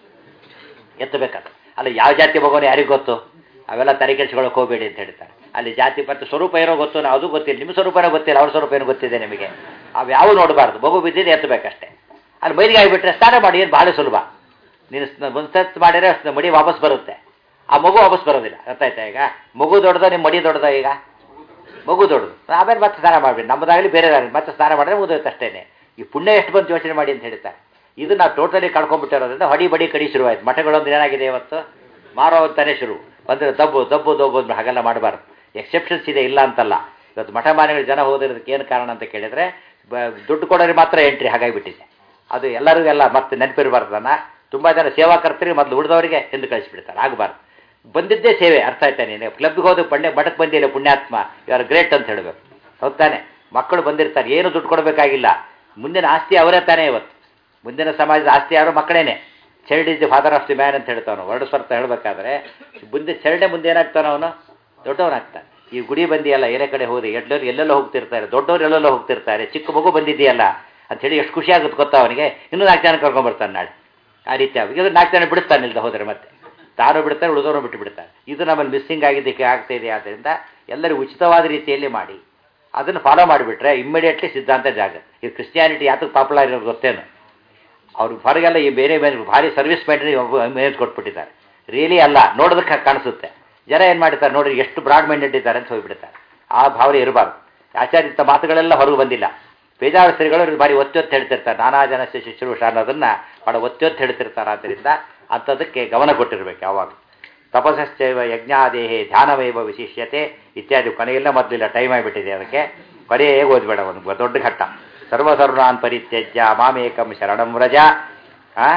ಎತ್ತಬೇಕಾದ್ರೆ ಅಲ್ಲ ಯಾವ ಜಾತಿ ಮಗುವನು ಯಾರಿಗೂ ಗೊತ್ತು ಅವೆಲ್ಲ ತಲೆ ಕೆಡಿಸ್ಕೊಳ್ಳೋಕೆ ಹೋಗಬೇಡಿ ಅಂತ ಹೇಳ್ತಾರೆ ಅಲ್ಲಿ ಜಾತಿ ಮತ್ತು ಸ್ವರೂಪ ಏನೋ ಗೊತ್ತು ನಾವು ಅದು ಗೊತ್ತಿಲ್ಲ ನಿಮ್ಮ ಸ್ವರೂಪ ಏನೋ ಗೊತ್ತಿಲ್ಲ ಅವ್ರ ಸ್ವರೂಪ ಏನೋ ಗೊತ್ತಿದೆ ನಿಮಗೆ ಅವು ಯಾವ ನೋಡಬಾರ್ದು ಮಗು ಬಿದ್ದಿದೆ ಎತ್ತಬೇಕಷ್ಟೇ ಅಲ್ಲಿ ಮೈಲಿಗೆ ಆಗಿಬಿಟ್ರೆ ಸ್ನಾನ ಮಾಡಿ ಏನು ಭಾಳ ಸುಲಭ ನೀನು ಸ್ನ- ಒಂದು ಸತ್ ಮಾಡಿದ್ರೆ ಸ್ನ- ಮಡಿ ವಾಪಸ್ ಬರುತ್ತೆ ಆ ಮಗು ವಾಪಸ್ ಬರೋದಿಲ್ಲ ಗೊತ್ತಾಯ್ತಾ ಈಗ ಮಗು ದೊಡ್ಡದ ನಿಮ್ಮ ಮಡಿ ದೊಡ್ಡದ ಈಗ ಮಗು ದೊಡ್ಡದು ಆಮೇಲೆ ಮತ್ತೆ ಸ್ನಾನ ಮಾಡಬೇಡಿ ನಮ್ಮದಾಗಲಿ ಬೇರೆದಾಗಲಿ ಮತ್ತೆ ಸ್ನಾನ ಮಾಡಿದ್ರೆ ಮುಗಿದೋಯ್ತು ಅಷ್ಟೇನೆ ಈ ಪುಣ್ಯ ಎಷ್ಟು ಬಂತು ಯೋಚನೆ ಮಾಡಿ ಅಂತ ಹೇಳ್ತಾರೆ ಇದು ನಾವು ಟೋಟಲಿ ಕಳ್ಕೊಂಡ್ಬಿಟ್ಟಿರೋದ್ರಿಂದ ಹೊಡಿ ಬಡಿ ಕಡಿ ಶುರುವಾಯ್ತು ಮಠಗಳೊಂದು ಏನಾಗಿದೆ ಇವತ್ತು ಮಾರೋ ಅಂತಾನೆ ಶುರು ಬಂದರೆ ದಬ್ಬು ದಬ್ಬು ದಬ್ಬು ಅಂದ್ರೆ ಹಾಗೆಲ್ಲ ಮಾಡಬಾರ್ದು ಎಕ್ಸೆಪ್ಷನ್ಸ್ ಇದೆ ಇಲ್ಲ ಅಂತಲ್ಲ ಇವತ್ತು ಮಠ ಮಾನೆಗಳ ಜನ ಹೋದಿರೋದಕ್ಕೆ ಏನು ಕಾರಣ ಅಂತ ಕೇಳಿದರೆ ಬ- ದುಡ್ಡು ಕೊಡೋರಿಗೆ ಮಾತ್ರ ಎಂಟ್ರಿ ಹಾಗಾಗಿಬಿಟ್ಟಿದೆ ಅದು ಎಲ್ಲರಿಗೂ ಎಲ್ಲ ಮತ್ತೆ ನೆನಪಿರಬಾರ್ದನ್ನ ತುಂಬ ಜನ ಸೇವಾಕರ್ತರಿಗೆ ಮೊದಲು ಉಳಿದವರಿಗೆ ಹಿಂದೆ ಕಳಿಸ್ಬಿಡ್ತಾರೆ ಆಗಬಾರ್ದು ಬಂದಿದ್ದೇ ಸೇವೆ ಅರ್ಥ ಆಯ್ತಾ ನೀನು ಕ್ಲಬ್ಗೆ ಹೋದ ಪಂಡೆ ಮಠಕ್ಕೆ ಬಂದಿಲ್ಲ ಪುಣ್ಯಾತ್ಮ ಆರ್ ಗ್ರೇಟ್ ಅಂತ ಹೇಳಬೇಕು ಹೌದ್ ತಾನೆ ಮಕ್ಕಳು ಬಂದಿರ್ತಾರೆ ಏನು ದುಡ್ಡು ಕೊಡಬೇಕಾಗಿಲ್ಲ ಮುಂದಿನ ಆಸ್ತಿ ಅವರೇ ತಾನೇ ಇವತ್ತು ಮುಂದಿನ ಸಮಾಜದ ಆಸ್ತಿ ಯಾರು ಮಕ್ಕಳೇನೆ child is the father of the man ಅಂತ ಹೇಳ್ತಾವನು ವರ್ಡ್ ಸ್ವರ್ಥ ಹೇಳಬೇಕಾದ್ರೆ ಮುಂದೆ ಚೈಲ್ಡೇ ಮುಂದೆ ಏನಾಗ್ತಾನ ಅವನು ದೊಡ್ಡವನಾಗ್ತಾನೆ ಈ ಗುಡಿ ಬಂದಿಯಲ್ಲ ಏನೇ ಕಡೆ ಹೋದೆ ಎಲ್ಲರೂ ಎಲ್ಲೆಲ್ಲೋ ಹೋಗ್ತಿರ್ತಾರೆ ದೊಡ್ಡವ್ರು ಎಲ್ಲೆಲ್ಲೋ ಹೋಗ್ತಿರ್ತಾರೆ ಚಿಕ್ಕ ಮಗು ಬಂದಿದೆಯಲ್ಲ ಅಂಥೇಳಿ ಎಷ್ಟು ಖುಷಿ ಆಗುತ್ತೆ ಗೊತ್ತಾ ಅವನಿಗೆ ಇನ್ನೂ ನಾಲ್ಕು ಜನ ಕರ್ಕೊಂಡ್ಬರ್ತಾನೆ ನಾಳೆ ಆ ರೀತಿ ಆಗಿ ಇದು ನಾಲ್ಕು ಜನ ಬಿಡುತ್ತಾನೆ ಇಲ್ದ ಹೋದರೆ ಮತ್ತೆ ತಾನು ಬಿಡ್ತಾರೆ ಉಳಿದವರು ಬಿಟ್ಟು ಬಿಡ್ತಾರೆ ಇದು ನಮ್ಮಲ್ಲಿ ಮಿಸ್ಸಿಂಗ್ ಆಗಿದ್ದಕ್ಕೆ ಆಗ್ತಾ ಇದೆ ಆದ್ದರಿಂದ ಎಲ್ಲರಿಗೂ ಉಚಿತವಾದ ರೀತಿಯಲ್ಲಿ ಮಾಡಿ ಅದನ್ನು ಫಾಲೋ ಮಾಡಿಬಿಟ್ರೆ ಇಮ್ಮಿಡಿಯೇಟ್ಲಿ ಸಿದ್ಧಾಂತ ಜಾಗ ಇದು ಕ್ರಿಸ್ಟಿಯಾನಿಟಿ ಯಾತಕ್ಕೆ ಪಾಪ್ಯುಲರ್ ಇರೋದು ಗೊತ್ತೇನು ಅವ್ರಿಗೆ ಹೊರಗೆಲ್ಲ ಈ ಬೇರೆ ಬೇರೆ ಭಾರಿ ಸರ್ವಿಸ್ ಮೈಂಡ್ ಇಮೇಜ್ ಕೊಟ್ಬಿಟ್ಟಿದ್ದಾರೆ ರಿಯಲಿ ಅಲ್ಲ ನೋಡೋದಕ್ಕೆ ಕಾಣಿಸುತ್ತೆ ಜನ ಏನು ಮಾಡ್ತಾರೆ ನೋಡ್ರಿ ಎಷ್ಟು ಬ್ರಾಡ್ ಮೈಂಡೆಡ್ ಇದ್ದಾರೆ ಅಂತ ಹೋಗ್ಬಿಡ್ತಾರೆ ಆ ಭಾವನೆ ಇರಬಾರ್ದು ಆಚಾರ್ಯಂಥ ಮಾತುಗಳೆಲ್ಲ ಹೊರಗೆ ಬಂದಿಲ್ಲ ಬೇಜಾರು ಶ್ರೀಗಳು ಇವ್ರಿಗೆ ಭಾರಿ ಒತ್ತಿ ಒತ್ತಿ ಹೇಳ್ತಿರ್ತಾರೆ ನಾನಾ ಜನ ಶುಶ್ರೂಷ ಅನ್ನೋದನ್ನ ಭಾಳ ಒತ್ತಿ ಒತ್ತಿ ಹೇಳ್ತಿರ್ತಾರೆ ಆದ್ದರಿಂದ ಅಂಥದಕ್ಕೆ ಗಮನ ಕೊಟ್ಟಿರ್ಬೇಕು ಯಾವಾಗ ತಪಸ್ಸೈವ ಯಜ್ಞಾದೇಹೇ ಧ್ಯಾನವೈವ ವಿಶಿಷ್ಯತೆ ಇತ್ಯಾದಿ ಕೊನೆಯೆಲ್ಲ ಮೊದಲಿಲ್ಲ ಟೈಮ್ ಆಗಿಬಿಟ್ಟಿದೆ ಅದಕ್ಕೆ ಕೊನೆಯೇ ಓದ್ಬೇಡ ಒಂದು ದೊಡ್ಡ ಘಟ್ಟ ಸರ್ವಸರ್ವಾನ್ ಪರಿತ್ಯಜ್ಯ ಮಾಮೇಕಂ ಶರಣಂ ವ್ರಜ ಆ?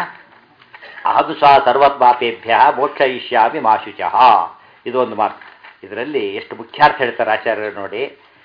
ಅಹದು ಸಹ ಸರ್ವತ್ಮಾಪೇಭ್ಯ ಮೋಕ್ಷಯಿಷ್ಯಾಮಿ ಮಾಶುಚಃ ಇದು ಒಂದು ಮಾತು ಇದರಲ್ಲಿ ಎಷ್ಟು ಮುಖ್ಯಾರ್ಥ ಹೇಳ್ತಾರೆ ಆಚಾರ್ಯರು ನೋಡಿ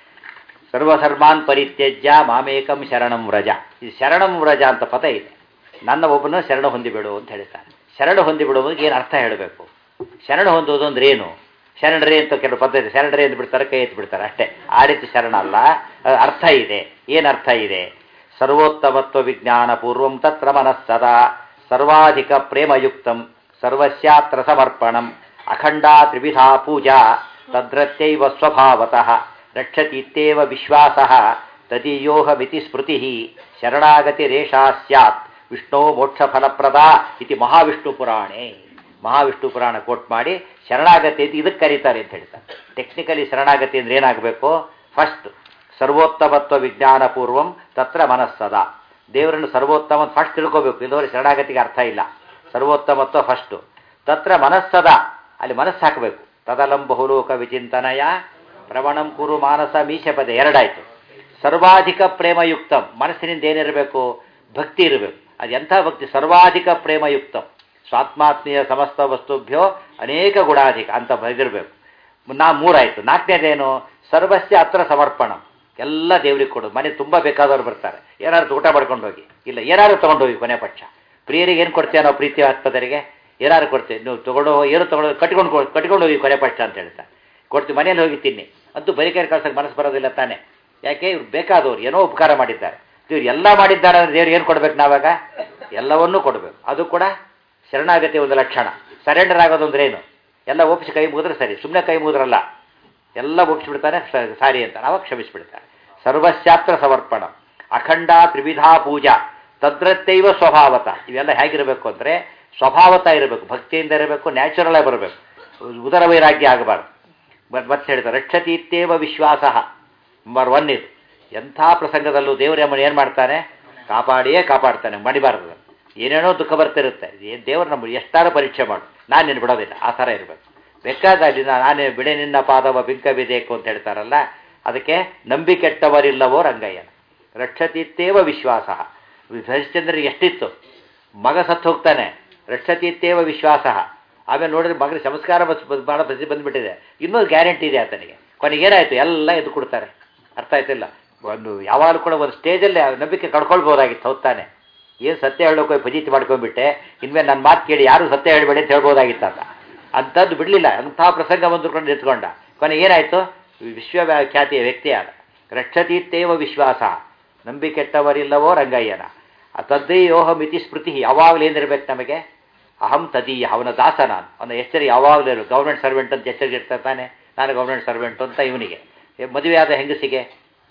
ಸರ್ವಸರ್ವಾನ್ ಪರಿತ್ಯಜ್ಯ ಮಾಮೇಕಂ ಶರಣಂ ವ್ರಜ ಇದು ಶರಣಂ ವ್ರಜ ಅಂತ ಪದ ಇದೆ ನನ್ನ ಒಬ್ಬನ ಶರಣ ಹೊಂದಿಬಿಡು ಅಂತ ಹೇಳ್ತಾರೆ ಶರಣ ಹೊಂದಿಬಿಡುವುದಕ್ಕೆ ಏನು ಅರ್ಥ ಹೇಳಬೇಕು ಶರಣ ಹೊಂದುವುದು ಅಂದ್ರೆ ಏನು ಶರಣರೇ ಅಂತ ಕೆಲವು ಪದ್ಧತಿ ಶರಣರೇ ಅಂತ ಬಿಡ್ತಾರೆ ಕೈ ಎತ್ತಿ ಬಿಡ್ತಾರೆ ಅಷ್ಟೇ ಆ ರೀತಿ ಶರಣ ಅಲ್ಲ ಅದು ಅರ್ಥ ಇದೆ ಏನು ಅರ್ಥ ಇದೆ ಸರ್ವೋತ್ತಮತ್ವ ವಿಜ್ಞಾನ ಪೂರ್ವಂ ತತ್ರ ಮನಸ್ಸದಾ ಸರ್ವಾಧಿಕ ಪ್ರೇಮಯುಕ್ತಂ ಸರ್ವಸ್ಯಾತ್ರ ಸಮರ್ಪಣಂ ಅಖಂಡಾ ತ್ರಿವಿಧಾ ಪೂಜಾ ತದ್ರತ್ಯೈವ ಸ್ವಭಾವತಃ ರಕ್ಷತೀತ್ಯೇವ ವಿಶ್ವಾಸಃ ತದೀಯೋಹಮಿತಿ ಸ್ಮೃತಿ ಶರಣಾಗತಿರೇಷಾ ಸ್ಯಾತ್ ವಿಷ್ಣು ಮೋಕ್ಷಫಲಪ್ರದ ಇತಿ ಮಹಾವಿಷ್ಣು ಪುರಾಣೆ ಮಹಾವಿಷ್ಣು ಪುರಾಣ ಕೋಟ್ ಮಾಡಿ ಶರಣಾಗತಿ ಅಂತ ಇದಕ್ಕೆ ಕರೀತಾರೆ ಅಂತ ಹೇಳ್ತಾರೆ ಟೆಕ್ನಿಕಲಿ ಶರಣಾಗತಿ ಅಂದ್ರೆ ಏನಾಗಬೇಕು ಫಸ್ಟ್ ಸರ್ವೋತ್ತಮತ್ವ ವಿಜ್ಞಾನ ಪೂರ್ವಂ ತತ್ರ ಮನಸ್ಸದ ದೇವರನ್ನು ಸರ್ವೋತ್ತಮ ಫಸ್ಟ್ ತಿಳ್ಕೋಬೇಕು ಇಲ್ಲವರೆ ಶರಣಾಗತಿಗೆ ಅರ್ಥ ಇಲ್ಲ ಸರ್ವೋತ್ತಮತ್ವ ಫಸ್ಟು ತತ್ರ ಮನಸ್ಸದ ಅಲ್ಲಿ ಮನಸ್ಸು ಹಾಕಬೇಕು ತದಲಂ ಬಹುಲೋಕ ವಿಚಿಂತನಯ ಪ್ರವಣಂ ಕುರು ಮಾನಸ ಮೀಶಪದ ಎರಡಾಯ್ತು ಸರ್ವಾಧಿಕ ಪ್ರೇಮಯುಕ್ತಂ ಮನಸ್ಸಿನಿಂದ ಏನಿರಬೇಕು ಭಕ್ತಿ ಇರಬೇಕು ಅದು ಎಂಥ ಭಕ್ತಿ ಸರ್ವಾಧಿಕ ಪ್ರೇಮಯುಕ್ತಂ ಸ್ವಾತ್ಮಾತ್ಮೀಯ ಸಮಸ್ತ ವಸ್ತುಭ್ಯೋ ಅನೇಕ ಗುಣಾಧಿಕ ಅಂತ ಬರೆದಿರಬೇಕು ನಾ ಮೂರಾಯ್ತು ನಾಲ್ಕನೇದೇನು ಸರ್ವಸ್ಯ ಹತ್ರ ಸಮರ್ಪಣ ಎಲ್ಲ ದೇವ್ರಿಗೆ ಕೊಡೋದು ಮನೆ ತುಂಬ ಬೇಕಾದವ್ರು ಬರ್ತಾರೆ ಏನಾದ್ರು ಊಟ ಮಾಡ್ಕೊಂಡು ಹೋಗಿ ಇಲ್ಲ ಏನಾದ್ರು ತೊಗೊಂಡು ಹೋಗಿ ಕೊನೆ ಪಕ್ಷ ಪ್ರಿಯರಿಗೆ ಏನು ಕೊಡ್ತೀಯ ನಾವು ಪ್ರೀತಿ ಆಸ್ಪತ್ರೆಗೆ ಏನಾದ್ರು ಕೊಡ್ತೀವಿ ನೀವು ತೊಗೊಂಡು ಏನು ತೊಗೊಂಡು ಕಟ್ಕೊಂಡು ಕೊ- ಕಟ್ಕೊಂಡು ಹೋಗಿ ಕೊನೆ ಪಕ್ಷ ಅಂತ ಹೇಳ್ತಾರೆ ಕೊಡ್ತೀವಿ ಮನೇಲಿ ಹೋಗಿ ತಿನ್ನಿ ಅಂತೂ ಬರಿಕೈ ಕಳ್ಸೋಕೆ ಮನಸ್ಸು ಬರೋದಿಲ್ಲ ತಾನೇ ಯಾಕೆ ಇವ್ರು ಬೇಕಾದವ್ರು ಏನೋ ಉಪಕಾರ ಮಾಡಿದ್ದಾರೆ ಇವ್ರು ಎಲ್ಲ ಮಾಡಿದ್ದಾರೆ ಅಂದ್ರೆ ದೇವ್ರು ಏನು ಕೊಡ್ಬೇಕು ನಾವಾಗ ಎಲ್ಲವನ್ನೂ ಕೊಡಬೇಕು ಅದು ಕೂಡ ಶರಣಾಗತಿ ಒಂದು ಲಕ್ಷಣ ಸರೆಂಡರ್ ಆಗೋದು ಅಂದ್ರೆ ಏನು ಎಲ್ಲ ಒಪ್ಪಿಸಿ ಕೈ ಮುಗಿದ್ರೆ ಸರಿ ಸುಮ್ಮನೆ ಕೈ ಮುಗಿದ್ರಲ್ಲ ಎಲ್ಲ ಒಪ್ಪಿಸ್ಬಿಡ್ತಾನೆ ಸ- ಸಾರಿ ಅಂತ ನಾವು ಕ್ಷಮಿಸ್ಬಿಡ್ತಾರೆ ಸರ್ವಶಾಸ್ತ್ರ ಸಮರ್ಪಣ ಅಖಂಡ ತ್ರಿವಿಧಾ ಪೂಜಾ ತದ್ರತ್ತೈವ ಸ್ವಭಾವತ ಇವೆಲ್ಲ ಹೇಗಿರಬೇಕು ಅಂದರೆ ಸ್ವಭಾವತ ಇರಬೇಕು ಭಕ್ತಿಯಿಂದ ಇರಬೇಕು ನ್ಯಾಚುರಲ್ ಆಗಿ ಬರಬೇಕು ಉದರ ವೈರಾಗ್ಯ ಆಗಬಾರ್ದು ಮತ್- ಮತ್ತೆ ಹೇಳ್ತಾರೆ ರಕ್ಷತೀತ್ಯೇವ ವಿಶ್ವಾಸ ನಂಬರ್ ಒನ್ ಇದು ಎಂಥ ಪ್ರಸಂಗದಲ್ಲೂ ದೇವರು ನಮ್ಮನ್ನು ಏನು ಮಾಡ್ತಾನೆ ಕಾಪಾಡಿಯೇ ಕಾಪಾಡ್ತಾನೆ ಮಡಿಬಾರ್ದು ಏನೇನೋ ದುಃಖ ಬರ್ತಿರುತ್ತೆ ಏನು ದೇವರು ನಮ್ಮನ್ನು ಎಷ್ಟಾರು ಪರೀಕ್ಷೆ ಮಾಡು ನಾನು ನಿನ್ನ ಬಿಡೋದಿಲ್ಲ ಆ ಥರ ಇರಬೇಕು ಬೇಕಾದಲ್ಲಿ ನಾನೇ ಬಿಡೆ ನಿನ್ನ ಪಾದವ ಬಿಂಕ ಬಿದೇಕು ಅಂತ ಹೇಳ್ತಾರಲ್ಲ ಅದಕ್ಕೆ ನಂಬಿಕೆಟ್ಟವರಿಲ್ಲವೋ ರಂಗಯ್ಯನ ರಕ್ಷತೀತ್ಯೇವ ವಿಶ್ವಾಸ ಹರಿಶ್ಚಂದ್ರಿಗೆ ಎಷ್ಟಿತ್ತು ಮಗ ಸತ್ತು ಹೋಗ್ತಾನೆ ರಕ್ಷತೀತ್ಯೇವ ವಿಶ್ವಾಸ ಆಮೇಲೆ ನೋಡಿದ್ರೆ ಮಗನ ಸಂಸ್ಕಾರ ಬಸ್ ಬಸ್- ಭಾಳ ಪ್ರತಿ ಬಂದ್ಬಿಟ್ಟಿದೆ ಇನ್ನೂ ಗ್ಯಾರಂಟಿ ಇದೆ ಆತನಿಗೆ ಕೊನೆಗೆ ಏನಾಯಿತು ಎಲ್ಲ ಎದ್ದು ಕೊಡ್ತಾರೆ ಅರ್ಥ ಆಯ್ತಿಲ್ಲ ಒಂದು ಯಾವಾಗಲೂ ಕೂಡ ಒಂದು ಸ್ಟೇಜಲ್ಲಿ ಆ ನಂಬಿಕೆ ಕಳ್ಕೊಳ್ಬೋದಾಗಿತ್ತು ಹೌದಾನೆ ಏನು ಸತ್ಯ ಹೇಳೋಕೆ ಫಜೀತಿ ಮಾಡ್ಕೊಂಡ್ಬಿಟ್ಟೆ ಇನ್ಮೇಲೆ ನನ್ನ ಮಾತು ಕೇಳಿ ಯಾರು ಸತ್ಯ ಹೇಳಬೇಡಿ ಅಂತ ಹೇಳ್ಬೋದಾಗಿತ್ತು ಅಂತ ಅಂಥದ್ದು ಬಿಡಲಿಲ್ಲ ಅಂಥ ಪ್ರಸಂಗ ಬಂದುಕೊಂಡು ನಿಂತ್ಕೊಂಡ ಕೊನೆಗೆ ಏನಾಯಿತು ವಿಶ್ವಖ್ಯಾತಿಯ ವ್ಯಕ್ತಿ ಆದ ರಕ್ಷತೀತ್ತೇವ ವಿಶ್ವಾಸ ನಂಬಿಕೆಟ್ಟವರಿಲ್ಲವೋ ರಂಗಯ್ಯನ ತದ್ದೇಯೋಹ ಮಿತಿ ಸ್ಮೃತಿ ಯಾವಾಗಲೂ ಏನಿರ್ಬೇಕು ನಮಗೆ ಅಹಂ ತದೀಯ ಅವನ ದಾಸ ನಾನು ಅವನ ಹೆಸರು ಯಾವಾಗಲೂ ಗೌರ್ಮೆಂಟ್ ಸರ್ವೆಂಟ್ ಅಂತ ಹೆಸರಿಗೆ ಇರ್ತಾರೆ ತಾನೆ ನಾನು ಗೌರ್ಮೆಂಟ್ ಸರ್ವೆಂಟ್ ಅಂತ ಇವನಿಗೆ ಮದುವೆ ಆದ ಹೆಂಗಸಿಗೆ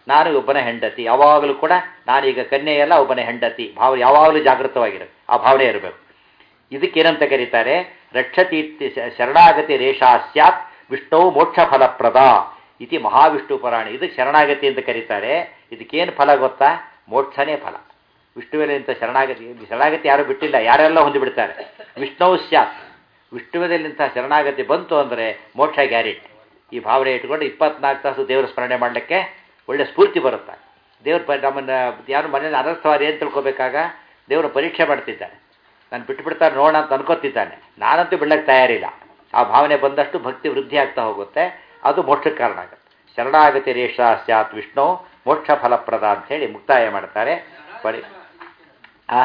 ನಾನು ಒಬ್ಬನ ಹೆಂಡತಿ ಯಾವಾಗಲೂ ಕೂಡ ನಾನೀಗ ಕನ್ಯೆಯಲ್ಲ ಒಬ್ಬನ ಹೆಂಡತಿ ಭಾವ ಯಾವಾಗಲೂ ಜಾಗೃತವಾಗಿರುತ್ತೆ ಆ ಭಾವನೆ ಇರಬೇಕು ಇದಕ್ಕೇನಂತ ಕರೀತಾರೆ ರಕ್ಷತಿ ಶರಣಾಗತಿ ರೇಷಾ ಸ್ಯಾತ್ ವಿಷ್ಣು ಮೋಕ್ಷ ಫಲಪ್ರದ ಇತಿ ಮಹಾವಿಷ್ಣು ಪುರಾಣ ಇದಕ್ಕೆ ಶರಣಾಗತಿ ಅಂತ ಕರೀತಾರೆ ಇದಕ್ಕೇನು ಫಲ ಗೊತ್ತಾ ಮೋಕ್ಷನೇ ಫಲ ವಿಷ್ಣುವಿನಂತ ಶರಣಾಗತಿ ಶರಣಾಗತಿ ಯಾರು ಬಿಟ್ಟಿಲ್ಲ ಯಾರೆಲ್ಲ ಹೊಂದಿಬಿಡ್ತಾರೆ ವಿಷ್ಣು ಸ್ಯಾತ್ ವಿಷ್ಣುವಿನಲ್ಲಿಂಥ ಶರಣಾಗತಿ ಬಂತು ಅಂದರೆ ಮೋಕ್ಷ ಗ್ಯಾರಂಟಿ ಈ ಭಾವನೆ ಇಟ್ಕೊಂಡು ಇಪ್ಪತ್ನಾಲ್ಕು ತಾಸು ದೇವರ ಸ್ಮರಣೆ ಮಾಡಲಿಕ್ಕೆ ಒಳ್ಳೆ ಸ್ಫೂರ್ತಿ ಬರುತ್ತೆ ದೇವ್ರ ಪ ನಮ್ಮನ್ನು ಯಾರು ಮನೇಲಿ ಅನರ್ಥವಾದ ಏನು ತಿಳ್ಕೊಬೇಕಾಗ ದೇವರ ಪರೀಕ್ಷೆ ಮಾಡ್ತಿದ್ದಾನೆ ನಾನು ಬಿಟ್ಟುಬಿಡ್ತಾರೆ ನೋಡೋಣ ಅಂತ ಅನ್ಕೋತಿದ್ದಾನೆ ನಾನಂತೂ ಬಿಡಕ್ಕೆ ತಯಾರಿಲ್ಲ ಆ ಭಾವನೆ ಬಂದಷ್ಟು ಭಕ್ತಿ ವೃದ್ಧಿ ಆಗ್ತಾ ಹೋಗುತ್ತೆ ಅದು ಮೋಕ್ಷಕ್ಕೆ ಕಾರಣ ಆಗುತ್ತೆ ಶರಣಾಗತಿ ರೇಷ ಸ್ಯಾತ್ ವಿಷ್ಣು ಮೋಕ್ಷ ಫಲಪ್ರದ ಅಂತ ಹೇಳಿ ಮುಕ್ತಾಯ ಮಾಡ್ತಾರೆ ಪರಿ ಆ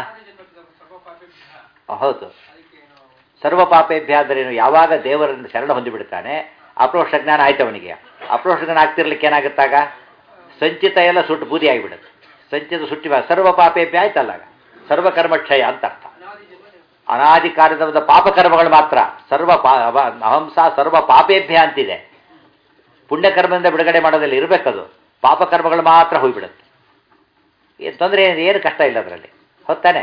ಹೌದು ಸರ್ವ ಪಾಪೇಭ್ಯ ಅಂದ್ರೇನು ಯಾವಾಗ ದೇವರನ್ನು ಶರಣ ಹೊಂದಿಬಿಡ್ತಾನೆ ಅಪ್ರೋಕ್ಷ ಜ್ಞಾನ ಆಯ್ತು ಅವನಿಗೆ ಅಪ್ರೋಕ್ಷ ಜ್ಞಾನ ಆಗ್ತಿರ್ಲಿಕ್ಕೆ ಏನಾಗುತ್ತಾಗ ಸಂಚಿತ ಎಲ್ಲ ಸುಟ್ಟು ಬೂದಿ ಆಗಿಬಿಡುತ್ತೆ ಸಂಚಿತ ಸುಟ್ಟಿ ಸರ್ವ ಪಾಪೇಭ್ಯ ಆಯ್ತಲ್ಲ ಆಗ ಸರ್ವಕರ್ಮಕ್ಷಯ ಅಂತ ಅರ್ಥ ಅನಾದಿ ಕಾರ್ಯದ ಪಾಪಕರ್ಮಗಳು ಮಾತ್ರ ಸರ್ವ ಪಾ ಅವ- ಅಹಂಸ ಸರ್ವ ಪಾಪೇಭ್ಯ ಅಂತಿದೆ ಪುಣ್ಯಕರ್ಮದಿಂದ ಬಿಡುಗಡೆ ಮಾಡೋದಿಲ್ಲ ಇರಬೇಕದು ಪಾಪಕರ್ಮಗಳು ಮಾತ್ರ ಹೋಗ್ಬಿಡುತ್ತೆ ಏನು ತೊಂದರೆ ಏನು ಏನು ಕಷ್ಟ ಇಲ್ಲ ಅದರಲ್ಲಿ ಹೊತ್ತಾನೆ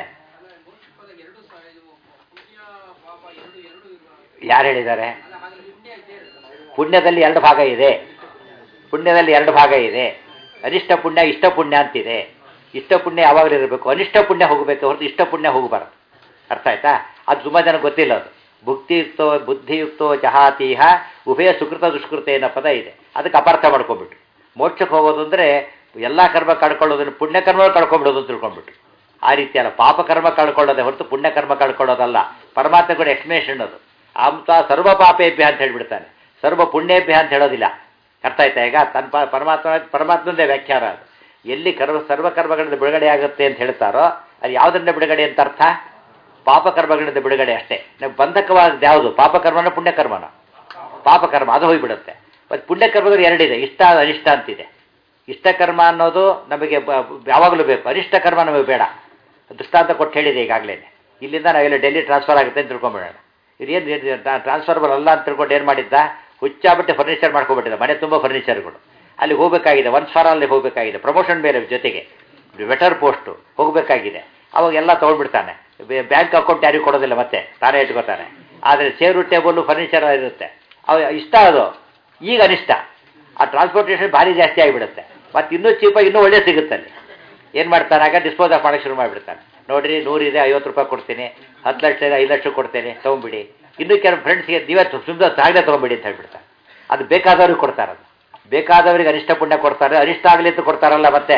ಯಾರು ಹೇಳಿದ್ದಾರೆ ಪುಣ್ಯದಲ್ಲಿ ಎರಡು ಭಾಗ ಇದೆ ಪುಣ್ಯದಲ್ಲಿ ಎರಡು ಭಾಗ ಇದೆ ಅನಿಷ್ಟ ಪುಣ್ಯ ಇಷ್ಟ ಪುಣ್ಯ ಅಂತಿದೆ ಇಷ್ಟ ಪುಣ್ಯ ಯಾವಾಗಲೂ ಇರಬೇಕು ಅನಿಷ್ಟ ಪುಣ್ಯ ಹೋಗಬೇಕು ಹೊರತು ಇಷ್ಟ ಪುಣ್ಯ ಹೋಗಬಾರದು ಅರ್ಥ ಆಯ್ತಾ ಅದು ತುಂಬ ಜನ ಗೊತ್ತಿಲ್ಲ ಅದು ಭುಕ್ತಿಯುಕ್ತೋ ಬುದ್ಧಿಯುಕ್ತೋ ಜಹಾತೀಹ ಉಭಯ ಸುಕೃತ ದುಷ್ಕೃತ ಅನ್ನೋ ಪದ ಇದೆ ಅದಕ್ಕೆ ಅಪಾರ್ಥ ಮಾಡ್ಕೊಂಡ್ಬಿಟ್ಟು ಮೋಕ್ಷಕ್ಕೆ ಹೋಗೋದು ಅಂದರೆ ಎಲ್ಲ ಕರ್ಮ ಕಳ್ಕೊಳ್ಳೋದನ್ನು ಪುಣ್ಯಕರ್ಮ ಕಳ್ಕೊಂಡ್ಬಿಡೋದು ಅಂತ ತಿಳ್ಕೊಂಡ್ಬಿಟ್ಟು ಆ ರೀತಿ ಅಲ್ಲ ಪಾಪಕರ್ಮ ಕಳ್ಕೊಳ್ಳೋದೇ ಹೊರತು ಪುಣ್ಯಕರ್ಮ ಕಳ್ಕೊಳ್ಳೋದಲ್ಲ ಪರಮಾತ್ಮ ಕೂಡ ಎಕ್ಸ್ಪ್ಲೇಷನ್ ಅದು ಅಂತ ಸರ್ವ ಪಾಪೇಭ್ಯ ಅಂತ ಹೇಳ್ಬಿಡ್ತಾನೆ ಸರ್ವ ಪುಣ್ಯೇಭ್ಯ ಅಂತ ಹೇಳೋದಿಲ್ಲ ಅರ್ಥ ಆಯ್ತಾ ಈಗ ತನ್ನ ಪ ಪರಮಾತ್ಮ ಪರಮಾತ್ಮಂದೇ ವ್ಯಾಖ್ಯಾನ ಅದು ಎಲ್ಲಿ ಕರ್ಮ ಸರ್ವಕರ್ಮಗಳಿಂದ ಬಿಡುಗಡೆ ಆಗುತ್ತೆ ಅಂತ ಹೇಳ್ತಾರೋ ಅದು ಯಾವುದರಿಂದ ಬಿಡುಗಡೆ ಅಂತ ಅರ್ಥ ಪಾಪಕರ್ಮಗಳಿಂದ ಬಿಡುಗಡೆ ಅಷ್ಟೇ ನಾವು ಬಂಧಕವಾದ ಯಾವುದು ಪಾಪಕರ್ಮನ ಪುಣ್ಯಕರ್ಮನ ಪಾಪಕರ್ಮ ಅದು ಹೋಗಿಬಿಡುತ್ತೆ ಮತ್ತು ಪುಣ್ಯಕರ್ಮಗಳು ಎರಡಿದೆ ಇಷ್ಟ ಅನಿಷ್ಟ ಅಂತಿದೆ ಇಷ್ಟಕರ್ಮ ಅನ್ನೋದು ನಮಗೆ ಬ- ಯಾವಾಗಲೂ ಬೇಕು ಅನಿಷ್ಟ ಕರ್ಮ ನಮಗೆ ಬೇಡ ದೃಷ್ಟಾಂತ ಕೊಟ್ಟು ಹೇಳಿದೆ ಈಗಾಗಲೇ ಇಲ್ಲಿಂದ ನಾವೆಲ್ಲ ಡೆಲ್ಲಿ ಟ್ರಾನ್ಸ್ಫರ್ ಆಗುತ್ತೆ ಅಂತ ತಿಳ್ಕೊಂಬಿಡೋಣ ಇದೇನು ಟ್ರಾನ್ಸ್ಫರ್ಬಲ್ ಅಲ್ಲ ಅಂತ ತಿಳ್ಕೊಂಡು ಏನು ಮಾಡಿದ್ದ ಹುಚ್ಚಾಬಿಟ್ಟು ಫರ್ನಿಚರ್ ಮಾಡ್ಕೊಬಿಟ್ಟಿದ್ದ ಮನೆ ತುಂಬ ಫರ್ನಿಚರ್ಗಳು ಅಲ್ಲಿ ಹೋಗಬೇಕಾಗಿದೆ ಒನ್ಸ್ ಫಾರ್ ಅಲ್ಲಿ ಹೋಗಬೇಕಾಗಿದೆ ಪ್ರಮೋಷನ್ ಬೇರೆ ಜೊತೆಗೆ ವೆಟರ್ ಪೋಸ್ಟು ಹೋಗಬೇಕಾಗಿದೆ ಅವಾಗ ಎಲ್ಲ ತೊಗೊಂಡ್ಬಿಡ್ತಾನೆ ಬ್ಯಾಂಕ್ ಅಕೌಂಟ್ ಯಾರಿಗೂ ಕೊಡೋದಿಲ್ಲ ಮತ್ತೆ ತಾನೇ ಇಟ್ಕೋತಾನೆ ಆದರೆ ಚೇರು ಟೇಬಲ್ಲು ಫರ್ನಿಚರ್ ಇರುತ್ತೆ ಅವ ಇಷ್ಟ ಅದು ಈಗ ಅನಿಷ್ಟ ಆ ಟ್ರಾನ್ಸ್ಪೋರ್ಟೇಷನ್ ಭಾರಿ ಜಾಸ್ತಿ ಆಗಿಬಿಡುತ್ತೆ ಮತ್ತು ಇನ್ನೂ ಚೀಪಾಗಿ ಇನ್ನೂ ಒಳ್ಳೆ ಸಿಗುತ್ತೆ ಅಲ್ಲಿ ಏನು ಮಾಡ್ತಾನೆ ಆಗ ಡಿಸ್ಪೋಸ್ ಆಫ್ ಮಾಡೋಕ್ಕೆ ಶುರು ಮಾಡಿಬಿಡ್ತಾನೆ ನೋಡಿರಿ ನೂರಿದೆ ಐವತ್ತು ರೂಪಾಯಿ ಕೊಡ್ತೀನಿ ಹತ್ತು ಲಕ್ಷ ಇದೆ ಐದು ಲಕ್ಷ ಕೊಡ್ತೇನೆ ತೊಗೊಂಬಿಡಿ ಇನ್ನೂ ಕೆಲವು ಫ್ರೆಂಡ್ಸ್ಗೆ ನೀವೇ ಸುಮ್ಮನೆ ಸಾಗದೆ ತೊಗೊಂಬಿಡಿ ಅಂತ ಹೇಳ್ಬಿಡ್ತಾರೆ ಅದು ಬೇಕಾದವ್ರಿಗೆ ಕೊಡ್ತಾರೆ ಅದು ಬೇಕಾದವರಿಗೆ ಅನಿಷ್ಟ ಪುಣ್ಯ ಕೊಡ್ತಾರೆ ಅನಿಷ್ಟ ಆಗಲಿ ಅಂತ ಕೊಡ್ತಾರಲ್ಲ ಮತ್ತೆ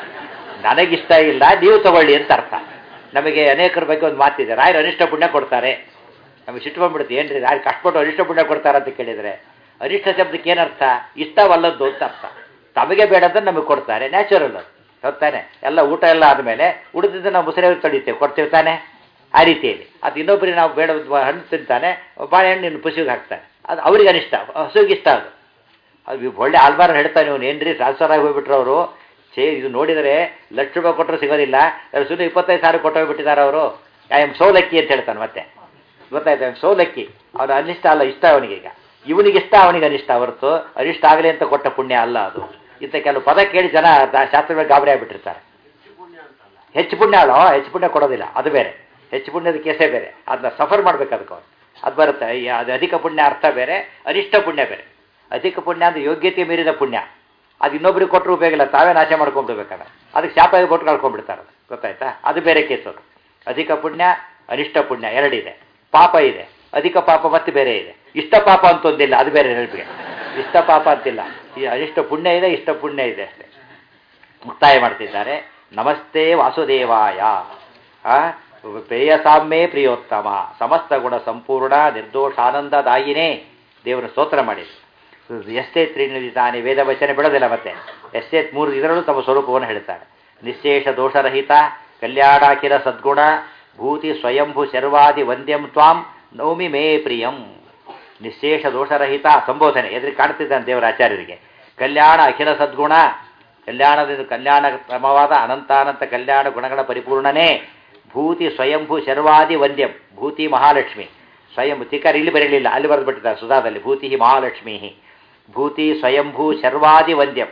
ನನಗಿಷ್ಟ ಇಲ್ಲ ನೀವು ತಗೊಳ್ಳಿ ಅಂತ ಅರ್ಥ ನಮಗೆ ಅನೇಕರ ಬಗ್ಗೆ ಒಂದು ಮಾತಿದೆ ರಾಯರು ಅನಿಷ್ಟ ಪುಣ್ಯ ಕೊಡ್ತಾರೆ ನಮಗೆ ಸಿಟ್ಕೊಂಡ್ಬಿಡುತ್ತೆ ಏನ್ರಿ ರಾಯರು ಕಷ್ಟಪಟ್ಟು ಅನಿಷ್ಟ ಪುಣ್ಯ ಕೊಡ್ತಾರೆ ಅಂತ ಕೇಳಿದರೆ ಅನಿಷ್ಟ ಶಬ್ದಕ್ಕೆ ಏನರ್ಥ ಇಷ್ಟವಲ್ಲದ್ದು ಅಂತ ಅರ್ಥ ತಮಗೆ ಬೇಡದನ್ನು ನಮಗೆ ಕೊಡ್ತಾರೆ ನ್ಯಾಚುರಲ್ ಅದು ಹೊತ್ತಾನೆ ಎಲ್ಲ ಊಟ ಎಲ್ಲ ಆದಮೇಲೆ ಉಳಿದಿದ್ದು ನಾವು ಮುಸರೆಯವ್ರಿಗೆ ತೊಳಿತೇವೆ ಕೊಡ್ತೇವೆ ತಾನೆ ಆ ರೀತಿಯಲ್ಲಿ ಅದು ಇನ್ನೊಬ್ಬರಿಗೆ ನಾವು ಬೇಡ ಹಣ್ಣು ತಿಂತಾನೆ ಬಾಳೆಹಣ್ಣು ಇನ್ನು ಪುಸಿಗೆ ಹಾಕ್ತಾನೆ ಅದು ಅವ್ರಿಗೆ ಅನಿಷ್ಟ ಹಸುವಿಗೆ ಇಷ್ಟ ಅದು ಅದು ಒಳ್ಳೆ ಆಲ್ಮಾರ್ ಹೇಳ್ತಾನೆ ಇವನು ಏನ್ರಿ ಟ್ರಾನ್ಸ್ಫರ್ ಆಗಿ ಹೋಗ್ಬಿಟ್ರು ಅವರು ಛೇ ಇದು ನೋಡಿದರೆ ಲಕ್ಷ ರೂಪಾಯಿ ಕೊಟ್ಟರು ಸಿಗೋದಿಲ್ಲ ಸುಮ್ಮನೆ ಇಪ್ಪತ್ತೈದು ಸಾವಿರ ಕೊಟ್ಟು ಹೋಗ್ಬಿಟ್ಟಿದ್ದಾರೆ ಅವರು ಐ ಎಮ್ ಸೋಲಕ್ಕಿ ಅಂತ ಹೇಳ್ತಾನೆ ಮತ್ತೆ ಗೊತ್ತಾಯ್ತು ಐ ಎಮ್ ಸೋಲಕ್ಕಿ ಅವನು ಅನಿಷ್ಟ ಅಲ್ಲ ಇಷ್ಟ ಅವನಿಗೆ ಈಗ ಇವನಿಗೆ ಇಷ್ಟ ಅವನಿಗೆ ಅನಿಷ್ಟ ಹೊರತು ಅನಿಷ್ಟ ಆಗಲಿ ಅಂತ ಕೊಟ್ಟ ಪುಣ್ಯ ಅಲ್ಲ ಅದು ಇಂಥ ಕೆಲವು ಪದ ಕೇಳಿ ಜನ ದ- ಶಾಸ್ತ್ರಗಳ ಗಾಬರಿ ಆಗಿಬಿಟ್ಟಿರ್ತಾರೆ ಹೆಚ್ಚು ಪುಣ್ಯ ಅಲ್ಲ ಹೆಚ್ಚು ಪುಣ್ಯ ಕೊಡೋದಿಲ್ಲ ಅದು ಬೇರೆ ಹೆಚ್ಚು ಪುಣ್ಯದ ಕೇಸೇ ಬೇರೆ ಅದನ್ನ ಸಫರ್ ಮಾಡ್ಬೇಕು ಅದಕ್ಕೆ ಅವ್ರು ಅದು ಬರುತ್ತೆ ಈ ಅದು ಅಧಿಕ ಪುಣ್ಯ ಅರ್ಥ ಬೇರೆ ಅನಿಷ್ಟ ಪುಣ್ಯ ಬೇರೆ ಅಧಿಕ ಪುಣ್ಯ ಅಂದರೆ ಯೋಗ್ಯತೆ ಮೀರಿದ ಪುಣ್ಯ ಅದು ಇನ್ನೊಬ್ರಿಗೆ ಕೊಟ್ಟರು ಉಪಯೋಗ ಇಲ್ಲ ತಾವೇ ನಾಶ ಮಾಡ್ಕೊಂಡ್ಬಿಡ್ಬೇಕಾದ್ರೆ ಅದಕ್ಕೆ ಶಾಪ ಕೊಟ್ಟು ಕಳ್ಕೊಂಡ್ಬಿಡ್ತಾರೆ ಅದು ಗೊತ್ತಾಯ್ತಾ ಅದು ಬೇರೆ ಕೇಸ್ ಅದು ಅಧಿಕ ಪುಣ್ಯ ಅನಿಷ್ಟ ಪುಣ್ಯ ಎರಡಿದೆ ಪಾಪ ಇದೆ ಅಧಿಕ ಪಾಪ ಮತ್ತೆ ಬೇರೆ ಇದೆ ಇಷ್ಟ ಪಾಪ ಅಂತ ಒಂದಿಲ್ಲ ಅದು ಬೇರೆ ನೆನಪಿಗೆ ಇಷ್ಟ ಪಾಪ ಅಂತಿಲ್ಲ ಈ ಅನಿಷ್ಟ ಪುಣ್ಯ ಇದೆ ಇಷ್ಟ ಪುಣ್ಯ ಇದೆ ಅಷ್ಟೇ ಮುಕ್ತಾಯ ಮಾಡ್ತಿದ್ದಾರೆ ನಮಸ್ತೆ ವಾಸುದೇವಾಯ ಆ, ಪ್ರೇಯಸಾಮ್ಯೇ ಪ್ರಿಯೋತ್ತಮ ಸಮಸ್ತ ಗುಣ ಸಂಪೂರ್ಣ ನಿರ್ದೋಷಾನಂದದಾಯಿನೇ ದೇವರ ಸ್ತೋತ್ರ ಮಾಡಿ ಎಷ್ಟೇ ತ್ರಿನಿಧಾನಿ ವೇದ ವಚನ ಬಿಡೋದಿಲ್ಲ ಮತ್ತೆ ಎಷ್ಟೇ ಮೂರು ಇದರಲ್ಲೂ ತಮ್ಮ ಸ್ವರೂಪವನ್ನು ಹೇಳ್ತಾರೆ ನಿಶೇಷ ದೋಷರಹಿತ ಕಲ್ಯಾಣಾಖಿಲ ಸದ್ಗುಣ ಭೂತಿ ಸ್ವಯಂಭು ಶರ್ವಾದಿ ವಂದ್ಯಂ ತ್ವಾಂ ನೌಮಿ ಮೇ ಪ್ರಿಯಂ ನಿಶೇಷ ದೋಷರಹಿತ ಸಂಬೋಧನೆ ಎದುರು ಕಾಣ್ತಿದ್ದಾನೆ ದೇವರ ಆಚಾರ್ಯರಿಗೆ ಕಲ್ಯಾಣ ಅಖಿಲ ಸದ್ಗುಣ ಕಲ್ಯಾಣದಿಂದ ಕಲ್ಯಾಣ ಕ್ರಮವಾದ ಅನಂತಾನಂತ ಕಲ್ಯಾಣ ಗುಣಗಳ ಪರಿಪೂರ್ಣನೇ ಭೂತಿ ಸ್ವಯಂಭೂ ಶರ್ವಾದಿ ವಂದ್ಯಂ ಭೂತಿ ಮಹಾಲಕ್ಷ್ಮಿ ಸ್ವಯಂ ತಿಕರ್ ಇಲ್ಲಿ ಬರಲಿಲ್ಲ ಅಲ್ಲಿ ಬರೆದು ಬಿಟ್ಟಿದ್ದಾರೆ ಸುಧಾದಲ್ಲಿ ಭೂತಿ ಮಹಾಲಕ್ಷ್ಮೀ ಭೂತಿ ಸ್ವಯಂಭೂ ಶರ್ವಾದಿ ವಂದ್ಯಂ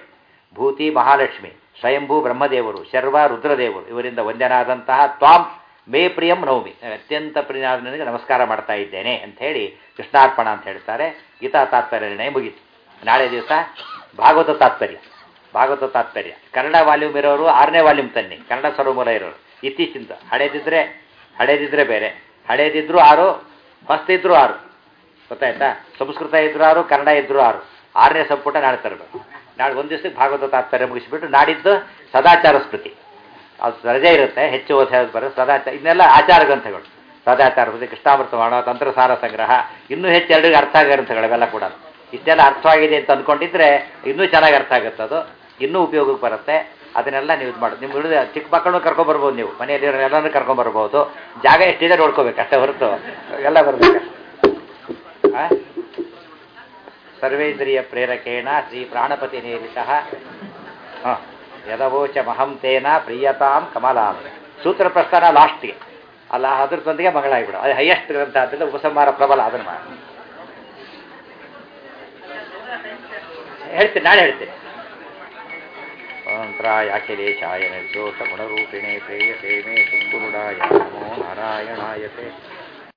ಭೂತಿ ಮಹಾಲಕ್ಷ್ಮಿ ಸ್ವಯಂಭೂ ಬ್ರಹ್ಮದೇವರು ಶರ್ವ ರುದ್ರದೇವರು ಇವರಿಂದ ವಂದ್ಯನಾದಂತಹ ತ್ವಾಂ ಮೇ ಪ್ರಿಯಂ ನವಮಿ ಅತ್ಯಂತ ಪ್ರಿಯನಾದ ನನಗೆ ನಮಸ್ಕಾರ ಮಾಡ್ತಾ ಇದ್ದೇನೆ ಅಂತ ಹೇಳಿ ಕೃಷ್ಣಾರ್ಪಣ ಅಂತ ಹೇಳ್ತಾರೆ ಗೀತಾ ತಾತ್ಪರ್ಯ ನಿರ್ಣಯ ಮುಗೀತು ನಾಳೆ ದಿವಸ ಭಾಗವತ ತಾತ್ಪರ್ಯ ಭಾಗವತ ತಾತ್ಪರ್ಯ ಕನ್ನಡ ವಾಲ್ಯೂಮ್ ಇರೋರು ಆರನೇ ವಾಲ್ಯೂಮ್ ತನ್ನಿ ಕನ್ನಡ ಸರ್ವಮೂಲ ಇರೋರು ಇತ್ತೀಚಿಂದ ಹಳೇದಿದ್ರೆ ಹಳೇದಿದ್ರೆ ಬೇರೆ ಹಳೇದಿದ್ರು ಆರು ಹೊಸ್ತಿದ್ರು ಆರು ಗೊತ್ತಾಯ್ತಾ ಸಂಸ್ಕೃತ ಇದ್ರು ಆರು ಕನ್ನಡ ಇದ್ರು ಆರು ಆರನೇ ಸಂಪುಟ ನಾಳೆ ತರಬೇಕು ನಾಳೆ ಒಂದು ದಿವಸಕ್ಕೆ ಭಾಗವತ ತಾತ್ಪರ್ಯ ಮುಗಿಸಿಬಿಟ್ಟು ನಾಡಿದ್ದು ಸದಾಚಾರ ಸ್ಮೃತಿ ಅದು ರಜೆ ಇರುತ್ತೆ ಹೆಚ್ಚು ಓದ ಬರೋದು ಸದಾಚಾರ ಇನ್ನೆಲ್ಲ ಆಚಾರ ಗ್ರಂಥಗಳು ಸದಾಚಾರ ಸ್ಮೃತಿ ಕೃಷ್ಣಾಮೃತ ಮಾಡೋ ತಂತ್ರಸಾರ ಸಂಗ್ರಹ ಇನ್ನೂ ಹೆಚ್ಚು ಎರಡಿಗೆ ಅರ್ಥ ಆಗೋ ಗ್ರಂಥಗಳು ಅವೆಲ್ಲ ಕೂಡ ಇಷ್ಟೆಲ್ಲ ಅರ್ಥವಾಗಿದೆ ಅಂತ ಅಂದ್ಕೊಂಡಿದ್ರೆ ಇನ್ನೂ ಚೆನ್ನಾಗಿ ಅರ್ಥ ಆಗುತ್ತೆ ಅದು ಇನ್ನೂ ಉಪಯೋಗಕ್ಕೆ ಬರುತ್ತೆ ಅದನ್ನೆಲ್ಲ ನೀವು ಇದು ಮಾಡೋದು ನಿಮ್ಮ ಹಿಡಿದು ಚಿಕ್ಕ ಮಕ್ಕಳನ್ನು ಕರ್ಕೊಂಬರ್ಬೋದು ನೀವು ಮನೆಯಲ್ಲಿ ಎಲ್ಲನೂ ಕರ್ಕೊಂಬರ್ಬೋದು ಜಾಗ ಎಷ್ಟಿದೆ ನೋಡ್ಕೋಬೇಕು ಅಷ್ಟೇ ಹೊರತು ಎಲ್ಲ ಬರಬೇಕು ಆ? ಸರ್ವೇಂದ್ರಿಯ ಪ್ರೇರಕೇಣ ಶ್ರೀ ಪ್ರಾಣಪತಿ ನೇರಿತಃ ಹಾಂ ಯದವೋಚ ಮಹಂ ತೇನ ಪ್ರಿಯತಾಂ ಕಮಲಾಂ ಸೂತ್ರ ಪ್ರಸ್ಥಾನ ಲಾಸ್ಟ್ಗೆ ಅಲ್ಲ ಅದ್ರದೊಂದಿಗೆ ಮಗಳಾಗಿಬಿಡು ಅದು ಹೈಯೆಸ್ಟ್ ಗ್ರಂಥ ಆದ್ದರಿಂದ ಉಪಸಂಹಾರ ಪ್ರಬಲ ಅದನ್ನು ಮಾಡಿ ಹೇಳ್ತೀನಿ ನಾಳೆ ಹೇಳ್ತೀನಿ ಸ್ವತಂತ್ರಾಯ ಅಖಿಲೇಶಾಯ ನಿರ್ದೋಷ ಗುಣರೂಪಿಣೆ ಪ್ರೇಯಸೇ ಮೇ ಸುಗುರುಡಾಯ ನಮೋ ನಾರಾಯಣಾಯತೆ